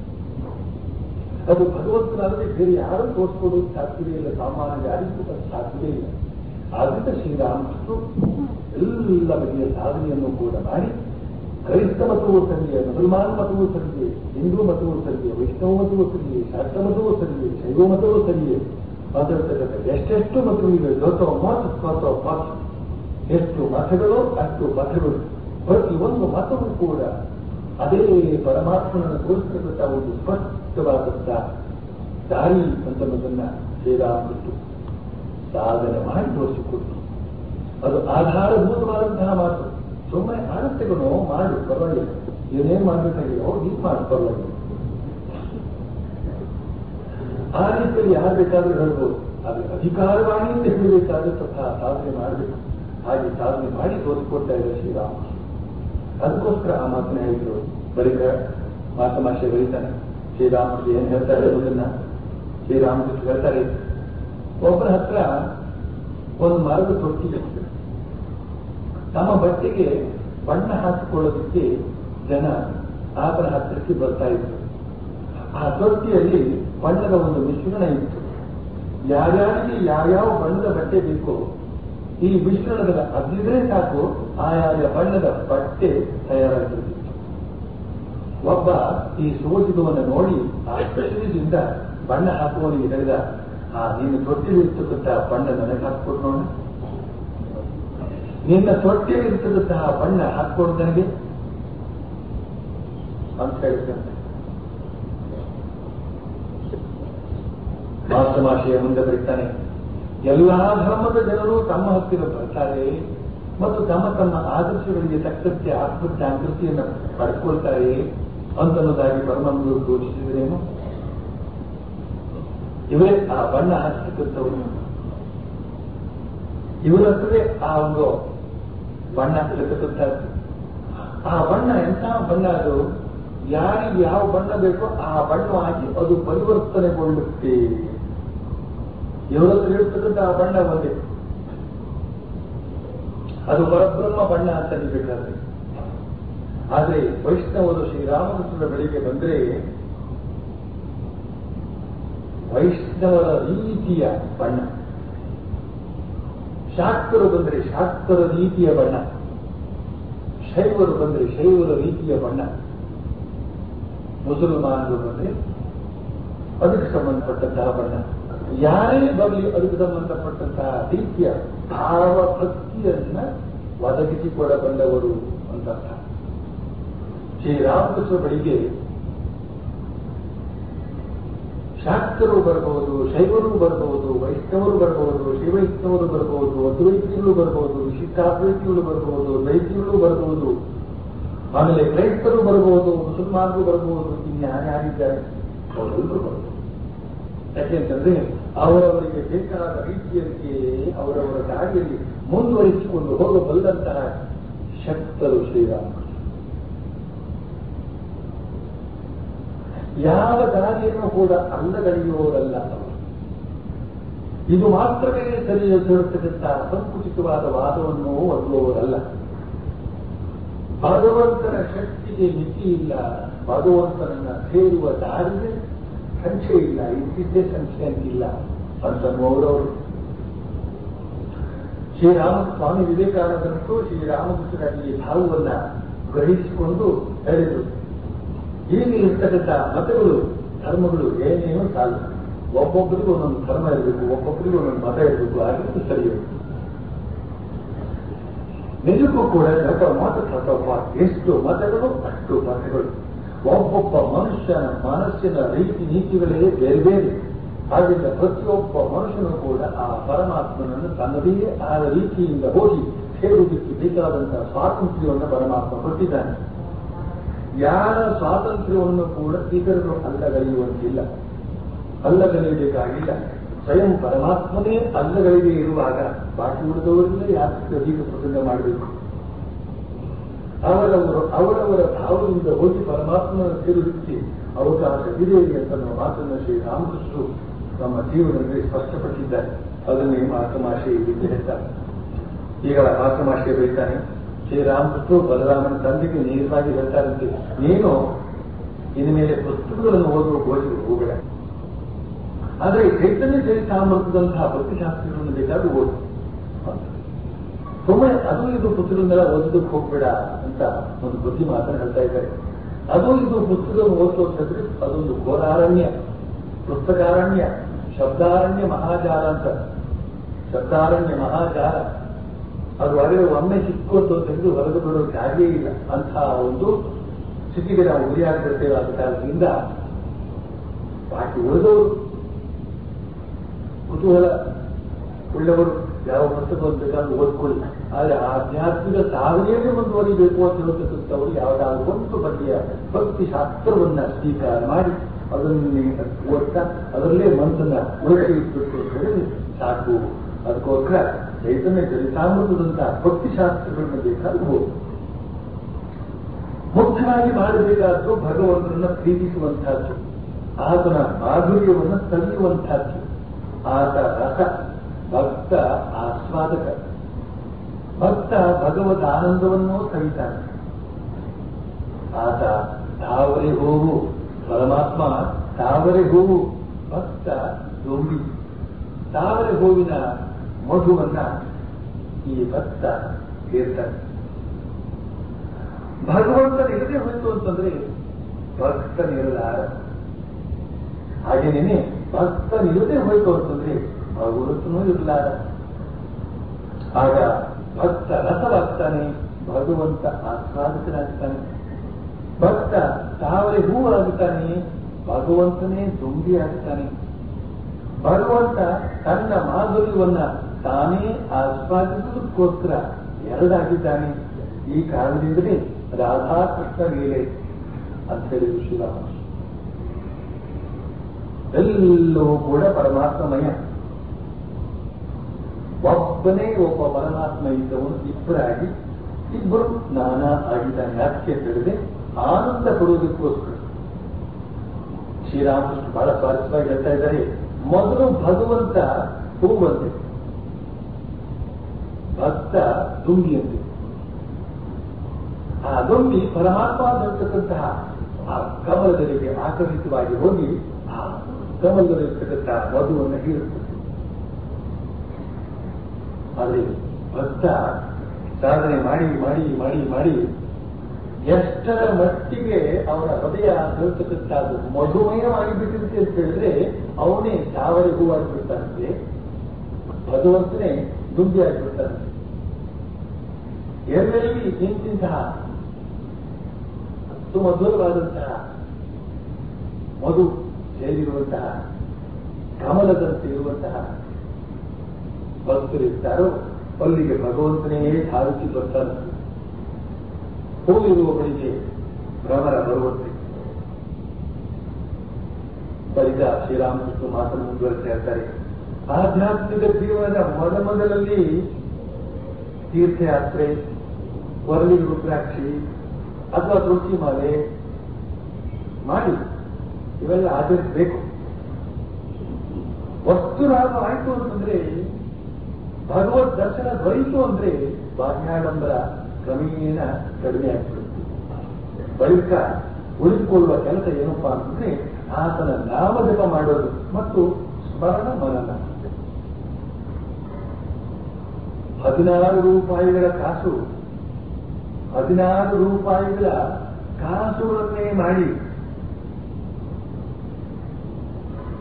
S2: ಅದು ಭಗವಂತನಾದರೆ ಬೇರೆ ಯಾರು ತೋರಿಸ್ಕೊಡೋದು ಸಾಧ್ಯವೇ ಇಲ್ಲ ಸಾಮಾನ್ಯ ಯಾರಿಗೂ ಅದು ಸಾಧ್ಯವೇ ಇಲ್ಲ ಆದ್ರಿಂದ ಶ್ರೀರಾಮಕೃಷ್ಣರು ಎಲ್ಲ ಬಗೆಯ ಸಾಧನೆಯನ್ನು ಕೂಡ ಮಾಡಿ ಕ್ರೈಸ್ತ ಮತವೂ ಸರಿಯೇ ಮುಸಲ್ಮಾನ್ ಮತವೂ ಸರಿಯೇ ಹಿಂದೂ ಮತವೂ ಸರಿಯೇ ವೈಷ್ಣವ ಮತವೂ ಸರಿಯೇ ಶಾಕ್ತ ಮತವೂ ಸರಿಯೇ ಶೈವ ಮತವೂ ಸರಿಯೇ ಮಾತಾಡ್ತಕ್ಕಂಥ ಎಷ್ಟೆಷ್ಟು ಮತವಿವೆ ದೊಡ್ಡ ಮತ ಸ್ವತ ಮತ ಎಷ್ಟು ಮತಗಳು ಅಷ್ಟು ಮತಗಳು ಪ್ರತಿ ಒಂದು ಮತವೂ ಕೂಡ ಅದೇ ಪರಮಾತ್ಮನನ್ನು ತೋರಿಸ್ತಕ್ಕಂಥ ಒಂದು ಸ್ಪಷ್ಟವಾದಂಥ ದಾರಿ ಅಂತನ್ನೋದನ್ನ ಶ್ರೀರಾಮಕೃಷ್ಣ ಸಾಧನೆ ಮಾಡಿ ತೋರಿಸಿಕೊಟ್ಟು ಅದು ಆಧಾರಭೂತವಾದಂತಹ ಮಾತು ಸುಮ್ಮನೆ ಆನಂದಗಳು ಮಾಡು ಪರವಾಗಿಲ್ಲ ಏನೇನ್ ಮಾಡ್ಬೇಕಾಗಿಲ್ಲ ಹೋಗಿ ಇದು ಮಾಡು ಪರವಾಗಿಲ್ಲ ಆ ರೀತಿಯಲ್ಲಿ ಯಾರು ಬೇಕಾದ್ರೂ ಹೇಳ್ಬೋದು ಆದರೆ ಅಧಿಕಾರವಾಣಿಯಿಂದ ಹೇಳಬೇಕಾದ್ರೆ ಸ್ವತಃ ಸಾಧನೆ ಮಾಡಬೇಕು ಹಾಗೆ ಸಾಧನೆ ಮಾಡಿ ತೋರಿಸಿಕೊಡ್ತಾ ಇದ್ದಾರೆ ಶ್ರೀರಾಮ ಅದಕ್ಕೋಸ್ಕರ ಆ ಮಾತನ್ನ ಹೇಳಿದ್ರು ಬಳಿಕ ಮಾತಮಾಶೆ ಬರೀತಾನೆ ಶ್ರೀರಾಮನಿಗೆ ಏನ್ ಹೇಳ್ತಾರೆ ಅನ್ನೋದನ್ನ ಶ್ರೀರಾಮಕೃಷ್ಣ ಹೇಳ್ತಾರೆ ಒಬ್ಬರ ಹತ್ರ ಒಂದು ಮರದ ತೊಟ್ಟಿ ಇತ್ತು ತಮ್ಮ ಬಟ್ಟೆಗೆ ಬಣ್ಣ ಹಾಕಿಕೊಳ್ಳೋದಕ್ಕೆ ಜನ ಆತನ ಹತ್ತಿರಕ್ಕೆ ಬರ್ತಾ ಇದ್ರು ಆ ತೊಟ್ಟಿಯಲ್ಲಿ ಬಣ್ಣದ ಒಂದು ಮಿಶ್ರಣ ಇತ್ತು ಯಾರ್ಯಾರಿಗೆ ಯಾವ್ಯಾವ ಬಣ್ಣದ ಬಟ್ಟೆ ಬೇಕೋ ಈ ಮಿಶ್ರಣದ ಅದಿದ್ರೆ ಸಾಕು ಆಯಾಯ ಬಣ್ಣದ ಬಟ್ಟೆ ತಯಾರಾಗಿರ್ತಿತ್ತು ಒಬ್ಬ ಈ ಸೋಜಿದವನ್ನು ನೋಡಿ ಆ ಸ್ಪೆಷಲಿಸ್ಟ್ ಬಣ್ಣ ಹಾಕುವವನಿಗೆ ಹೇಳಿದ ಆ ನೀನು ತೊಟ್ಟಿಲಿರ್ತಕ್ಕಂಥ ಬಣ್ಣ ನನಗೆ ಹಾಕ್ಕೊಡು ನೋಡ ನಿನ್ನ ತೊಟ್ಟಿಲಿರ್ತಕ್ಕಂತಹ ಬಣ್ಣ ಹಾಕ್ಕೊಡು ನನಗೆ ಅಂತ ಹೇಳ್ತಂತೆ ಮಾತೃಭಾಷೆಯ ಮುಂದೆ ಬರೀತಾನೆ ಎಲ್ಲಾ ಧರ್ಮದ ಜನರು ತಮ್ಮ ಹತ್ತಿರ ಬರ್ತಾರೆ ಮತ್ತು ತಮ್ಮ ತಮ್ಮ ಆದರ್ಶಗಳಿಗೆ ತಕ್ಕಂತೆ ಆತ್ಮಜಾಗೃತಿಯನ್ನು ಪಡ್ಕೊಳ್ತಾರೆ ಅಂತನ್ನೋದಾಗಿ ಪರಮಂದು ಘೋಷಿಸಿದ್ರೇನು ಇವರೇ ಆ ಬಣ್ಣ ಹಚ್ಚತಕ್ಕಂಥವರು ಇವರ ಹತ್ರವೇ ಆ ಒಂದು ಬಣ್ಣ ಹಚ್ಚತಕ್ಕಂಥದ್ದು ಆ ಬಣ್ಣ ಎಂಥ ಬಣ್ಣ ಅದು ಯಾರಿಗೆ ಯಾವ ಬಣ್ಣ ಬೇಕೋ ಆ ಬಣ್ಣವಾಗಿ ಅದು ಪರಿವರ್ತನೆಗೊಳ್ಳುತ್ತೆ ಇವರ ಹತ್ರ ಇರ್ತಕ್ಕಂಥ ಆ ಬಣ್ಣ ಒಂದೇ ಅದು ಪರಬ್ರಹ್ಮ ಬಣ್ಣ ಅಂತ ಬೇಕಾದ್ರೆ ಆದ್ರೆ ವೈಷ್ಣವರು ಶ್ರೀರಾಮಕೃಷ್ಣರ ಬಳಿಗೆ ಬಂದ್ರೆ ವೈಷ್ಣವರ ರೀತಿಯ ಬಣ್ಣ ಶಾಕ್ತರು ಬಂದರೆ ಶಾಕ್ತರ ರೀತಿಯ ಬಣ್ಣ ಶೈವರು ಬಂದರೆ ಶೈವರ ರೀತಿಯ ಬಣ್ಣ ಮುಸಲ್ಮಾನರು ಬಂದರೆ ಅದಕ್ಕೆ ಸಂಬಂಧಪಟ್ಟಂತಹ ಬಣ್ಣ ಯಾರೇ ಬರಲಿ ಅದಕ್ಕೆ ಸಂಬಂಧಪಟ್ಟಂತಹ ರೀತಿಯ ಭಾವ ಭಕ್ತಿಯನ್ನ ಒದಗಿಸಿಕೊಡಬಲ್ಲವರು ಅಂತ ಅರ್ಥ ಶ್ರೀರಾಮಕೃಷ್ಣ ಬಳಿಗೆ ಶಾಕ್ತರು ಬರಬಹುದು ಶೈವರು ಬರಬಹುದು ವೈಷ್ಣವರು ಬರಬಹುದು ಶಿವೈಷ್ಣವರು ಬರಬಹುದು ಅದ್ವೈತಿಗಳು ಬರಬಹುದು ವಿಶಿಷ್ಟಾದ್ವೈತಿಗಳು ಬರಬಹುದು ದೈತಿಗಳು ಬರಬಹುದು ಆಮೇಲೆ ಕ್ರೈಸ್ತರು ಬರಬಹುದು ಮುಸಲ್ಮಾನರು ಬರಬಹುದು ಇನ್ಯಾರ್ಯಾರಿದ್ದಾರೆ ಅವರೆಲ್ಲರೂ ಬರಬಹುದು ಯಾಕೆಂತಂದ್ರೆ ಅವರವರಿಗೆ ಬೇಕಾದ ರೀತಿಯಲ್ಲಿ ಅವರವರ ದಾರಿಯಲ್ಲಿ ಮುಂದುವರಿಸಿಕೊಂಡು ಹೋಗಬಲ್ಲಂತಹ ಶಕ್ತರು ಶ್ರೀರಾಮ ಯಾವ ದಾರಿಯನ್ನು ಕೂಡ ಅಲ್ಲಗಳೆಯುವವರಲ್ಲ ಅವರು ಇದು ಮಾತ್ರವೇ ಸರಿ ಹೇಳುತ್ತಕ್ಕಂಥ ಸಂಕುಚಿತವಾದ ವಾದವನ್ನು ಒದ್ದುವವರಲ್ಲ ಭಗವಂತನ ಶಕ್ತಿಗೆ ಮಿತಿ ಇಲ್ಲ ಭಗವಂತನನ್ನ ಸೇರುವ ದಾರಿಗೆ ಸಂಖ್ಯೆ ಇಲ್ಲ ಇದ್ದಿದ್ದೇ ಸಂಖ್ಯೆ ಅಂತಿಲ್ಲ ಅಂತನ್ನುವರವರು ಶ್ರೀರಾಮ ಸ್ವಾಮಿ ವಿವೇಕಾನಂದರಂತೂ ಶ್ರೀರಾಮಕೃಷ್ಣರ ಈ ಭಾವವನ್ನ ಗ್ರಹಿಸಿಕೊಂಡು ಹೇಳಿದರು ಈಗ ಇರ್ತಕ್ಕಂಥ ಮತಗಳು ಧರ್ಮಗಳು ಏನೇನೋ ಸಾಲ ಒಬ್ಬೊಬ್ಬರಿಗೂ ಒಂದೊಂದು ಧರ್ಮ ಇರಬೇಕು ಒಬ್ಬೊಬ್ಬರಿಗೂ ಒಂದೊಂದು ಮತ ಇರಬೇಕು ಆಗಿದ್ದು ಸರಿ ನಿಜಕ್ಕೂ ಕೂಡ ರಥ ಮತ ತತ್ವ ಎಷ್ಟು ಮತಗಳು ಅಷ್ಟು ಮತಗಳು ಒಬ್ಬೊಬ್ಬ ಮನುಷ್ಯನ ಮನಸ್ಸಿನ ರೀತಿ ನೀತಿಗಳೇ ಬೇರೆ ಬೇರೆ ಆದ್ದರಿಂದ ಪ್ರತಿಯೊಬ್ಬ ಮನುಷ್ಯನು ಕೂಡ ಆ ಪರಮಾತ್ಮನನ್ನು ತನ್ನದೇ ಆದ ರೀತಿಯಿಂದ ಹೋಗಿ ಸೇರುವುದಕ್ಕೆ ಬೇಕಾದಂತಹ ಸ್ವಾತಂತ್ರ್ಯವನ್ನು ಪರಮಾತ್ಮ ಕೊಟ್ಟಿದ್ದಾನೆ ಯಾರ ಸ್ವಾತಂತ್ರ್ಯವನ್ನು ಕೂಡ ಇತರರು ಅಲ್ಲಗಳೆಯುವಂತಿಲ್ಲ ಅಲ್ಲಗಳೆಯಬೇಕಾಗಿಲ್ಲ ಸ್ವಯಂ ಪರಮಾತ್ಮನೇ ಅಲ್ಲಗಳಿಗೆ ಇರುವಾಗ ಬಾಕಿ ಉಳಿದವರಿಂದ ಯಾಕೆ ಅಧಿಕ ಪ್ರಸಂಗ ಮಾಡಬೇಕು ಅವರವರು ಅವರವರ ಭಾವದಿಂದ ಹೋಗಿ ಪರಮಾತ್ಮನ ಸೇರುವುದಕ್ಕೆ ಅವಕಾಶ ಇದೆ ಅಂತ ನಮ್ಮ ಮಾತನ್ನು ಶ್ರೀ ರಾಮಕೃಷ್ಣರು ನಮ್ಮ ಜೀವನದಲ್ಲಿ ಸ್ಪಷ್ಟಪಟ್ಟಿದ್ದಾರೆ ಅದನ್ನೇ ಮಾತಮಾಶೆ ಇಲ್ಲಿ ಹೇಳ್ತಾರೆ ಈಗ ಮಾತಮಾಶೆ ಬರೀತಾನೆ ಶ್ರೀರಾಮಕೃಷ್ಣರು ಬಲರಾಮನ ತಂದೆಗೆ ನೇರವಾಗಿ ಹೇಳ್ತಾರಂತೆ ನೀನು ಇನ್ನು ಮೇಲೆ ಪುಸ್ತಕಗಳನ್ನು ಓದುವ ಗೋಜಿಗೆ ಹೋಗಬೇಡ ಆದರೆ ಚೈತನ್ಯ ಚರಿತಾಮೃತದಂತಹ ಭಕ್ತಿಶಾಸ್ತ್ರಗಳನ್ನು ಬೇಕಾದ್ರೂ ಓದು ಸುಮ್ಮನೆ ಅದು ಇದು ಪುಸ್ತಕಗಳನ್ನೆಲ್ಲ ಓದೋದಕ್ಕೆ ಹೋಗ್ಬೇಡ ಅಂತ ಒಂದು ಬುದ್ಧಿ ಮಾತನ್ನು ಹೇಳ್ತಾ ಇದ್ದಾರೆ ಅದು ಇದು ಪುಸ್ತಕವನ್ನು ಓದಿಸೋದ್ರೆ ಅದೊಂದು ಘೋರಾರಣ್ಯ ಪುಸ್ತಕಾರಣ್ಯ ಶಬ್ದಾರಣ್ಯ ಮಹಾಜಾಲ ಅಂತ ಶಬ್ದಾರಣ್ಯ ಮಹಾಜಾಲ ಅದು ಹೊರಗೆ ಒಮ್ಮೆ ಸಿಕ್ಕೋದು ತೆಗೆದು ಹೊರಗೆ ಬಿಡೋಕೆ ಆಗೇ ಇಲ್ಲ ಅಂತಹ ಒಂದು ಸ್ಥಿತಿಗೆ ನಾವು ಗುರಿಯಾಗಿರ್ತೇವೆ ಆದ ಕಾರಣದಿಂದ ಬಾಕಿ ಉಳಿದವರು ಕುತೂಹಲ ಉಳ್ಳವರು ಯಾವ ಪುಸ್ತಕವನ್ನು ಬೇಕಾದ್ರೂ ಓದ್ಕೊಳ್ಳಿ ಆದರೆ ಆಧ್ಯಾತ್ಮಿಕ ಸಾಧನೆಯಲ್ಲಿ ಮುಂದುವರಿಬೇಕು ಅಂತ ಹೇಳ್ತಕ್ಕಂಥವರು ಯಾವುದಾದ್ರು ಒಂದು ಬಗೆಯ ಭಕ್ತಿ ಶಾಸ್ತ್ರವನ್ನ ಸ್ವೀಕಾರ ಮಾಡಿ ಅದನ್ನೇ ಓದ್ತಾ ಅದರಲ್ಲೇ ಮನಸ್ಸನ್ನ ಮುಳುಗಿ ಇಟ್ಬಿಟ್ಟು ಅಂತ ಹೇಳಿದ್ರೆ ಸಾಕು ಅದಕ್ಕೋಸ್ಕರ ಚೈತನ್ಯ ಚರಿತಾಮೃತದಂತಹ ಭಕ್ತಿ ಶಾಸ್ತ್ರಗಳನ್ನ ಬೇಕಾದ್ರೂ ಓದು ಮುಖ್ಯವಾಗಿ ಮಾಡಬೇಕಾದ್ದು ಭಗವಂತನನ್ನ ಪ್ರೀತಿಸುವಂತಹದ್ದು ಆತನ ಮಾಧುರ್ಯವನ್ನು ಸವಿಯುವಂತಹದ್ದು ಆತ ರಸ ಭಕ್ತ ಆಸ್ವಾದಕ ಭಕ್ತ ಭಗವದ್ ಆನಂದವನ್ನು ಸವಿತಾನೆ ಆತ ತಾವರೆ ಹೂವು ಪರಮಾತ್ಮ ತಾವರೆ ಹೂವು ಭಕ್ತ ದೊಂಬಿ ತಾವರೆ ಹೂವಿನ ಮಧುವನ್ನ ಈ ಭಕ್ತ ಇರ್ತಾನೆ ಭಗವಂತನಿಲ್ಲದೆ ಹೋಯ್ತು ಅಂತಂದ್ರೆ ಭಕ್ತನಿರಲಾರ ಹಾಗೇನೇನೆ ಭಕ್ತನಿಲ್ಲದೆ ಹೋಯ್ತು ಅಂತಂದ್ರೆ ಭಗವಂತನೂ ಇರಲಾರ ಆಗ ಭಕ್ತ ರಸವಾಗ್ತಾನೆ ಭಗವಂತ ಆಸ್ವಾದಕನಾಗ್ತಾನೆ ಭಕ್ತ ತಾವರೆ ಹೂವಾಗುತ್ತಾನೆ ಭಗವಂತನೇ ದುಂಬಿ ಆಗ್ತಾನೆ ಭಗವಂತ ತನ್ನ ಮಾಧುರ್ಯವನ್ನ ತಾನೇ ಆಸ್ವಾದಿಸುವುದಕ್ಕೋಸ್ಕರ ಎರಡಾಗಿದ್ದಾನೆ ಈ ಕಾರಣದಿಂದಲೇ ರಾಧಾಕೃಷ್ಣ ಲೀಲೆ ಅಂತ ಹೇಳಿದ್ರು ಶ್ರೀರಾಮ ಎಲ್ಲವೂ ಕೂಡ ಪರಮಾತ್ಮಮಯ ಒಬ್ಬನೇ ಒಬ್ಬ ಪರಮಾತ್ಮ ಇದ್ದವನು ಇಬ್ಬರಾಗಿ ಇಬ್ಬರು ನಾನಾ ಆಗಿದ್ದಾನೆ ಯಾಕೆ ತಿಳಿದೆ ಆನಂದ ಕೊಡುವುದಕ್ಕೋಸ್ಕರ ಶ್ರೀರಾಮಕೃಷ್ಣ ಬಹಳ ಸ್ವಾರಸ್ಯವಾಗಿ ಹೇಳ್ತಾ ಇದ್ದಾರೆ ಮೊದಲು ಭಗವಂತ ಹೂವಂತೆ ಭಕ್ತ ದುಂಬಿಯಂತೆ ಆ ದುಂಬಿ ಪರಮಾತ್ಮ ಅಂತಕ್ಕಂತಹ ಆ ಕಮಲದಲ್ಲಿಗೆ ಆಕರ್ಷಿತವಾಗಿ ಹೋಗಿ ಆ ಕಮಲದಲ್ಲಿರ್ತಕ್ಕಂತಹ ಮಧುವನ್ನು ಹೀರುತ್ತದೆ ಆದರೆ ಭಕ್ತ ಸಾಧನೆ ಮಾಡಿ ಮಾಡಿ ಮಾಡಿ ಮಾಡಿ ಎಷ್ಟರ ಮಟ್ಟಿಗೆ ಅವನ ಹೃದಯ ಹೇಳ್ತಕ್ಕಂಥದ್ದು ಮಧುಮಯವಾಗಿ ಬಿಟ್ಟಿರುತ್ತೆ ಅಂತ ಹೇಳಿದ್ರೆ ಅವನೇ ತಾವರೆ ಹೂವಾಗಿಬಿಡ್ತಾನಂತೆ ಭಗವಂತನೇ ದುಂಬಿ ಆಗಿಬಿಡ್ತಾನಂತೆ ಎಲ್ಲೆಲ್ಲಿ ಇಂತಿಂತಹ ಸುಮಧುರವಾದಂತಹ ಮಧು ಸೇರಿರುವಂತಹ ಕಮಲದಂತೆ ಇರುವಂತಹ ಭಕ್ತರಿರ್ತಾರೋ ಅಲ್ಲಿಗೆ ಭಗವಂತನೇ ಧಾವಿಸಿ ಬರ್ತಾರೆ ಹೂವಿರುವ ಬಳಿಗೆ ಭ್ರಮರ ಬರುವಂತೆ ಬಳಿಕ ಶ್ರೀರಾಮಕೃಷ್ಣ ಮಾತನ್ನು ಮುಂದುವರಿಸ್ತಾ ಇರ್ತಾರೆ ಆಧ್ಯಾತ್ಮಿಕ ಜೀವನದ ಮೊದ ಮೊದಲಲ್ಲಿ ತೀರ್ಥಯಾತ್ರೆ ವರಲಿ ರುದ್ರಾಕ್ಷಿ ಅಥವಾ ತುಳಸಿ ಮಾಲೆ ಮಾಡಿ ಇವೆಲ್ಲ ಆಚರಿಸಬೇಕು ವಸ್ತುರಾಗ ಆಯ್ತು ಅಂತಂದ್ರೆ ಭಗವದ್ ದರ್ಶನ ದೊರೆಯಿತು ಅಂದ್ರೆ ಬಾಹ್ಯಾಡಂಬರ ಕ್ರಮೇಣ ಕಡಿಮೆ ಆಗ್ಬಿಡುತ್ತೆ ಬಳಿಕ ಉಳಿದುಕೊಳ್ಳುವ ಕೆಲಸ ಏನಪ್ಪಾ ಅಂತಂದ್ರೆ ಆತನ ನಾಮಜಪ ಮಾಡೋದು ಮತ್ತು ಸ್ಮರಣ ಮನನ ಹದಿನಾರು ರೂಪಾಯಿಗಳ ಕಾಸು ಹದಿನಾರು ರೂಪಾಯಿಗಳ ಕಾಸುಗಳನ್ನೇ ಮಾಡಿ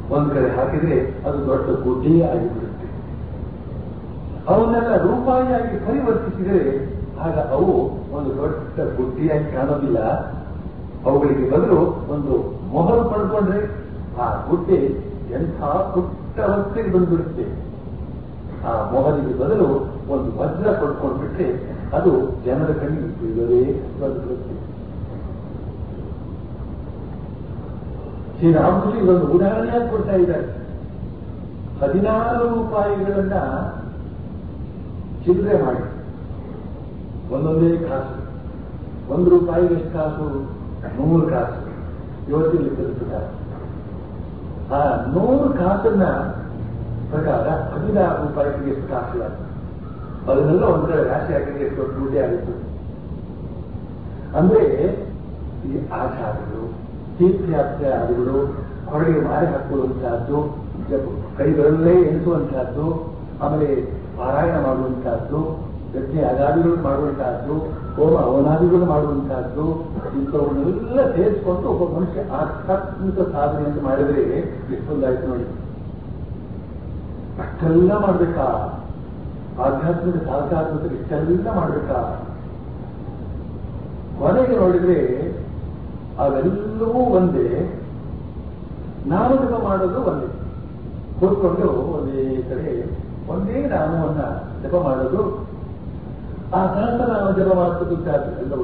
S2: ಒಂದ್ ಕಡೆ ಹಾಕಿದ್ರೆ ಅದು ದೊಡ್ಡ ಗುಡ್ಡೆ ಆಗಿಬಿಡುತ್ತೆ ಅವನ್ನೆಲ್ಲ ರೂಪಾಯಿಯಾಗಿ ಪರಿವರ್ತಿಸಿದರೆ ಆಗ ಅವು ಒಂದು ದೊಡ್ಡ ಗುಡ್ಡೆಯಾಗಿ ಕಾಣೋದಿಲ್ಲ ಅವುಗಳಿಗೆ ಬದಲು ಒಂದು ಮೊಹರು ಪಡ್ಕೊಂಡ್ರೆ ಆ ಗುಡ್ಡೆ ಎಂಥ ಪುಟ್ಟ ಅವಸ್ಥೆಗೆ ಬಂದ್ಬಿಡುತ್ತೆ ಆ ಮೊಹರಿಗೆ ಬದಲು ಒಂದು ವಜ್ರ ಪಡ್ಕೊಂಡ್ಬಿಟ್ರೆ ಅದು ಜನರ ಕಣ್ಣಿಗೆ ಬೀಳದೇ ಬಂದ್ಬಿಡುತ್ತೆ ಶ್ರೀರಾಮಕೃಷ್ಣ ಇದೊಂದು ಉದಾಹರಣೆಯಾಗಿ ಕೊಡ್ತಾ ಇದ್ದಾರೆ ಹದಿನಾರು ರೂಪಾಯಿಗಳನ್ನ ಚಿಲ್ಲರೆ ಮಾಡಿ ಒಂದೊಂದೇ ಕಾಸು ಒಂದು ರೂಪಾಯಿಗೆ ಎಷ್ಟು ಕಾಸು ನೂರು ಕಾಸು ಇವತ್ತಿನ ಲೆಕ್ಕದ ಪ್ರಕಾರ ಆ ನೂರು ಕಾಸನ್ನ ಪ್ರಕಾರ ಹದಿನಾರು ರೂಪಾಯಿಗೆ ಎಷ್ಟು ಕಾಸು ಆಗುತ್ತೆ ಅದನ್ನೆಲ್ಲ ಒಂದ್ ಕಡೆ ರಾಶಿ ಹಾಕಿದ್ರೆ ಎಷ್ಟು ದೊಡ್ಡ ದುಡ್ಡೇ ಆಗುತ್ತೆ ಅಂದ್ರೆ ಈ ಆಚಾರಗಳು ತೀರ್ಥಯಾತ್ರೆಗಳು ಹೊರಗೆ ಮಾರಿ ಹಾಕುವಂತಹದ್ದು ಕೈಗಳಲ್ಲೇ ಎಣಿಸುವಂತಹದ್ದು ಆಮೇಲೆ ಪಾರಾಯಣ ಮಾಡುವಂತಹದ್ದು ಯಜ್ಞ ಅಗಾದಿಗಳು ಮಾಡುವಂತಹದ್ದು ಹೋಮ ಅವನಾದಿಗಳು ಮಾಡುವಂತಹದ್ದು ಇಂಥವನ್ನೆಲ್ಲ ಸೇರಿಸಿಕೊಂಡು ಒಬ್ಬ ಮನುಷ್ಯ ಆಧ್ಯಾತ್ಮಿಕ ಸಾಧನೆ ಅಂತ ಮಾಡಿದ್ರೆ ಎಷ್ಟೊಂದಾಯ್ತು ನೋಡಿ ಅಷ್ಟೆಲ್ಲ ಮಾಡ್ಬೇಕಾ ಆಧ್ಯಾತ್ಮಿಕ ಸಾಧಕಾತ್ಮಕ ಇಷ್ಟೆಲ್ಲ ಮಾಡ್ಬೇಕಾ ಕೊನೆಗೆ ನೋಡಿದ್ರೆ ಅವೆಲ್ಲವೂ ಒಂದೇ ನಾಮಜಪ ಮಾಡೋದು ಒಂದೇ ಕೂತ್ಕೊಂಡು ಒಂದೇ ಕಡೆ ಒಂದೇ ನಾಮವನ್ನ ಜಪ ಮಾಡೋದು ಆ ಸಹಸ್ರನಾಮ ಜಪ ಮಾಡ್ತಕ್ಕಂಥದ್ದು ಎಲ್ಲವೂ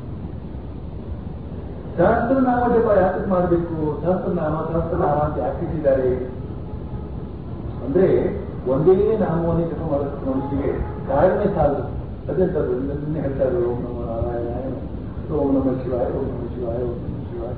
S2: ಸಹಸ್ರನಾಮ ಜಪ ಯಾಕೆ ಮಾಡಬೇಕು ಸಹಸ್ರನಾಮ ಸಹಸ್ರನಾಮ ಅಂತ ಯಾಕೆ ಇಟ್ಟಿದ್ದಾರೆ ಅಂದ್ರೆ ಒಂದೇ ನಾಮವನ್ನೇ ಜಪ ಮಾಡೋದಕ್ಕೆ ಮನುಷ್ಯನಿಗೆ ತಾಳ್ಮೆ ಸಾಲು ಅದಂತದ್ದು ನಿನ್ನೆ ಹೇಳ್ತಾರೆ ಓಂ ನಮೋ ನಾರಾಯಣ ಓಂ ನಮ ಶಿವಾಯ ಓಂ ನಮ ಶಿವಾಯ ಓಂ ನಮ ಶಿವಾಯ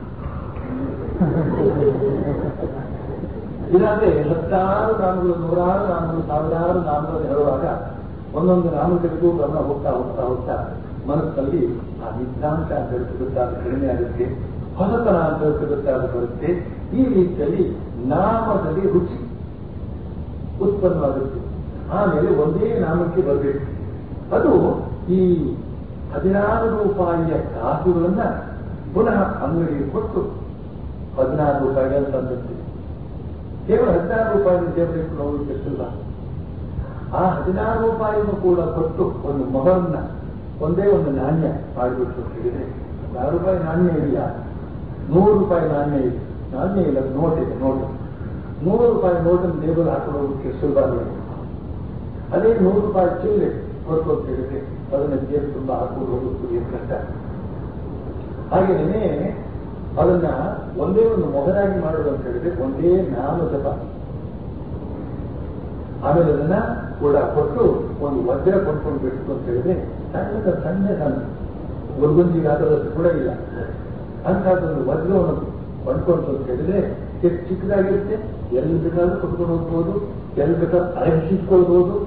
S2: ಇದಾದ್ರೆ ಹತ್ತಾರು ನಾಮಗಳು ನೂರಾರು ನಾಮಗಳು ಸಾವಿರಾರು ನಾಮಗಳನ್ನು ಹೇಳುವಾಗ ಒಂದೊಂದು ನಾಮಗಳಿಗೂ ಗಮನ ಹೋಗ್ತಾ ಹೋಗ್ತಾ ಹೋಗ್ತಾ ಮನಸ್ಸಲ್ಲಿ ಆ ನಿದ್ರಾಂಶ ಅಂತ ಹೇಳ್ತಿರುತ್ತೆ ಅದು ಕಡಿಮೆ ಆಗುತ್ತೆ ಹೊಸತನ ಅಂತ ಹೇಳ್ತಿರುತ್ತೆ ಅದು ಬರುತ್ತೆ ಈ ರೀತಿಯಲ್ಲಿ ನಾಮದಲ್ಲಿ ರುಚಿ ಉತ್ಪನ್ನವಾಗುತ್ತೆ ಆಮೇಲೆ ಒಂದೇ ನಾಮಕ್ಕೆ ಬರಬೇಕು ಅದು ಈ ಹದಿನಾರು ರೂಪಾಯಿಯ ಕಾಸುಗಳನ್ನ ಪುನಃ ಅಂಗಡಿಗೆ ಕೊಟ್ಟು ಹದಿನಾರು ರೂಪಾಯಿಗಳನ್ನು ತಂದದ್ದು ಕೇವಲ ಹದಿನಾರು ರೂಪಾಯಿ ದೇವರಿಗೆ ನೋವು ಕೆಟ್ಟಿಲ್ಲ ಆ ಹದಿನಾರು ರೂಪಾಯಿಯನ್ನು ಕೂಡ ಕೊಟ್ಟು ಒಂದು ಮೊಹರನ್ನ ಒಂದೇ ಒಂದು ನಾಣ್ಯ ಮಾಡಿಬಿಟ್ಟು ಅಂತ ಹೇಳಿದ್ರೆ ಹದಿನಾರು ರೂಪಾಯಿ ನಾಣ್ಯ ಇಲ್ಲ ನೂರು ರೂಪಾಯಿ ನಾಣ್ಯ ಇದೆ ನಾಣ್ಯ ಇಲ್ಲ ನೋಟ್ ಇದೆ ನೋಟು ನೂರು ರೂಪಾಯಿ ನೋಟನ್ನು ಟೇಬಲ್ ಹಾಕೊಂಡು ಹೋಗೋದಕ್ಕೆ ಸುಲಭ ಇಲ್ಲ ಅದೇ ನೂರು ರೂಪಾಯಿ ಚಿಲ್ಲರೆ ಕೊಟ್ಟು ಅಂತ ಹೇಳಿದ್ರೆ ಅದನ್ನ ಜೇಬು ತುಂಬ ಹಾಕೊಂಡು ಹೋಗೋದು ಏನು ಕಷ್ಟ ಹಾಗೆಯೇ ಅದನ್ನ ಒಂದೇ ಒಂದು ಮೊಹರಾಗಿ ಮಾಡೋದು ಅಂತ ಹೇಳಿದ್ರೆ ಒಂದೇ ನಾಮ ಜಪ ಆಮೇಲೆ ಅದನ್ನ ಕೂಡ ಕೊಟ್ಟು ಒಂದು ವಜ್ರ ಕೊಂಡ್ಕೊಂಡು ಬಿಟ್ಟು ಅಂತ ಹೇಳಿದ್ರೆ ಸಣ್ಣದ ಸಣ್ಣ ಸಣ್ಣ ಗುರುಗುಂಜಿಗಾದದಷ್ಟು ಕೂಡ ಇಲ್ಲ ಅಂತಹದ್ದೊಂದು ವಜ್ರವನ್ನು ಕೊಂಡ್ಕೊಂಡು ಅಂತ ಹೇಳಿದ್ರೆ ಎಷ್ಟು ಚಿಕ್ಕದಾಗಿರುತ್ತೆ ಎಲ್ಲಿ ಬೇಕಾದ್ರೂ ಕೊಟ್ಕೊಂಡು ಹೋಗ್ಬೋದು ಎಲ್ಲಿ ಬೇಕಾದ್ರೂ ಅರಗಿಸಿಟ್ಕೊಳ್ಬಹುದು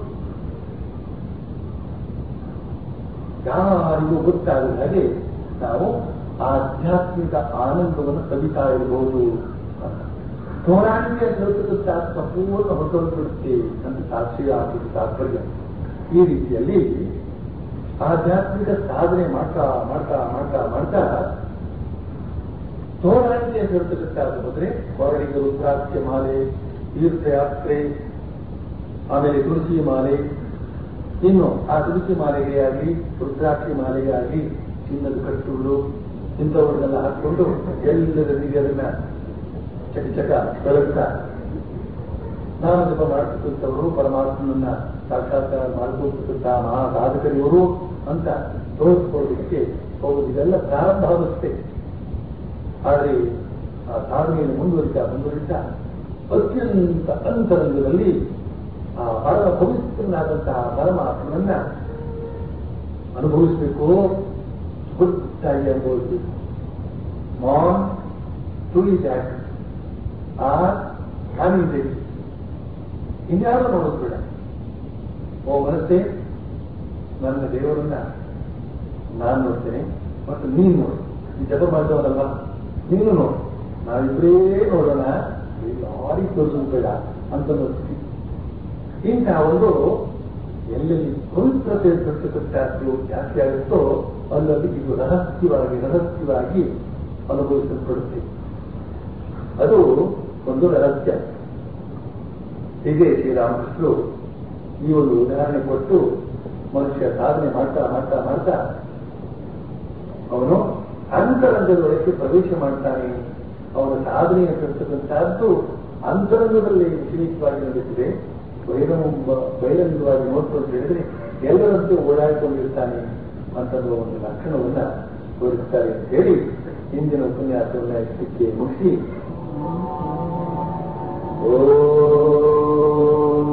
S2: ಯಾರಿಗೂ ಗೊತ್ತಾಗದ ಹಾಗೆ ನಾವು ಆಧ್ಯಾತ್ಮಿಕ ಆನಂದವನ್ನು ಕಲಿತಾ ಇರಬಹುದು ಪೌರಾಣಿಕ ಲೌಕಿಕ ಸಂಪೂರ್ಣ ಹೊರಟೋಗ್ಬಿಡುತ್ತೆ ಅಂತ ಸಾಕ್ಷಿಯ ಆರ್ಥಿಕ ತಾತ್ಪರ್ಯ ಈ ರೀತಿಯಲ್ಲಿ ಆಧ್ಯಾತ್ಮಿಕ ಸಾಧನೆ ಮಾಡ್ತಾ ಮಾಡ್ತಾ ಮಾಡ್ತಾ ಮಾಡ್ತಾ ಪೌರಾಣಿಕ ಹೇಳ್ತಕ್ಕಂಥದ್ದು ಹೋದ್ರೆ ಪೌರಾಣಿಕ ರುದ್ರಾಕ್ಷ ಮಾಲೆ ತೀರ್ಥಯಾತ್ರೆ ಆಮೇಲೆ ತುಳಸಿ ಮಾಲೆ ಇನ್ನು ಆ ತುಳಸಿ ಮಾಲೆಗೆ ಆಗಲಿ ರುದ್ರಾಕ್ಷಿ ಮಾಲೆಗೆ ಆಗಲಿ ಚಿನ್ನದ ಕಟ್ಟುಗಳು ಇಂಥವನ್ನೆಲ್ಲ ಹಾಕೊಂಡು ಎಲ್ಲದರಿಗೆ ಅದನ್ನ ಚಕ ಚಕ ಬೆಳಗ್ತಾ ನಾನು ಜಪ ಮಾಡ್ತಕ್ಕಂಥವರು ಪರಮಾತ್ಮನನ್ನ ಸಾಕ್ಷಾತ್ಕಾರ ಮಾಡ್ಕೊಳ್ತಕ್ಕಂಥ ಮಹಾ ಸಾಧಕರಿವರು ಅಂತ ತೋರಿಸ್ಕೊಳ್ಳೋದಕ್ಕೆ ಹೌದು ಇದೆಲ್ಲ ಪ್ರಾರಂಭಾವಸ್ಥೆ ಆದರೆ ಆ ಸಾಧನೆಯನ್ನು ಮುಂದುವರಿತಾ ಮುಂದುವರಿತಾ ಅತ್ಯಂತ ಅಂತರಂಗದಲ್ಲಿ ಆ ಪರಮ ಪವಿತ್ರನಾದಂತಹ ಪರಮಾತ್ಮನನ್ನ ಅನುಭವಿಸಬೇಕು ಗೊತ್ತಾಗಿ ಅನುಭವಿಸಬೇಕು man to that are having this ಇನ್ಯಾರು ನೋಡೋದು ಬೇಡ ಓ ಮನಸ್ಸೇ ನನ್ನ ದೇವರನ್ನ ನಾನು ನೋಡ್ತೇನೆ ಮತ್ತು ನೀನು ನೋಡು ಈ ಜಪ ಮಾಡಿದವರಲ್ಲ ನೀನು ನೋಡು ನಾವಿಬ್ಬರೇ ನೋಡೋಣ ಯಾರಿಗೆ ತೋರಿಸೋದು ಬೇಡ ಅಂತ ನೋಡ್ತೀವಿ ಇಂತಹ ಒಂದು ಎಲ್ಲೆಲ್ಲಿ ಪವಿತ್ರತೆ ಇರ್ತಕ್ಕಂಥದ್ದು ಜಾಸ್ತಿ ಆಗುತ್ತೋ ಅಲ್ಲಲ್ಲಿ ಇದು ರಹಸ್ಯವಾಗಿ ರಹಸ್ಯವಾಗಿ ಅನುಭವಿಸಲ್ಪಡುತ್ತೆ ಅದು ಒಂದು ರಹಸ್ಯ ಹೀಗೆ ಶ್ರೀರಾಮಕೃಷ್ಣರು ಈ ಒಂದು ಉದಾಹರಣೆ ಕೊಟ್ಟು ಮನುಷ್ಯ ಸಾಧನೆ ಮಾಡ್ತಾ ಮಾಡ್ತಾ ಮಾಡ್ತಾ ಅವನು ಅಂತರಂಗದೊಳಕ್ಕೆ ಪ್ರವೇಶ ಮಾಡ್ತಾನೆ ಅವನ ಸಾಧನೆ ಅಂತಕ್ಕಂಥದ್ದು ಅಂತರಂಗದಲ್ಲಿ ಸೀಮಿತವಾಗಿ ನಡೆದಿದೆ ಬಹಿರಂಗ ಬಹಿರಂಗವಾಗಿ ನೋಡ್ತು ಅಂತ ಹೇಳಿದ್ರೆ ಎಲ್ಲರಂತೆ ಓಡಾಡಿಕೊಂಡಿರ್ತಾನೆ ಅಂತನ್ನುವ ಒಂದು ಲಕ್ಷಣವನ್ನ ತೋರಿಸ್ತಾರೆ ಅಂತ ಹೇಳಿ ಇಂದಿನ ಉಪನ್ಯಾಸವನ್ನ ಇದಕ್ಕೆ ಮುಗಿಸಿ ಓಂ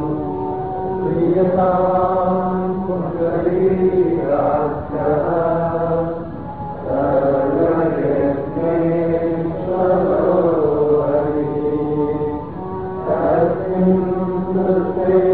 S2: ಪ್ರಿಯತಾಂ ಪುಂಡರೀಕಾಕ್ಷ